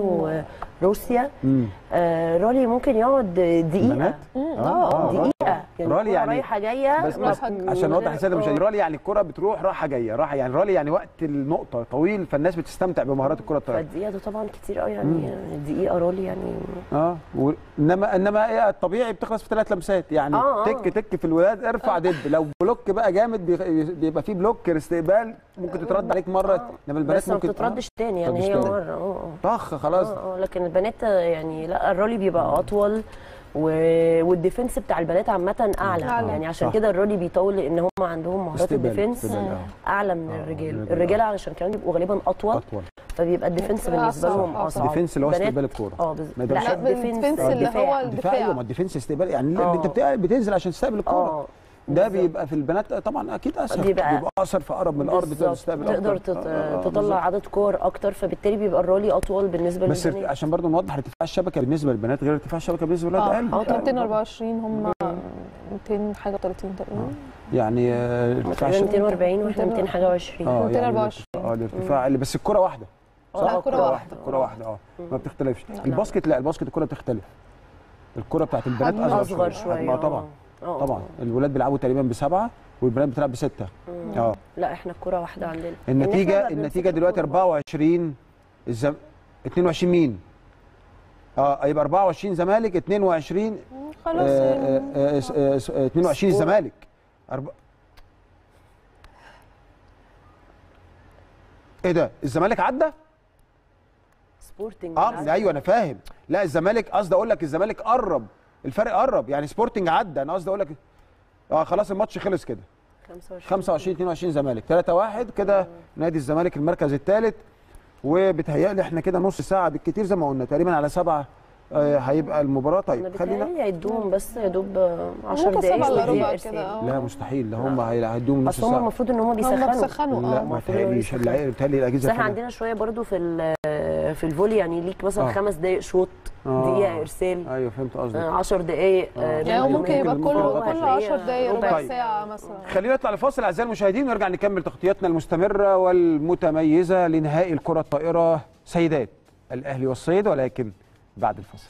وروسيا امم آه رولي ممكن يقعد دقيقه بنات مم، آه، اه آه. دقيقه يعني رولي الكرة يعني- رايحه جايه بس رايحة بس جاية. عشان نوضح للساده مش آه. رالي يعني الكره بتروح راحه جايه راحه يعني رالي يعني وقت النقطه طويل فالناس بتستمتع بمهارات الكره الطايره فالدقيقه ده طبعا كتير قوي يعني دقيقه رولي يعني اه و... انما انما ايه الطبيعي بتخلص في ثلاث لمسات يعني آه، آه. تك تك في الولاد ارفع دب لو بلوك بقى جامد بي- بيبقى فيه بلوك استقبال ممكن تترد عليك مره انما البنات بس ما ممكن بتتردش تاني يعني تردش هي تاني. مره اه طخ خلاص اه اه لكن البنات يعني لا الرولي بيبقى اطول و... والديفنس بتاع البنات عامه اعلى أعلى. يعني عشان صح. كده الرولي بيطول لان هم عندهم مهارات استقبال الديفنس استقبال، آه. اعلى من آه، الرجال الرجال، الرجاله آه. علشان كمان بيبقوا غالبا اطول اطول فبيبقى الديفنس بيبقى بالنسبه أصعب. لهم آه، اصعب الديفنس اللي هو بنات- استقبال الكوره اه بز... ما يقدرش لا لا الديفنس الديفنس اللي الدفاع. هو الدفاع الدفاع ايوه ما الديفنس استقبال يعني اللي آه. انت بتاع- بتنزل عشان تستقبل الكوره اه ده بالظبط. بيبقى في البنات طبعا اكيد اسهل بيبقى- بيبقى اقصر في اقرب من الارض تقدر بالظبط. تستقبل تقدر أكتر. تط... آه، آه، آه، تطلع بالظبط. عدد كور اكتر فبالتالي بيبقى الرولي اطول بالنسبه بس للبنات عشان برضو نوضح ارتفاع الشبكه بالنسبه للبنات غير ارتفاع الشبكه بالنسبه للولاد اه اقل اه أقل. 224 هم 200 حاجه 30 تقريبا يعني آه، ارتفاع تقريبا الشبكه 240 واحنا 200 حاجه و20 اه يعني 224. الارتفاع- اه الارتفاع اقل بس الكره واحده آه، صح لا، كرة واحدة. كره واحده اه ما بتختلفش لا. الباسكت لا الباسكت الكره بتختلف الكره بتاعت البنات حجم اصغر اصغر شويه شويه حجمها طبعا اه طبعا الولاد بيلعبوا تقريبا بسبعه والبنات بتلعب بسته مم. اه لا احنا الكره واحده عندنا النتيجه إحنا ما النتيجه بنمسكش دلوقتي الكرة. 24 الزم... 22 مين؟ اه هيبقى 24 زمالك 22 خلاص آه، يعني آه، آه، آه، آه، 22 سكور. الزمالك أرب... ايه ده الزمالك عدى؟ سبورتنج اه عدى. ايوه انا فاهم لا الزمالك قصدي اقول لك الزمالك قرب الفرق قرب يعني سبورتنج عدى انا قصدي اقول لك اه خلاص الماتش خلص كده 25 25 22 زمالك 3 1 كده نادي الزمالك المركز الثالث وبتهيألي احنا كده نص ساعه بالكتير زي ما قلنا تقريبا على سبعه آه هيبقى المباراه انا طيب خلينا بيتهيألي هيدوهم بس يا دوب 10 ممكن دقايق سبعة الا ودقيقة ربع إرسال. كده اه لا مستحيل ده هم هيدوهم نص اصل هم ساعه المفروض ان هم هم بيسخنوا بيسخنوا لا اه ما المفروض بتهيأليش إنه اللعيبه بتهيألي الاجهزه بس احنا الفنية. عندنا شويه برضو في ال- في الفولي يعني ليك مثلا آه. خمس دقائق شوط آه. دقيقه ارسال ايوه فهمت قصدك 10 دقائق آه. يعني هو أيوة، ممكن يبقى ممكن كل الموضوع كل هتلاقيه 10 دقايق ربع ربع طيب. ساعه مثلا خلينا نطلع لفاصل اعزائي المشاهدين ونرجع نكمل تغطياتنا المستمره والمتميزه لنهائي الكره الطائره سيدات الاهلي والصيد ولكن بعد الفاصل.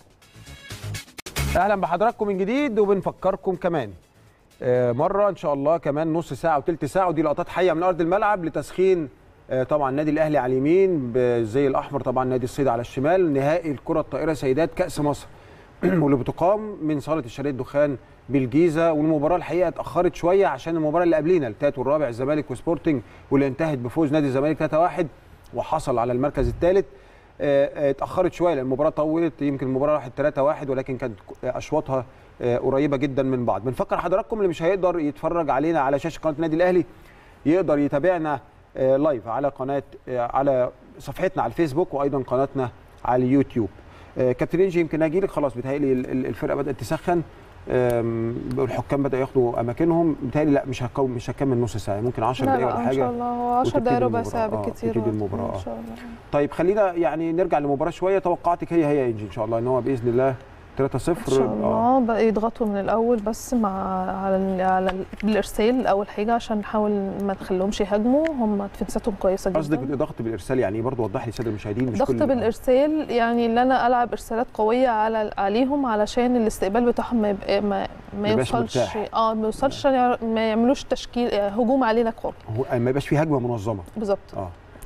اهلا بحضراتكم من جديد وبنفكركم كمان آه، مره ان شاء الله كمان نص ساعه وثلث ساعه ودي لقطات حيه من ارض الملعب لتسخين آه، طبعا النادي الاهلي على اليمين بالزي الاحمر طبعا نادي الصيد على الشمال نهائي الكره الطائره سيدات كاس مصر واللي بتقام من صاله الشرقيه الدخان بالجيزه والمباراه الحقيقه اتاخرت شويه عشان المباراه اللي قبلينا التالت والرابع الزمالك وسبورتنج واللي انتهت بفوز نادي الزمالك 3-1 وحصل على المركز الثالث آه، آه، اتاخرت شويه لان المباراه طولت يمكن المباراه راحت 3-1 ولكن كانت اشواطها آه، قريبه جدا من بعض بنفكر حضراتكم اللي مش هيقدر يتفرج علينا على شاشه قناه النادي الاهلي يقدر يتابعنا آه، لايف على قناه آه، على صفحتنا على الفيسبوك وايضا قناتنا على اليوتيوب آه، كابتن انجي يمكن اجي لك خلاص بيتهيألي ال- ال- الفرقه بدات تسخن آم، الحكام بدأوا ياخدوا اماكنهم بيتهيألي لا مش هكو مش هكمل نص ساعه ممكن 10 لا دقائق لا ولا ان شاء حاجه الله هو 10 وتبتدي دقايق ربع المباراة. ساعه آه، بالكتير تبتدي المباراة، ان آه. شاء الله طيب خلينا يعني نرجع للمباراه شويه توقعاتك هي هي يا انجي ان شاء الله ان هو باذن الله 3-0 ان شاء الله بقى يضغطوا من الاول بس مع على ال على ال بالارسال اول حاجه عشان نحاول ما نخليهمش يهاجموا هم دفنساتهم كويسه جدا قصدك ضغط بالارسال يعني برضو وضح لي الساده المشاهدين مش ضغط كل بالارسال يعني ان انا العب ارسالات قويه على عليهم علشان الاستقبال بتاعهم ما يبقى ما, ما يبقاش يوصلش مرتاح. اه ما يوصلش عشان يعر- ما يعملوش تشكيل هجوم علينا خالص هو ما يبقاش في هجمه منظمه بالظبط اه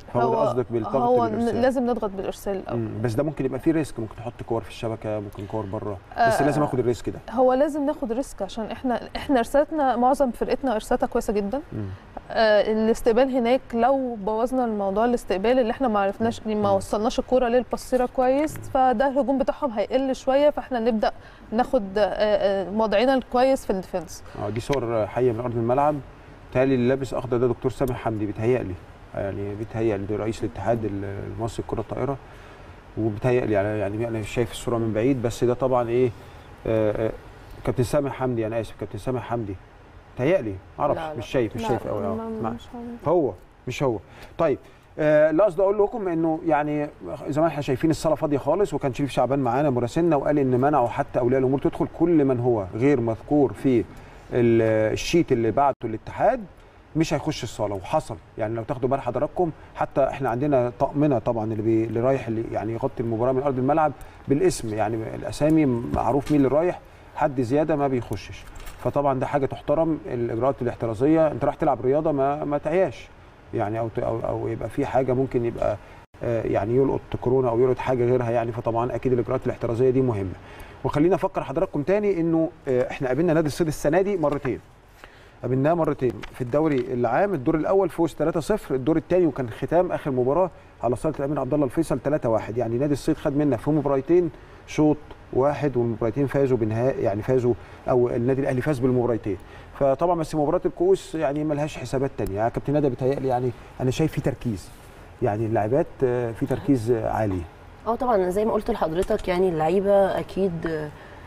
فهو ده قصدك بالضغط هو بالإرسال. لازم نضغط بالارسال الاول مم. بس ده ممكن يبقى فيه ريسك ممكن تحط كور في الشبكه ممكن كور بره بس آه. لازم اخد الريسك ده هو لازم ناخد ريسك عشان احنا احنا ارسالاتنا معظم فرقتنا ارسالاتها كويسه جدا مم. آه الاستقبال هناك لو بوظنا الموضوع الاستقبال اللي احنا ما عرفناش ما وصلناش الكوره للبصيره كويس فده الهجوم بتاعهم هيقل شويه فاحنا نبدا ناخد آه، آه، وضعنا الكويس في الديفنس اه دي صور حيه من ارض الملعب تالي اللي لابس اخضر ده دكتور سامح حمدي بيتهيألي يعني بيتهيألي ده رئيس الاتحاد المصري لكره الطائره وبيتهيألي يعني يعني انا شايف الصوره من بعيد بس ده طبعا ايه آه آه كابتن سامح حمدي انا اسف كابتن سامح حمدي تهيألي معرفش لا، لا. مش شايف مش شايف قوي اه ما- ما- مش عارف. هو مش هو طيب آه لا قصدي اقول لكم انه يعني زي ما احنا شايفين الصاله فاضيه خالص وكان شريف شعبان معانا مراسلنا وقال ان منعوا حتى اولياء الامور تدخل كل من هو غير مذكور في ال- الشيت اللي بعته الاتحاد مش هيخش الصاله وحصل يعني لو تاخدوا بال حضراتكم حتى احنا عندنا طقمنا طبعا اللي, بي اللي رايح اللي يعني يغطي المباراه من ارض الملعب بالاسم يعني الاسامي معروف مين اللي رايح حد زياده ما بيخشش فطبعا ده حاجه تحترم الاجراءات الاحترازيه انت رايح تلعب رياضه ما ما تعياش يعني او ت- او, أو يبقى في حاجه ممكن يبقى آه، يعني يلقط كورونا او يلقط حاجه غيرها يعني فطبعا اكيد الاجراءات الاحترازيه دي مهمه وخلينا افكر حضراتكم تاني انه آه، احنا قابلنا نادي الصيد السنه دي مرتين قابلناه مرتين في الدوري العام الدور الاول فوز 3-0 الدور الثاني وكان ختام اخر مباراه على صاله الامير عبد الله الفيصل 3-1 يعني نادي الصيد خد منا في مباراتين شوط واحد والمباراتين فازوا بنهائي يعني فازوا او النادي الاهلي فاز بالمباراتين فطبعا بس مباراه الكؤوس يعني ملهاش حسابات تانية يعني كابتن ندى بيتهيألي يعني انا شايف في تركيز يعني اللاعبات آه، في تركيز آه، عالي اه طبعا زي ما قلت لحضرتك يعني اللعيبه اكيد آه،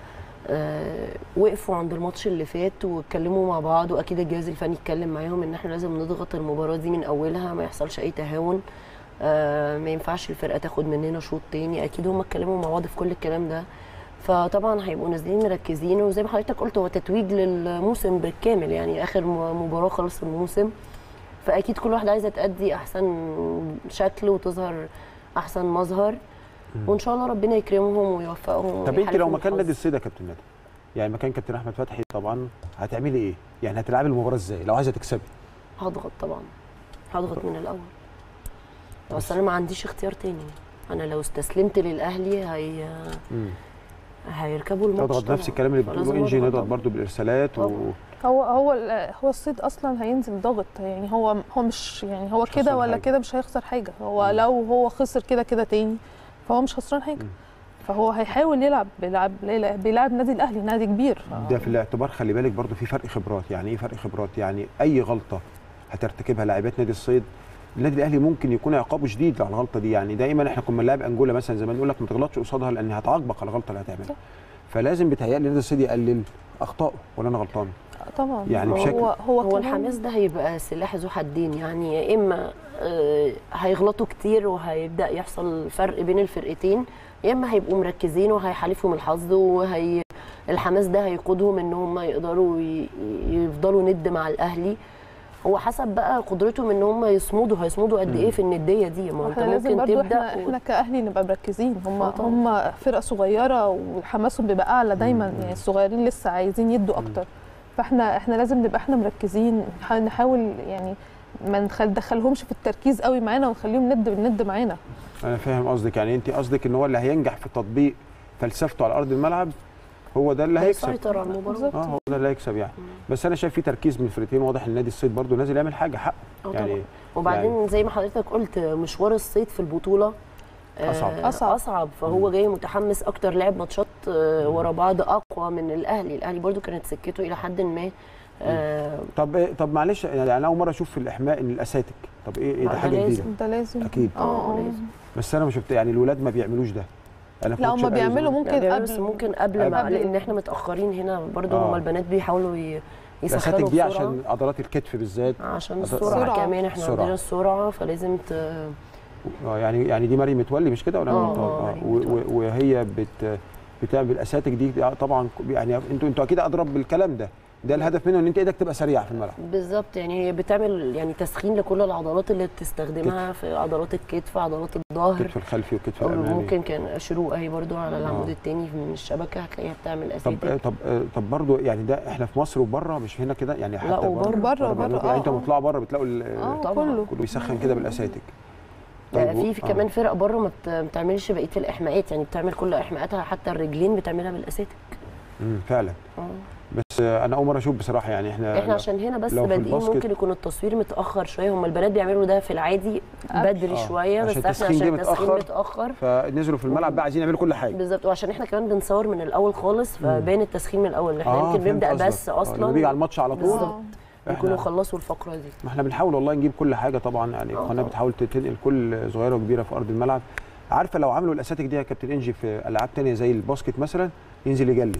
آه، وقفوا عند الماتش اللي فات واتكلموا مع بعض واكيد الجهاز الفني اتكلم معاهم ان احنا لازم نضغط المباراه دي من اولها ما يحصلش اي تهاون آه، ما ينفعش الفرقه تاخد مننا شوط تاني اكيد هم اتكلموا مع بعض في كل الكلام ده فطبعا هيبقوا نازلين مركزين وزي ما حضرتك قلت هو تتويج للموسم بالكامل يعني اخر م- مباراه خلص الموسم فاكيد كل واحده عايزه تأدي احسن شكل وتظهر احسن مظهر وان شاء الله ربنا يكرمهم ويوفقهم طب انت لو ويحالفهم مكان الحظ. نادي الصيد يا كابتن ندى يعني مكان كابتن احمد فتحي طبعا هتعملي ايه؟ يعني هتلعبي المباراه ازاي لو عايزه تكسبي؟ هضغط طبعا هضغط من الاول بس انا ما عنديش اختيار تاني انا لو استسلمت للاهلي هي مم. هيركبوا الماتش تضغط طبعاً. نفس الكلام اللي فلازم بتقوله انجي أضغط نضغط طبعاً. برضو بالارسالات و... طبعاً. هو هو ال- هو الصيد اصلا هينزل ضغط يعني هو هو مش يعني هو مش خسران كده ولا حاجة. كده مش هيخسر حاجه هو مم. لو هو خسر كده كده تاني فهو مش خسران حاجه مم. فهو هيحاول يلعب بيلعب بيلعب نادي الاهلي نادي كبير ف- ده في الاعتبار خلي بالك برضو في فرق خبرات يعني ايه فرق خبرات يعني اي غلطه هترتكبها لاعبات نادي الصيد النادي الاهلي ممكن يكون عقابه شديد على الغلطه دي يعني دايما احنا كنا بنلعب انجولا مثلا زمان يقول لك ما تغلطش قصادها لان هتعاقبك على الغلطه اللي هتعملها فلازم بيتهيألي نادي الصيد يقلل اخطائه ولا انا غلطان طبعا يعني هو بشكل- هو, هو هو كمان- الحماس ده هيبقى سلاح ذو حدين يعني يا اما آه، هيغلطوا كتير وهيبدا يحصل فرق بين الفرقتين يا اما هيبقوا مركزين وهيحالفهم الحظ وهي الحماس ده هيقودهم ان هم يقدروا ي- يفضلوا ند مع الاهلي هو حسب بقى قدرتهم ان هم يصمدوا هيصمدوا قد ايه في النديه دي ما هو انت احنا لازم ممكن برضو تبدا احنا, و- احنا كاهلي نبقى مركزين هم آه طبعاً. هم فرقه صغيره وحماسهم بيبقى اعلى دايما مم. يعني الصغيرين لسه عايزين يدوا اكتر فاحنا احنا لازم نبقى احنا مركزين نح- نحاول يعني ما ندخل- ندخلهمش في التركيز قوي معانا ونخليهم ند بالند معانا انا فاهم قصدك يعني انت قصدك ان هو اللي هينجح في تطبيق فلسفته على ارض الملعب هو ده اللي هيكسب هيسيطر على المباراه بالظبط. اه هو ده اللي هيكسب يعني بس انا شايف في تركيز من الفرقتين واضح ان نادي الصيد برضو نازل يعمل حاجه حق آه يعني طبعاً. وبعدين زي ما حضرتك قلت مشوار الصيد في البطوله آه، أصعب. أصعب. اصعب فهو جاي متحمس اكتر لعب ماتشات آه، ورا بعض اقوى من الاهلي الاهلي برضو كانت سكته الى حد ما آه، طب إيه طب معلش يعني انا اول مره اشوف في الاحماء ان الاساتك طب ايه ايه آه، ده ده حاجه لازم. جديده ده لازم اكيد اه اه لازم بس انا ما شفت يعني الولاد ما بيعملوش ده انا في لا ماتش هم الأهلي بيعملوا زمان- ممكن لا، بيعملوا بس قبل ممكن قبل ما قبل. لان احنا متاخرين هنا برضو آه. هم البنات بيحاولوا ي- يسخنوا الاساتك دي بسرعه عشان عضلات الكتف بالذات عشان عضلات- السرعه السرعة. كمان احنا السرعة. عندنا السرعه فلازم ت... اه يعني يعني دي مريم متولي مش كده ولا أنا آه، غلطان؟ آه، اه مريم و- متولي. و- وهي بت بتعمل الاساتك دي طبعا يعني انتوا انتوا اكيد اضرب بالكلام ده ده الهدف منه ان انت ايدك تبقى سريعه في الملعب بالظبط يعني هي بتعمل يعني تسخين لكل العضلات اللي بتستخدمها في عضلات الكتف عضلات الظهر الكتف الخلفي والكتف الامامي ممكن كان شروق اهي برضو على العمود آه. التاني من الشبكه هتلاقيها بتعمل طب اساتك طب طب برضه يعني ده احنا في مصر وبره مش هنا كده يعني حتى لا، وبره. بره، بره، يعني انت آه، لما تطلعوا بره بتلاقوا ال- اه طبعاً. كله كله بيسخن كده بالاساتك طيب، في في آه. كمان فرق بره ما بت- ما بتعملش بقيه الاحماءات يعني بتعمل كل احماءاتها حتى الرجلين بتعملها بالاساتك مم، فعلا اه بس آه، انا اول مره اشوف بصراحه يعني احنا احنا عشان هنا بس لو في بادئين الباسكت- ممكن يكون التصوير متاخر شويه هم البنات بيعملوا ده في العادي بدري آه، شويه عشان بس احنا التسخين عشان جه التسخين متأخر. متاخر فنزلوا في الملعب بقى عايزين يعملوا كل حاجه بالظبط وعشان احنا كمان بنصور من الاول خالص فباين التسخين من الاول احنا يمكن فهمت بنبدا قصدك. بس آه، لما اصلا بيجي على الماتش على طول بالظبط. يكونوا احنا خلصوا الفقره دي ما احنا بنحاول والله نجيب كل حاجه طبعا يعني آه القناه طبعا. بتحاول تنقل كل صغيره وكبيره في ارض الملعب عارفه لو عملوا الاساتيك دي يا كابتن انجي في العاب تانية زي الباسكت مثلا ينزل يجلي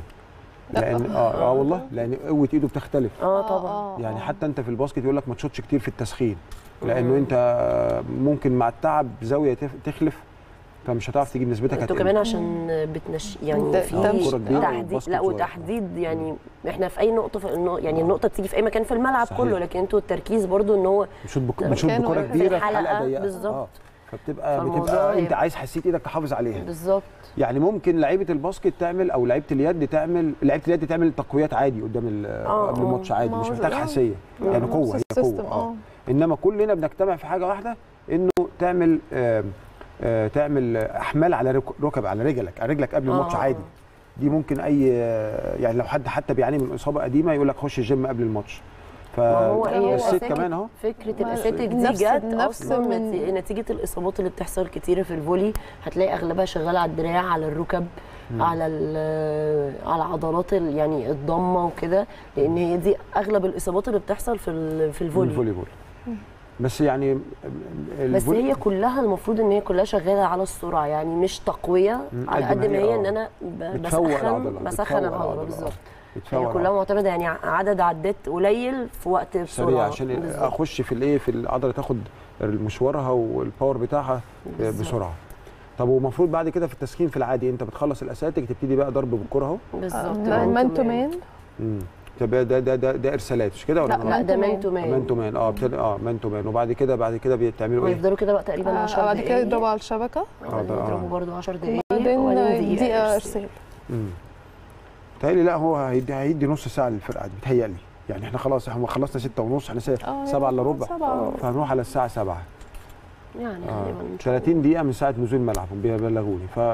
لان اه, آه والله لان قوه ايده بتختلف اه طبعا يعني حتى انت في الباسكت يقول لك ما تشوتش كتير في التسخين لانه انت ممكن مع التعب زاويه تف- تخلف فمش هتعرف تجيب نسبتك انتوا هتقل. كمان عشان بتنش يعني انت- في انت مش- كرة كبيرة تحديد والباسكت لا صغير. وتحديد يعني احنا في اي نقطه في النق- يعني النقطه بتيجي في اي مكان في الملعب صحيح. كله لكن انتوا التركيز برضو ان هو بنشوط بك... ده بنشوط مكانه بكره في كبيره في الحلقة حلقه ضيقه بالظبط. آه. فبتبقى فالموضوع بتبقى انت هيبقى- عايز حساسيه ايدك تحافظ عليها بالظبط يعني ممكن لعيبه الباسكت تعمل او لعيبه اليد تعمل لعيبه اليد تعمل تقويات عادي قدام ال- آه، قبل آه. الماتش عادي ما مش هو محتاج ده. حساسيه يعني قوه هي قوه اه انما كلنا بنجتمع في حاجه واحده انه تعمل آه آه تعمل احمال على رك- ركب على رجلك على رجلك قبل آه، الماتش آه. عادي دي ممكن اي آه، يعني لو حد حتى بيعاني من اصابه قديمه يقول لك خش الجيم قبل الماتش ما هو ايه فالست أساتك- كمان اهو فكره ما- الاساتيك دي نفس- جت نفس اصلا من- نتي- نتيجه الاصابات اللي بتحصل كتيره في الفولي هتلاقي اغلبها شغاله على الدراع على الركب على ال- على عضلات ال- يعني الضمه وكده لان هي دي اغلب الاصابات اللي بتحصل في ال- في الفولي الفولي بول بس يعني بس الفولي- هي كلها المفروض ان هي كلها شغاله على السرعه يعني مش تقويه مم، على قد ما قد ما هي، هي آه. ان انا ب- بتفوق بسخن العضلة، بسخن بتفوق العضله العضلة، بالظبط آه. هي بتفوق كلها معتمده يعني ع- عدد عدات قليل في وقت بسرعه سريع عشان بالظبط. اخش في الايه في العضله تاخد مشوارها والباور بتاعها بالظبط. بسرعه طب ومفروض بعد كده في التسخين في العادي انت بتخلص الاساتك تبتدي بقى ضرب بالكره اهو بالظبط مان تو مان امم طب ده ده ده ده ارسالات مش كده ولا لا، غلط؟ لا ده مان مان تو مان مان تو مان اه بتل... اه مان تو مان وبعد كده بعد كده بتعملوا ايه؟ ويفضلوا كده بقى تقريبا 10 بعد دقايق كده يضربوا على الشبكه وبعدين آه، ده- يضربوا برضه 10 دقايق بعدين وبعدين دقيقه إرسال. ارسال امم بتهيألي لا هو هيدي هيدي نص ساعه للفرقه دي بتهيألي يعني احنا خلاص احنا خلصنا ستة ونص احنا آه، 7 الا ربع سبعة. فهنروح على الساعه 7 يعني آه. غالبا إن شاء الله. 30 دقيقة من ساعة نزول الملعب هم بيبلغوني ف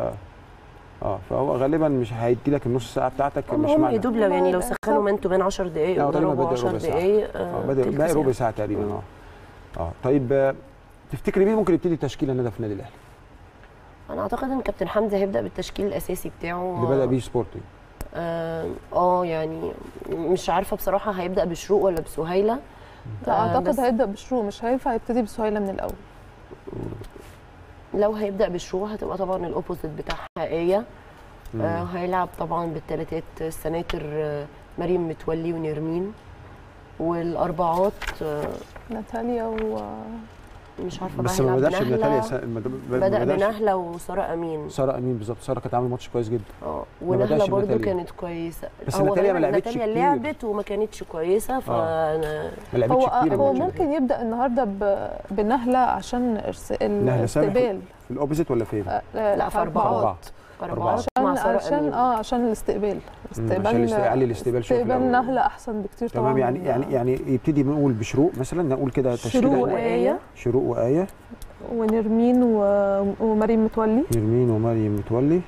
اه فهو غالبا مش هيدي لك النص ساعة بتاعتك هم مش هم معنى يا دوب لو يعني لو بالظبط. سخنوا مان تو مان 10 دقايق لا، تقريباً وضربوا بادئ 10 ربع ساعة. دقايق اه آه، بدأ تلت باقي ربع ساعة. ساعة تقريبا مم. اه اه طيب آه، تفتكري مين ممكن يبتدي تشكيل الندى في النادي الاهلي؟ انا اعتقد ان كابتن حمدي هيبدا بالتشكيل الاساسي بتاعه اللي بدأ بيه سبورتنج اه آه، يعني مش عارفه بصراحه هيبدا بشروق ولا بسهيله لا آه، اعتقد بس- هيبدا بشروق مش هينفع يبتدي بسهيله من الاول لو هيبدا بشروق هتبقى طبعا الاوبوزيت بتاعها ايه آه هيلعب طبعا بالثلاثات السناتر آه، مريم متولي ونرمين والاربعات آه، ناتاليا و مش عارفه بس بقى ما هيلعب بدأش بنهلة. بناتاليا سا- ما ما بدا بدأش- بنهله وساره امين سارة امين بالظبط سارة كانت عامله ماتش كويس جدا اه ما ونهله بدأش برضو بناتاليا. كانت كويسه بس هو ناتاليا ما غالباً لعبتش ناتاليا كتير. لعبت وما كانتش كويسه فانا ما لعبتش هو كتير هو الماتش ده. ممكن يبدا النهارده ب- بنهله عشان إرس- نهلة سامح الاستقبال في الاوبوزيت ولا فين؟ آه، لا، في أربعات. أربعة. اربعات مع عشان ساره عشان امين اه عشان الاستقبال عشان الاست- يعلي الاستقبال شوية في استقبال الأول. نهله احسن بكتير طبعا تمام يعني من- يعني يعني يبتدي نقول بشروق مثلا نقول كده تشكيله شروق وآية. شروق وآية ونرمين و- ومريم متولي نرمين ومريم متولي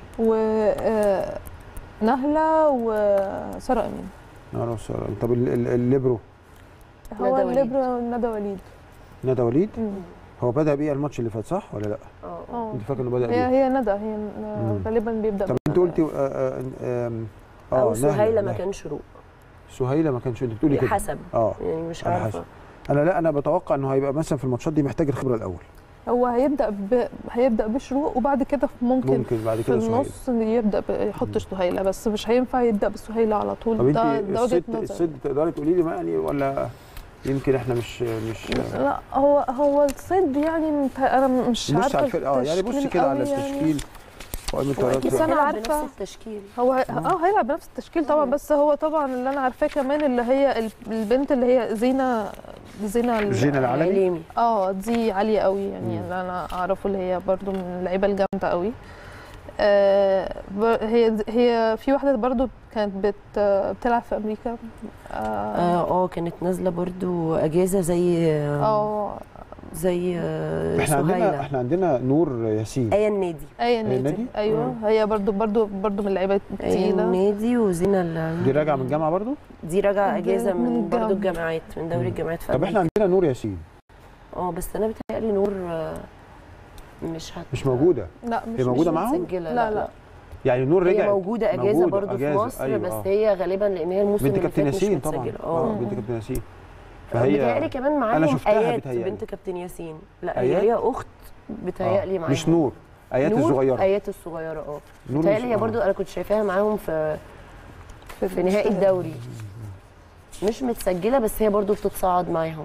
ونهله وساره امين نعرف سارة. طب ال- ال- الليبرو هو ندى وليد. الليبرو ندى وليد ندى وليد مم. هو بدا بيه الماتش اللي فات صح ولا لا؟ اه اه انت فاكر انه بدا هي بيه؟ هي ندى هي مم. غالبا بيبدا طب انت بندى. قلتي آه، آه، آه، آه، او نهلة- سهيله نهلة. مكان شروق سهيله ما كانش انت بتقولي كده حسب اه يعني مش على عارفه حسب. انا لا انا بتوقع انه هيبقى مثلا في الماتشات دي محتاج الخبره الاول هو هيبدا ب... هيبدا بشروق وبعد كده ممكن, ممكن بعد في كده سهيله النص يبدا ب... يحط سهيله بس مش هينفع يبدا بسهيله على طول طب ده انت ده وجهه الست نظري الست تقدري تقولي لي يعني ولا يمكن احنا مش مش لا هو هو الصيد يعني مت- انا مش بص عارفه على الفرقه اه يعني بص التشكيل كده على قوي يعني. التشكيل وقائمة هو اكيد بس الطيارات. أنا هيلعب عارفة. بنفس التشكيل هو هي- اه هيلعب بنفس التشكيل طبعا بس هو طبعا اللي انا عارفاه كمان اللي هي ال- البنت اللي هي زينه زينه ال- زينة العلمي عليمي اه دي عاليه قوي يعني مم. اللي انا اعرفه اللي هي برضو من اللعيبه الجامده قوي آه ب- هي هي في واحده برضو كانت بت بتلعب في امريكا اه اه اه كانت نازله برضو اجازه زي آه، زي آه، احنا عندنا سهيلة احنا عندنا نور ياسين ايه النادي اي النادي؟ نادي ايوه هي برضو برضو برضو من اللعيبه ايه التقيله النادي وزينة ال- دي راجعه من الجامعه برضو دي راجعه دي اجازه من من الجامعة. برضه الجامعات من دوري الجامعات في طب احنا أمريكا. عندنا نور ياسين اه بس انا بتهيألي نور آه، مش هت مش موجوده لا مش هي موجودة مش معاهم؟ متسجلة لا، لا. يعني نور هي رجعت موجودة اجازة موجودة، برضه في أجازة، مصر أيوة، بس آه. هي غالبا لان هي الموسم بنت اللي كابتن فات مش ياسين طبعا متسجلة اه اه بنت كابتن ياسين بتهيألي فهي كمان معاهم شفتها ايات بتهيألي. بنت كابتن ياسين لا آيات؟ هي ليها اخت بتهيألي آه، معاهم مش نور ايات نور الصغيره ايات الصغيره اه نور بتهيألي مش- هي آه. برضو انا كنت شايفاها معاهم في في نهائي الدوري مش متسجله بس هي برضو بتتصعد معاهم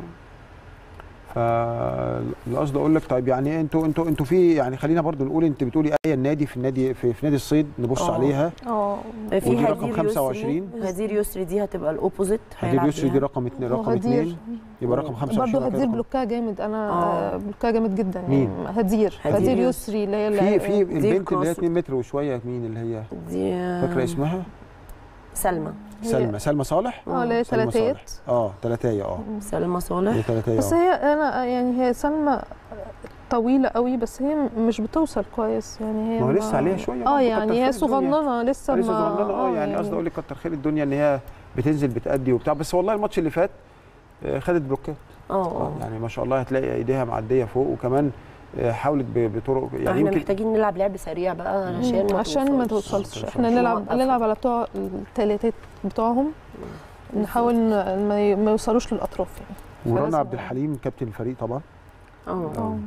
فالقصد اقول لك طيب يعني انتوا انتوا انتوا في يعني خلينا برضو نقول انت بتقولي ايه النادي في النادي في, في نادي الصيد نبص آه. عليها اه في ودي هدير رقم 25. يسري هدير يسري دي هتبقى الاوبوزيت هدير يسري دي رقم اتنين رقم وهدير. اثنين يبقى رقم 25 برضه بعد كده هدير رقم- بلوكها جامد انا آه. آه. بلوكها جامد جدا يعني مين؟ هدير هدير هدير يسري. يسري اللي هي في اللي- في البنت اللي هي كروس. 2 متر وشويه مين اللي هي دي فاكره اسمها سلمى هي- سلمى سلمى صالح اه اللي هي سلمى ثلاثيات صالح. اه ثلاثيه اه سلمى هي صالح ثلاثيه بس اه هي انا يعني هي سلمى طويله قوي بس هي مش بتوصل كويس يعني هي ما هو لسه عليها شويه اه برضه، كتر يعني خير هي الدنيا. صغننه لسه لسه ما صغننه اه يعني قصدي اقول لك كتر خير الدنيا ان هي بتنزل بتأدي وبتاع بس والله الماتش اللي فات آه، خدت بلوكات اه آه، اه يعني ما شاء الله هتلاقي ايديها معديه فوق وكمان آه، حاولت ب- بطرق يعني احنا يمكن محتاجين نلعب لعب سريع بقى علشان ما عشان ما توصلش. توصلش ما احنا توصلش. نلعب نوقفها. نلعب على بتوع التلاتات بتوعهم نحاول ن- ما ي- ما يوصلوش للاطراف يعني ورانا فلازم- عبد الحليم كابتن الفريق طبعا اه اه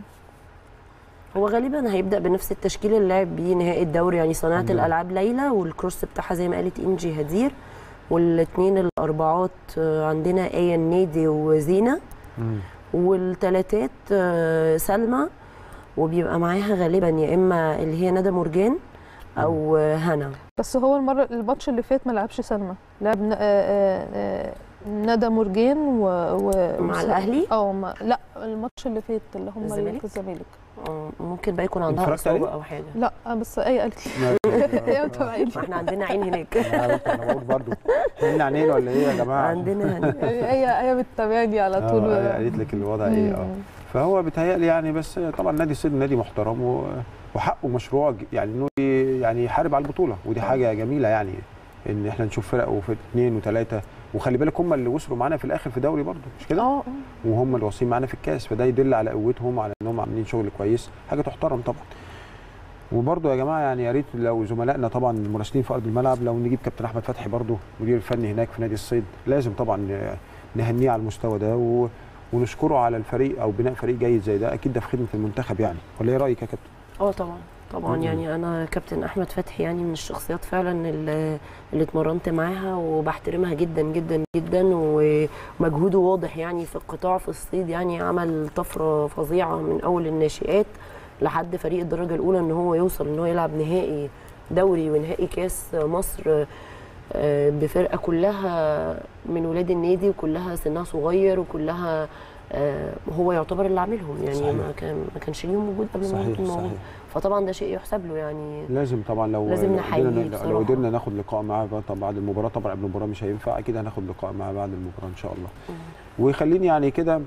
هو غالبا هيبدا بنفس التشكيل اللي لعب بيه نهائي الدوري يعني صناعه مم. الالعاب ليلى والكروس بتاعها زي ما قالت انجي هدير والاثنين الاربعات آه، عندنا ايه النادي وزينه والتلاتات آه، سلمى وبيبقى معاها غالبا يا اما اللي هي ندى مرجان او آه، هنا بس هو المره الماتش اللي فات ما لعبش سلمى لعب ن- آه، آه، آه، ندى مرجان و, و مع وس- الأهلي؟ اه ما- لا الماتش اللي فات اللي هم الزمالك؟ الزمالك آه، ممكن بقى يكون عندها اتفرجت عليه؟ اصابه او حاجه لا بس اي قالت لي هي متابعيني ما احنا عندنا عين هناك انا بقول برضه احنا عينين ولا ايه يا جماعه عندنا هنا يعني هي هي بتتابعني على طول اه هي قالت لك الوضع ايه اه فهو بيتهيألي يعني بس طبعا نادي الصيد نادي محترم و- وحقه مشروع ج- يعني انه ي- يعني يحارب على البطوله ودي حاجه جميله يعني ان احنا نشوف فرق وفرق اثنين وثلاثه وخلي بالك هم اللي وصلوا معانا في الاخر في دوري برضه مش كده؟ اه وهم اللي واصلين معانا في الكاس فده يدل على قوتهم وعلى انهم عاملين شغل كويس حاجه تحترم طبعا وبرضه يا جماعه يعني يا ريت لو زملائنا طبعا المراسلين في ارض الملعب لو نجيب كابتن احمد فتحي برضه مدير الفني هناك في نادي الصيد لازم طبعا نهنيه على المستوى ده و... ونشكره على الفريق او بناء فريق جيد زي ده اكيد ده في خدمه المنتخب يعني ولا ايه رايك يا كابتن؟ اه طبعا طبعا مم. يعني انا كابتن احمد فتحي يعني من الشخصيات فعلا اللي, اللي اتمرنت معاها وبحترمها جدا جدا جدا ومجهوده واضح يعني في القطاع في الصيد يعني عمل طفره فظيعه من اول الناشئات لحد فريق الدرجه الاولى ان هو يوصل ان هو يلعب نهائي دوري ونهائي كاس مصر آه، بفرقه كلها من ولاد النادي وكلها سنها صغير وكلها آه، هو يعتبر اللي عاملهم يعني صحيح. ما كان ما كانش ليهم وجود قبل ما هو صحيح يكون موجود صحيح فطبعا ده شيء يحسب له يعني لازم طبعا لو لازم لو نحييه قدرنا- لو بصراحة. قدرنا ناخد لقاء معاه بقى طبعا بعد المباراه طبعا قبل المباراه مش هينفع اكيد هناخد لقاء معاه بعد المباراه ان شاء الله ويخليني يعني كده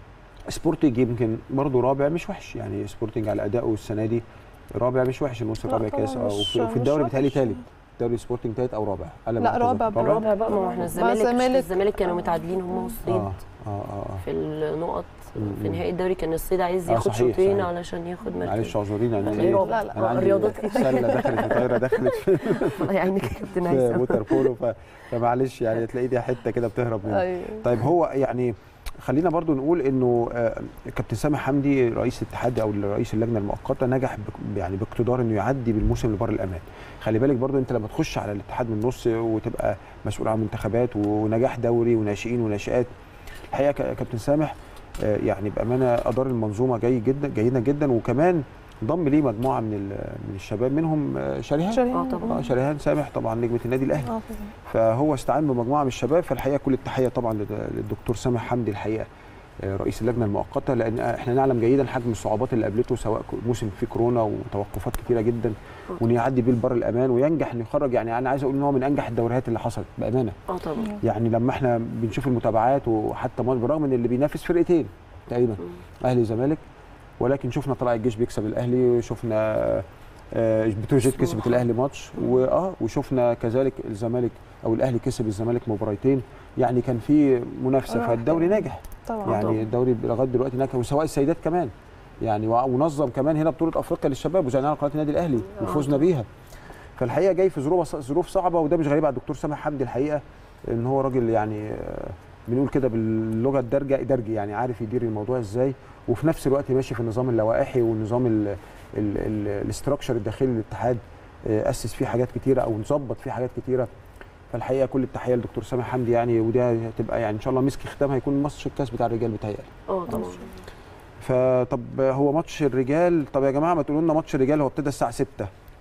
سبورتنج يمكن برضه رابع مش وحش يعني سبورتنج على ادائه السنه دي رابع مش وحش انه وصل لا رابع طبعاً كاس اه مش- وفي, وفي مش الدوري بيتهيألي وحش. ثالث دوري سبورتنج ثالث او رابع على ما لا، أتذكر. رابع برضه. رابع بقى ما هو احنا مع الزمالك الزمالك. الزمالك كانوا متعادلين هم والصيد اه اه اه في النقط مم. في نهائي الدوري كان الصيد عايز آه، ياخد صحيح، شوطين صحيح. علشان ياخد مركز معلش اعذريني انا هتلاقيه إيه؟ رابع. لا، لا. انا آه، عندي رياضات كتير. سله دخلت في طايره دخلت في يعني كابتن في هيثم موتر بولو ف- فمعلش يعني تلاقي دي حته كده بتهرب منها ايوه طيب هو يعني خلينا برضو نقول انه آه، كابتن سامح حمدي رئيس الاتحاد او رئيس اللجنه المؤقته نجح بك- يعني باقتدار انه يعدي بالموسم لبر الامان خلي بالك برضو انت لما تخش على الاتحاد من النص وتبقى مسؤول عن منتخبات ونجاح دوري وناشئين وناشئات الحقيقه ك- كابتن سامح آه، يعني بامانه ادار المنظومه جيد جدا جيدا جدا وكمان ضم ليه مجموعه من ال- من الشباب منهم آه، شريهان شريهان. اه طبعا اه شريهان سامح طبعا نجمه النادي الاهلي اه طبعاً. فهو استعان بمجموعه من الشباب فالحقيقه كل التحيه طبعا لد- للدكتور سامح حمدي الحقيقه آه، رئيس اللجنه المؤقته لان احنا نعلم جيدا حجم الصعوبات اللي قابلته سواء ك- موسم فيه كورونا وتوقفات كتيره جدا وان يعدي بيه البر الامان وينجح انه يخرج يعني انا عايز اقول ان هو من انجح الدوريات اللي حصلت بامانه اه طبعا يعني لما احنا بنشوف المتابعات وحتى مصر بالرغم ان اللي بينافس فرقتين تقريبا اهلي وزمالك ولكن شفنا طلائع الجيش بيكسب الاهلي شفنا آه، بتروجيت كسبت سموحة. الاهلي ماتش واه وشفنا كذلك الزمالك او الاهلي كسب الزمالك مباراتين يعني كان في منافسه راح فالدوري يعني. ناجح طبعا يعني الدوري لغايه دلوقتي ناجح وسواء السيدات كمان يعني ونظم كمان هنا بطوله افريقيا للشباب وزي على قناه النادي الاهلي وفوزنا بيها فالحقيقه جاي في ظروف ظروف صعبه وده مش غريب على الدكتور سامح حمدي الحقيقه ان هو راجل يعني آه، بنقول كده باللغه الدارجه درجي يعني عارف يدير الموضوع ازاي وفي نفس الوقت ماشي في النظام اللوائحي والنظام الاستراكشر الداخلي للاتحاد آه، اسس فيه حاجات كتيره او نظبط فيه حاجات كتيره فالحقيقه كل التحيه للدكتور سامح حمدي يعني وده هتبقى يعني ان شاء الله مسك ختام هيكون ماتش الكاس بتاع الرجال بتهيألي اه طبعا فطب هو ماتش الرجال طب يا جماعه ما تقولوا لنا ماتش الرجال هو ابتدى الساعه 6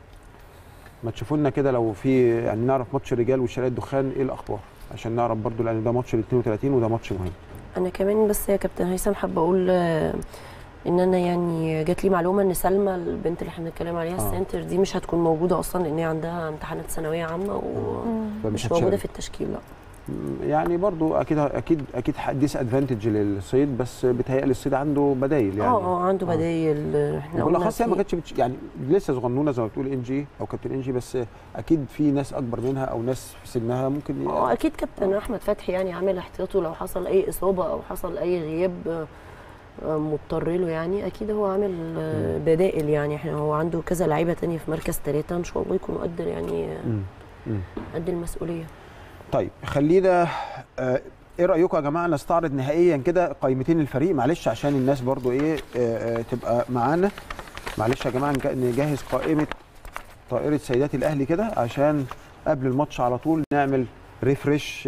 ما تشوفوا لنا كده لو في يعني نعرف ماتش الرجال وشراء الدخان ايه الاخبار عشان نعرف برضو لان ده ماتش ال 32 وده ماتش مهم انا كمان بس يا كابتن هيثم حابه اقول آه، ان انا يعني جات لي معلومه ان سلمى البنت اللي احنا بنتكلم عليها آه. السنتر دي مش هتكون موجوده اصلا لان هي عندها امتحانات ثانويه عامه فمش ومش موجوده هتشارك في التشكيل لا يعني برضو اكيد اكيد اكيد ديس ادفانتج للصيد بس بيتهيألي الصيد عنده بدايل يعني اه اه عنده بدايل احنا قلنا بالاخص هي ما في- كانتش بتش... يعني لسه صغنونه زي ما بتقول ان جي او كابتن ان جي بس اكيد في ناس اكبر منها او ناس في سنها ممكن ي... اه اكيد كابتن احمد فتحي يعني عامل احتياطه لو حصل اي اصابه او حصل اي غياب آه، آه، مضطر له يعني اكيد هو عامل آه، بدائل يعني احنا هو عنده كذا لعيبه تانية في مركز ثلاثه ان شاء الله يكونوا قد يعني آه، مم. مم. قد المسؤوليه طيب خلينا آه، ايه رايكم يا جماعه نستعرض نهائيا كده قائمتين الفريق معلش عشان الناس برضو ايه آه، آه، تبقى معانا معلش يا جماعه نج- نجهز قائمه طائره سيدات الاهلي كده عشان قبل الماتش على طول نعمل ريفرش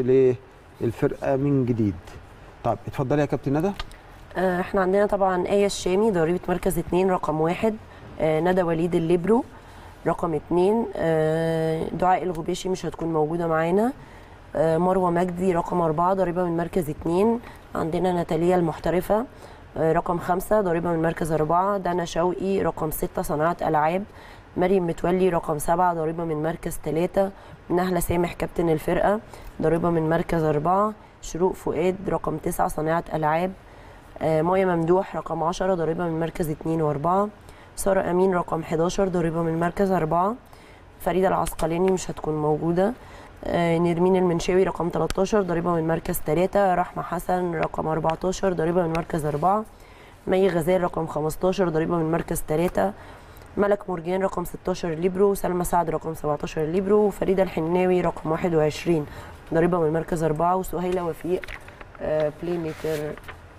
للفرقه من جديد طيب اتفضلي يا كابتن ندى آه، احنا عندنا طبعا آية الشامي ضريبة مركز اتنين رقم واحد آه، ندى وليد الليبرو رقم اتنين آه، دعاء الغباشي مش هتكون موجودة معانا آه، مروة مجدي رقم أربعة ضريبة من مركز اتنين عندنا ناتاليا المحترفة آه، رقم خمسة ضريبة من مركز أربعة دانا شوقي رقم ستة صناعة ألعاب مريم متولي رقم سبعة ضريبة من مركز ثلاثة نهلة سامح كابتن الفرقة ضريبة من مركز أربعة شروق فؤاد رقم تسعة صناعة ألعاب آه، مايا ممدوح رقم 10 ضريبة من مركز 2 و4 سارة أمين رقم 11 ضريبة من مركز 4 فريدة العسقلاني مش هتكون موجودة آه، نرمين المنشاوي رقم 13 ضريبة من مركز 3 رحمة حسن رقم 14 ضريبة من مركز 4 مي غزال رقم 15 ضريبة من مركز 3 ملك مرجان رقم 16 ليبرو سلمى سعد رقم 17 ليبرو وفريدة الحناوي رقم 21 ضريبة من مركز 4 وسهيلة وفيق آه، بلاي ميكر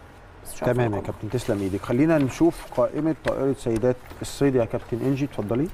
مش عارفة تمام يا رقم. كابتن تسلم ايدك خلينا نشوف قائمه طائره سيدات الصيد يا كابتن انجي اتفضلي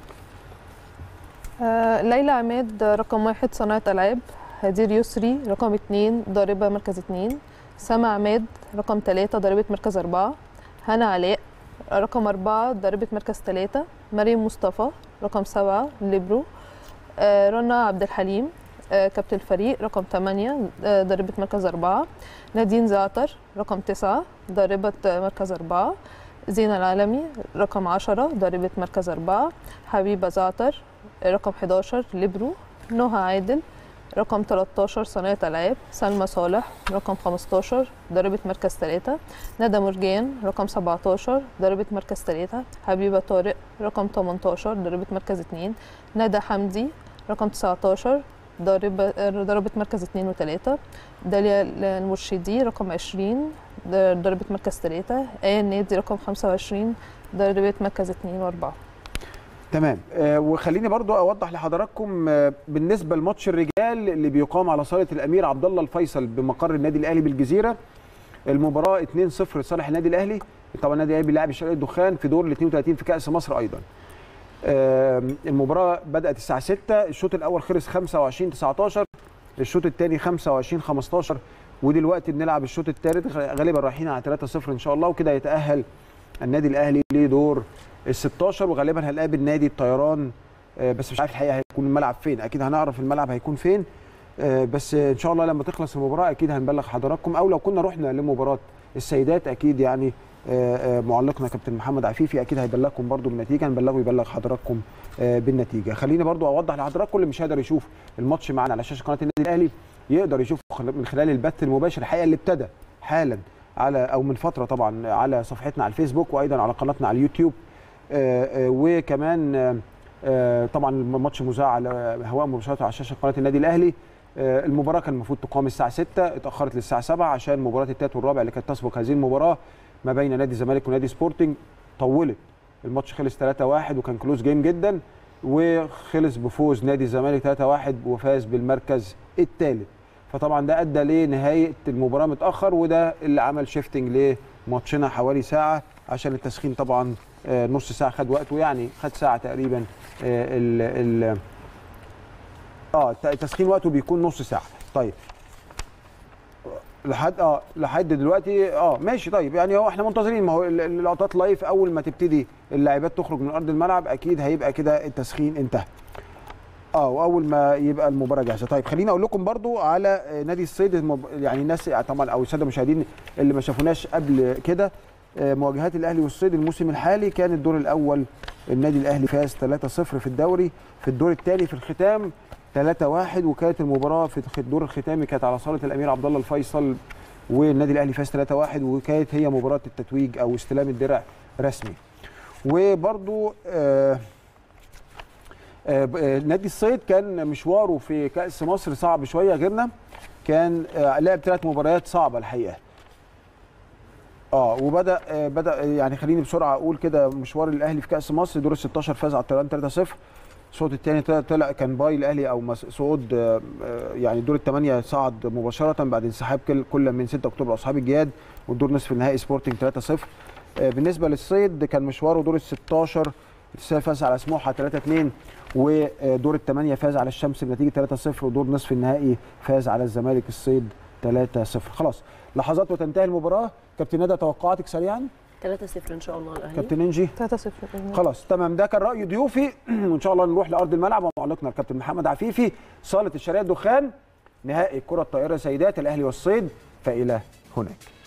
آه، ليلى عماد رقم واحد صناعة ألعاب هدير يسري رقم اتنين ضاربة مركز اتنين سما عماد رقم تلاتة ضاربة مركز أربعة هنا علاء رقم أربعة ضاربة مركز تلاتة مريم مصطفى رقم سبعة ليبرو آه، رنا عبد الحليم آه، كابتن الفريق رقم تمانية آه، ضاربة مركز أربعة نادين زعتر رقم تسعة ضاربة مركز أربعة زينة العالمي رقم عشرة ضاربة مركز أربعة حبيبة زعتر رقم 11 ليبرو نهى عادل رقم 13 صناعة ألعاب سلمى صالح رقم 15 ضربة مركز 3 ندى مرجان رقم 17 ضربة مركز 3 حبيبة طارق رقم 18 ضربة مركز 2 ندى حمدي رقم 19 ضربة ضربة مركز 2 و3 داليا المرشدي رقم 20 ضربة مركز 3 آية النادي رقم 25 ضربة مركز 2 و4 تمام آه وخليني برضو اوضح لحضراتكم آه بالنسبه لماتش الرجال اللي بيقام على صاله الامير عبد الله الفيصل بمقر النادي الاهلي بالجزيره المباراه 2-0 لصالح النادي الاهلي طبعا النادي الاهلي بيلعب الشرقيه الدخان في دور ال 32 في كاس مصر ايضا آه المباراه بدات الساعه 6 الشوط الاول خلص 25 19 الشوط الثاني 25 15 ودلوقتي بنلعب الشوط الثالث غالبا رايحين على 3-0 ان شاء الله وكده يتاهل النادي الاهلي لدور ال 16 وغالبا هنقابل نادي الطيران آه، بس مش عارف الحقيقه هيكون الملعب فين اكيد هنعرف الملعب هيكون فين آه، بس ان شاء الله لما تخلص المباراه اكيد هنبلغ حضراتكم او لو كنا رحنا لمباراه السيدات اكيد يعني آه، آه، معلقنا كابتن محمد عفيفي اكيد هيبلغكم برضو بالنتيجه هنبلغه يبلغ حضراتكم آه، بالنتيجه خليني برضو اوضح لحضراتكم اللي مش هيقدر يشوف الماتش معانا على شاشه قناه النادي الاهلي يقدر يشوف خل- من خلال البث المباشر الحقيقه اللي ابتدى حالا على او من فتره طبعا على صفحتنا على الفيسبوك وايضا على قناتنا على اليوتيوب آه، آه، وكمان آه، آه، طبعا الماتش مذاع على هواء مباشره على شاشه قناه النادي الاهلي آه، المباراه كان المفروض تقام الساعه 6 اتاخرت للساعه 7 عشان مباراه الثالث والرابع اللي كانت تسبق هذه المباراه ما بين نادي الزمالك ونادي سبورتنج طولت الماتش خلص 3-1 وكان كلوز جيم جدا وخلص بفوز نادي الزمالك 3-1 وفاز بالمركز الثالث فطبعا ده ادى لنهايه المباراه متاخر وده اللي عمل شيفتنج لماتشنا حوالي ساعه عشان التسخين طبعا آه، نص ساعه خد وقته يعني خد ساعه تقريبا آه، ال ال اه الت- التسخين وقته بيكون نص ساعه طيب لحد اه لحد دلوقتي اه ماشي طيب يعني هو احنا منتظرين ما هو ال- ال- اللقطات لايف اول ما تبتدي اللاعبات تخرج من ارض الملعب اكيد هيبقى كده التسخين انتهى اه واول ما يبقى المباراه جاهزه طيب خليني اقول لكم برضو على آه، نادي الصيد المب... يعني الناس طبعا او الساده المشاهدين اللي ما شافوناش قبل كده آه، مواجهات الاهلي والصيد الموسم الحالي كان الدور الاول النادي الاهلي فاز 3-0 في الدوري في الدور الثاني في الختام 3-1 وكانت المباراه في الخ- الدور الختامي كانت على صاله الامير عبد الله الفيصل والنادي الاهلي فاز 3-1 وكانت هي مباراه التتويج او استلام الدرع رسمي وبرضو آه آه، ب- آه، نادي الصيد كان مشواره في كأس مصر صعب شوية غيرنا كان آه، لعب ثلاث مباريات صعبة الحقيقة اه وبدا آه، بدا آه، يعني خليني بسرعه اقول كده مشوار الاهلي في كاس مصر دور ال 16 فاز على الطيران 3-0 الصعود الثاني طلع, طلع كان باي الاهلي او مس- صعود آه، آه، يعني دور الثمانيه صعد مباشره بعد انسحاب كل كل من 6 اكتوبر اصحاب الجياد والدور نصف النهائي سبورتنج 3-0 آه، بالنسبه للصيد كان مشواره دور ال 16 فاز على سموحه 3 2 ودور الثمانيه فاز على الشمس بنتيجه 3 0 ودور نصف النهائي فاز على الزمالك الصيد 3 0 خلاص لحظات وتنتهي المباراه كابتن ندى توقعاتك سريعا 3-0 ان شاء الله الاهلي كابتن انجي 3-0 خلاص تمام ده كان راي ضيوفي وان شاء الله نروح لارض الملعب ومعلقنا الكابتن محمد عفيفي صاله الشرقيه الدخان نهائي كره الطائره سيدات الاهلي والصيد فالى هناك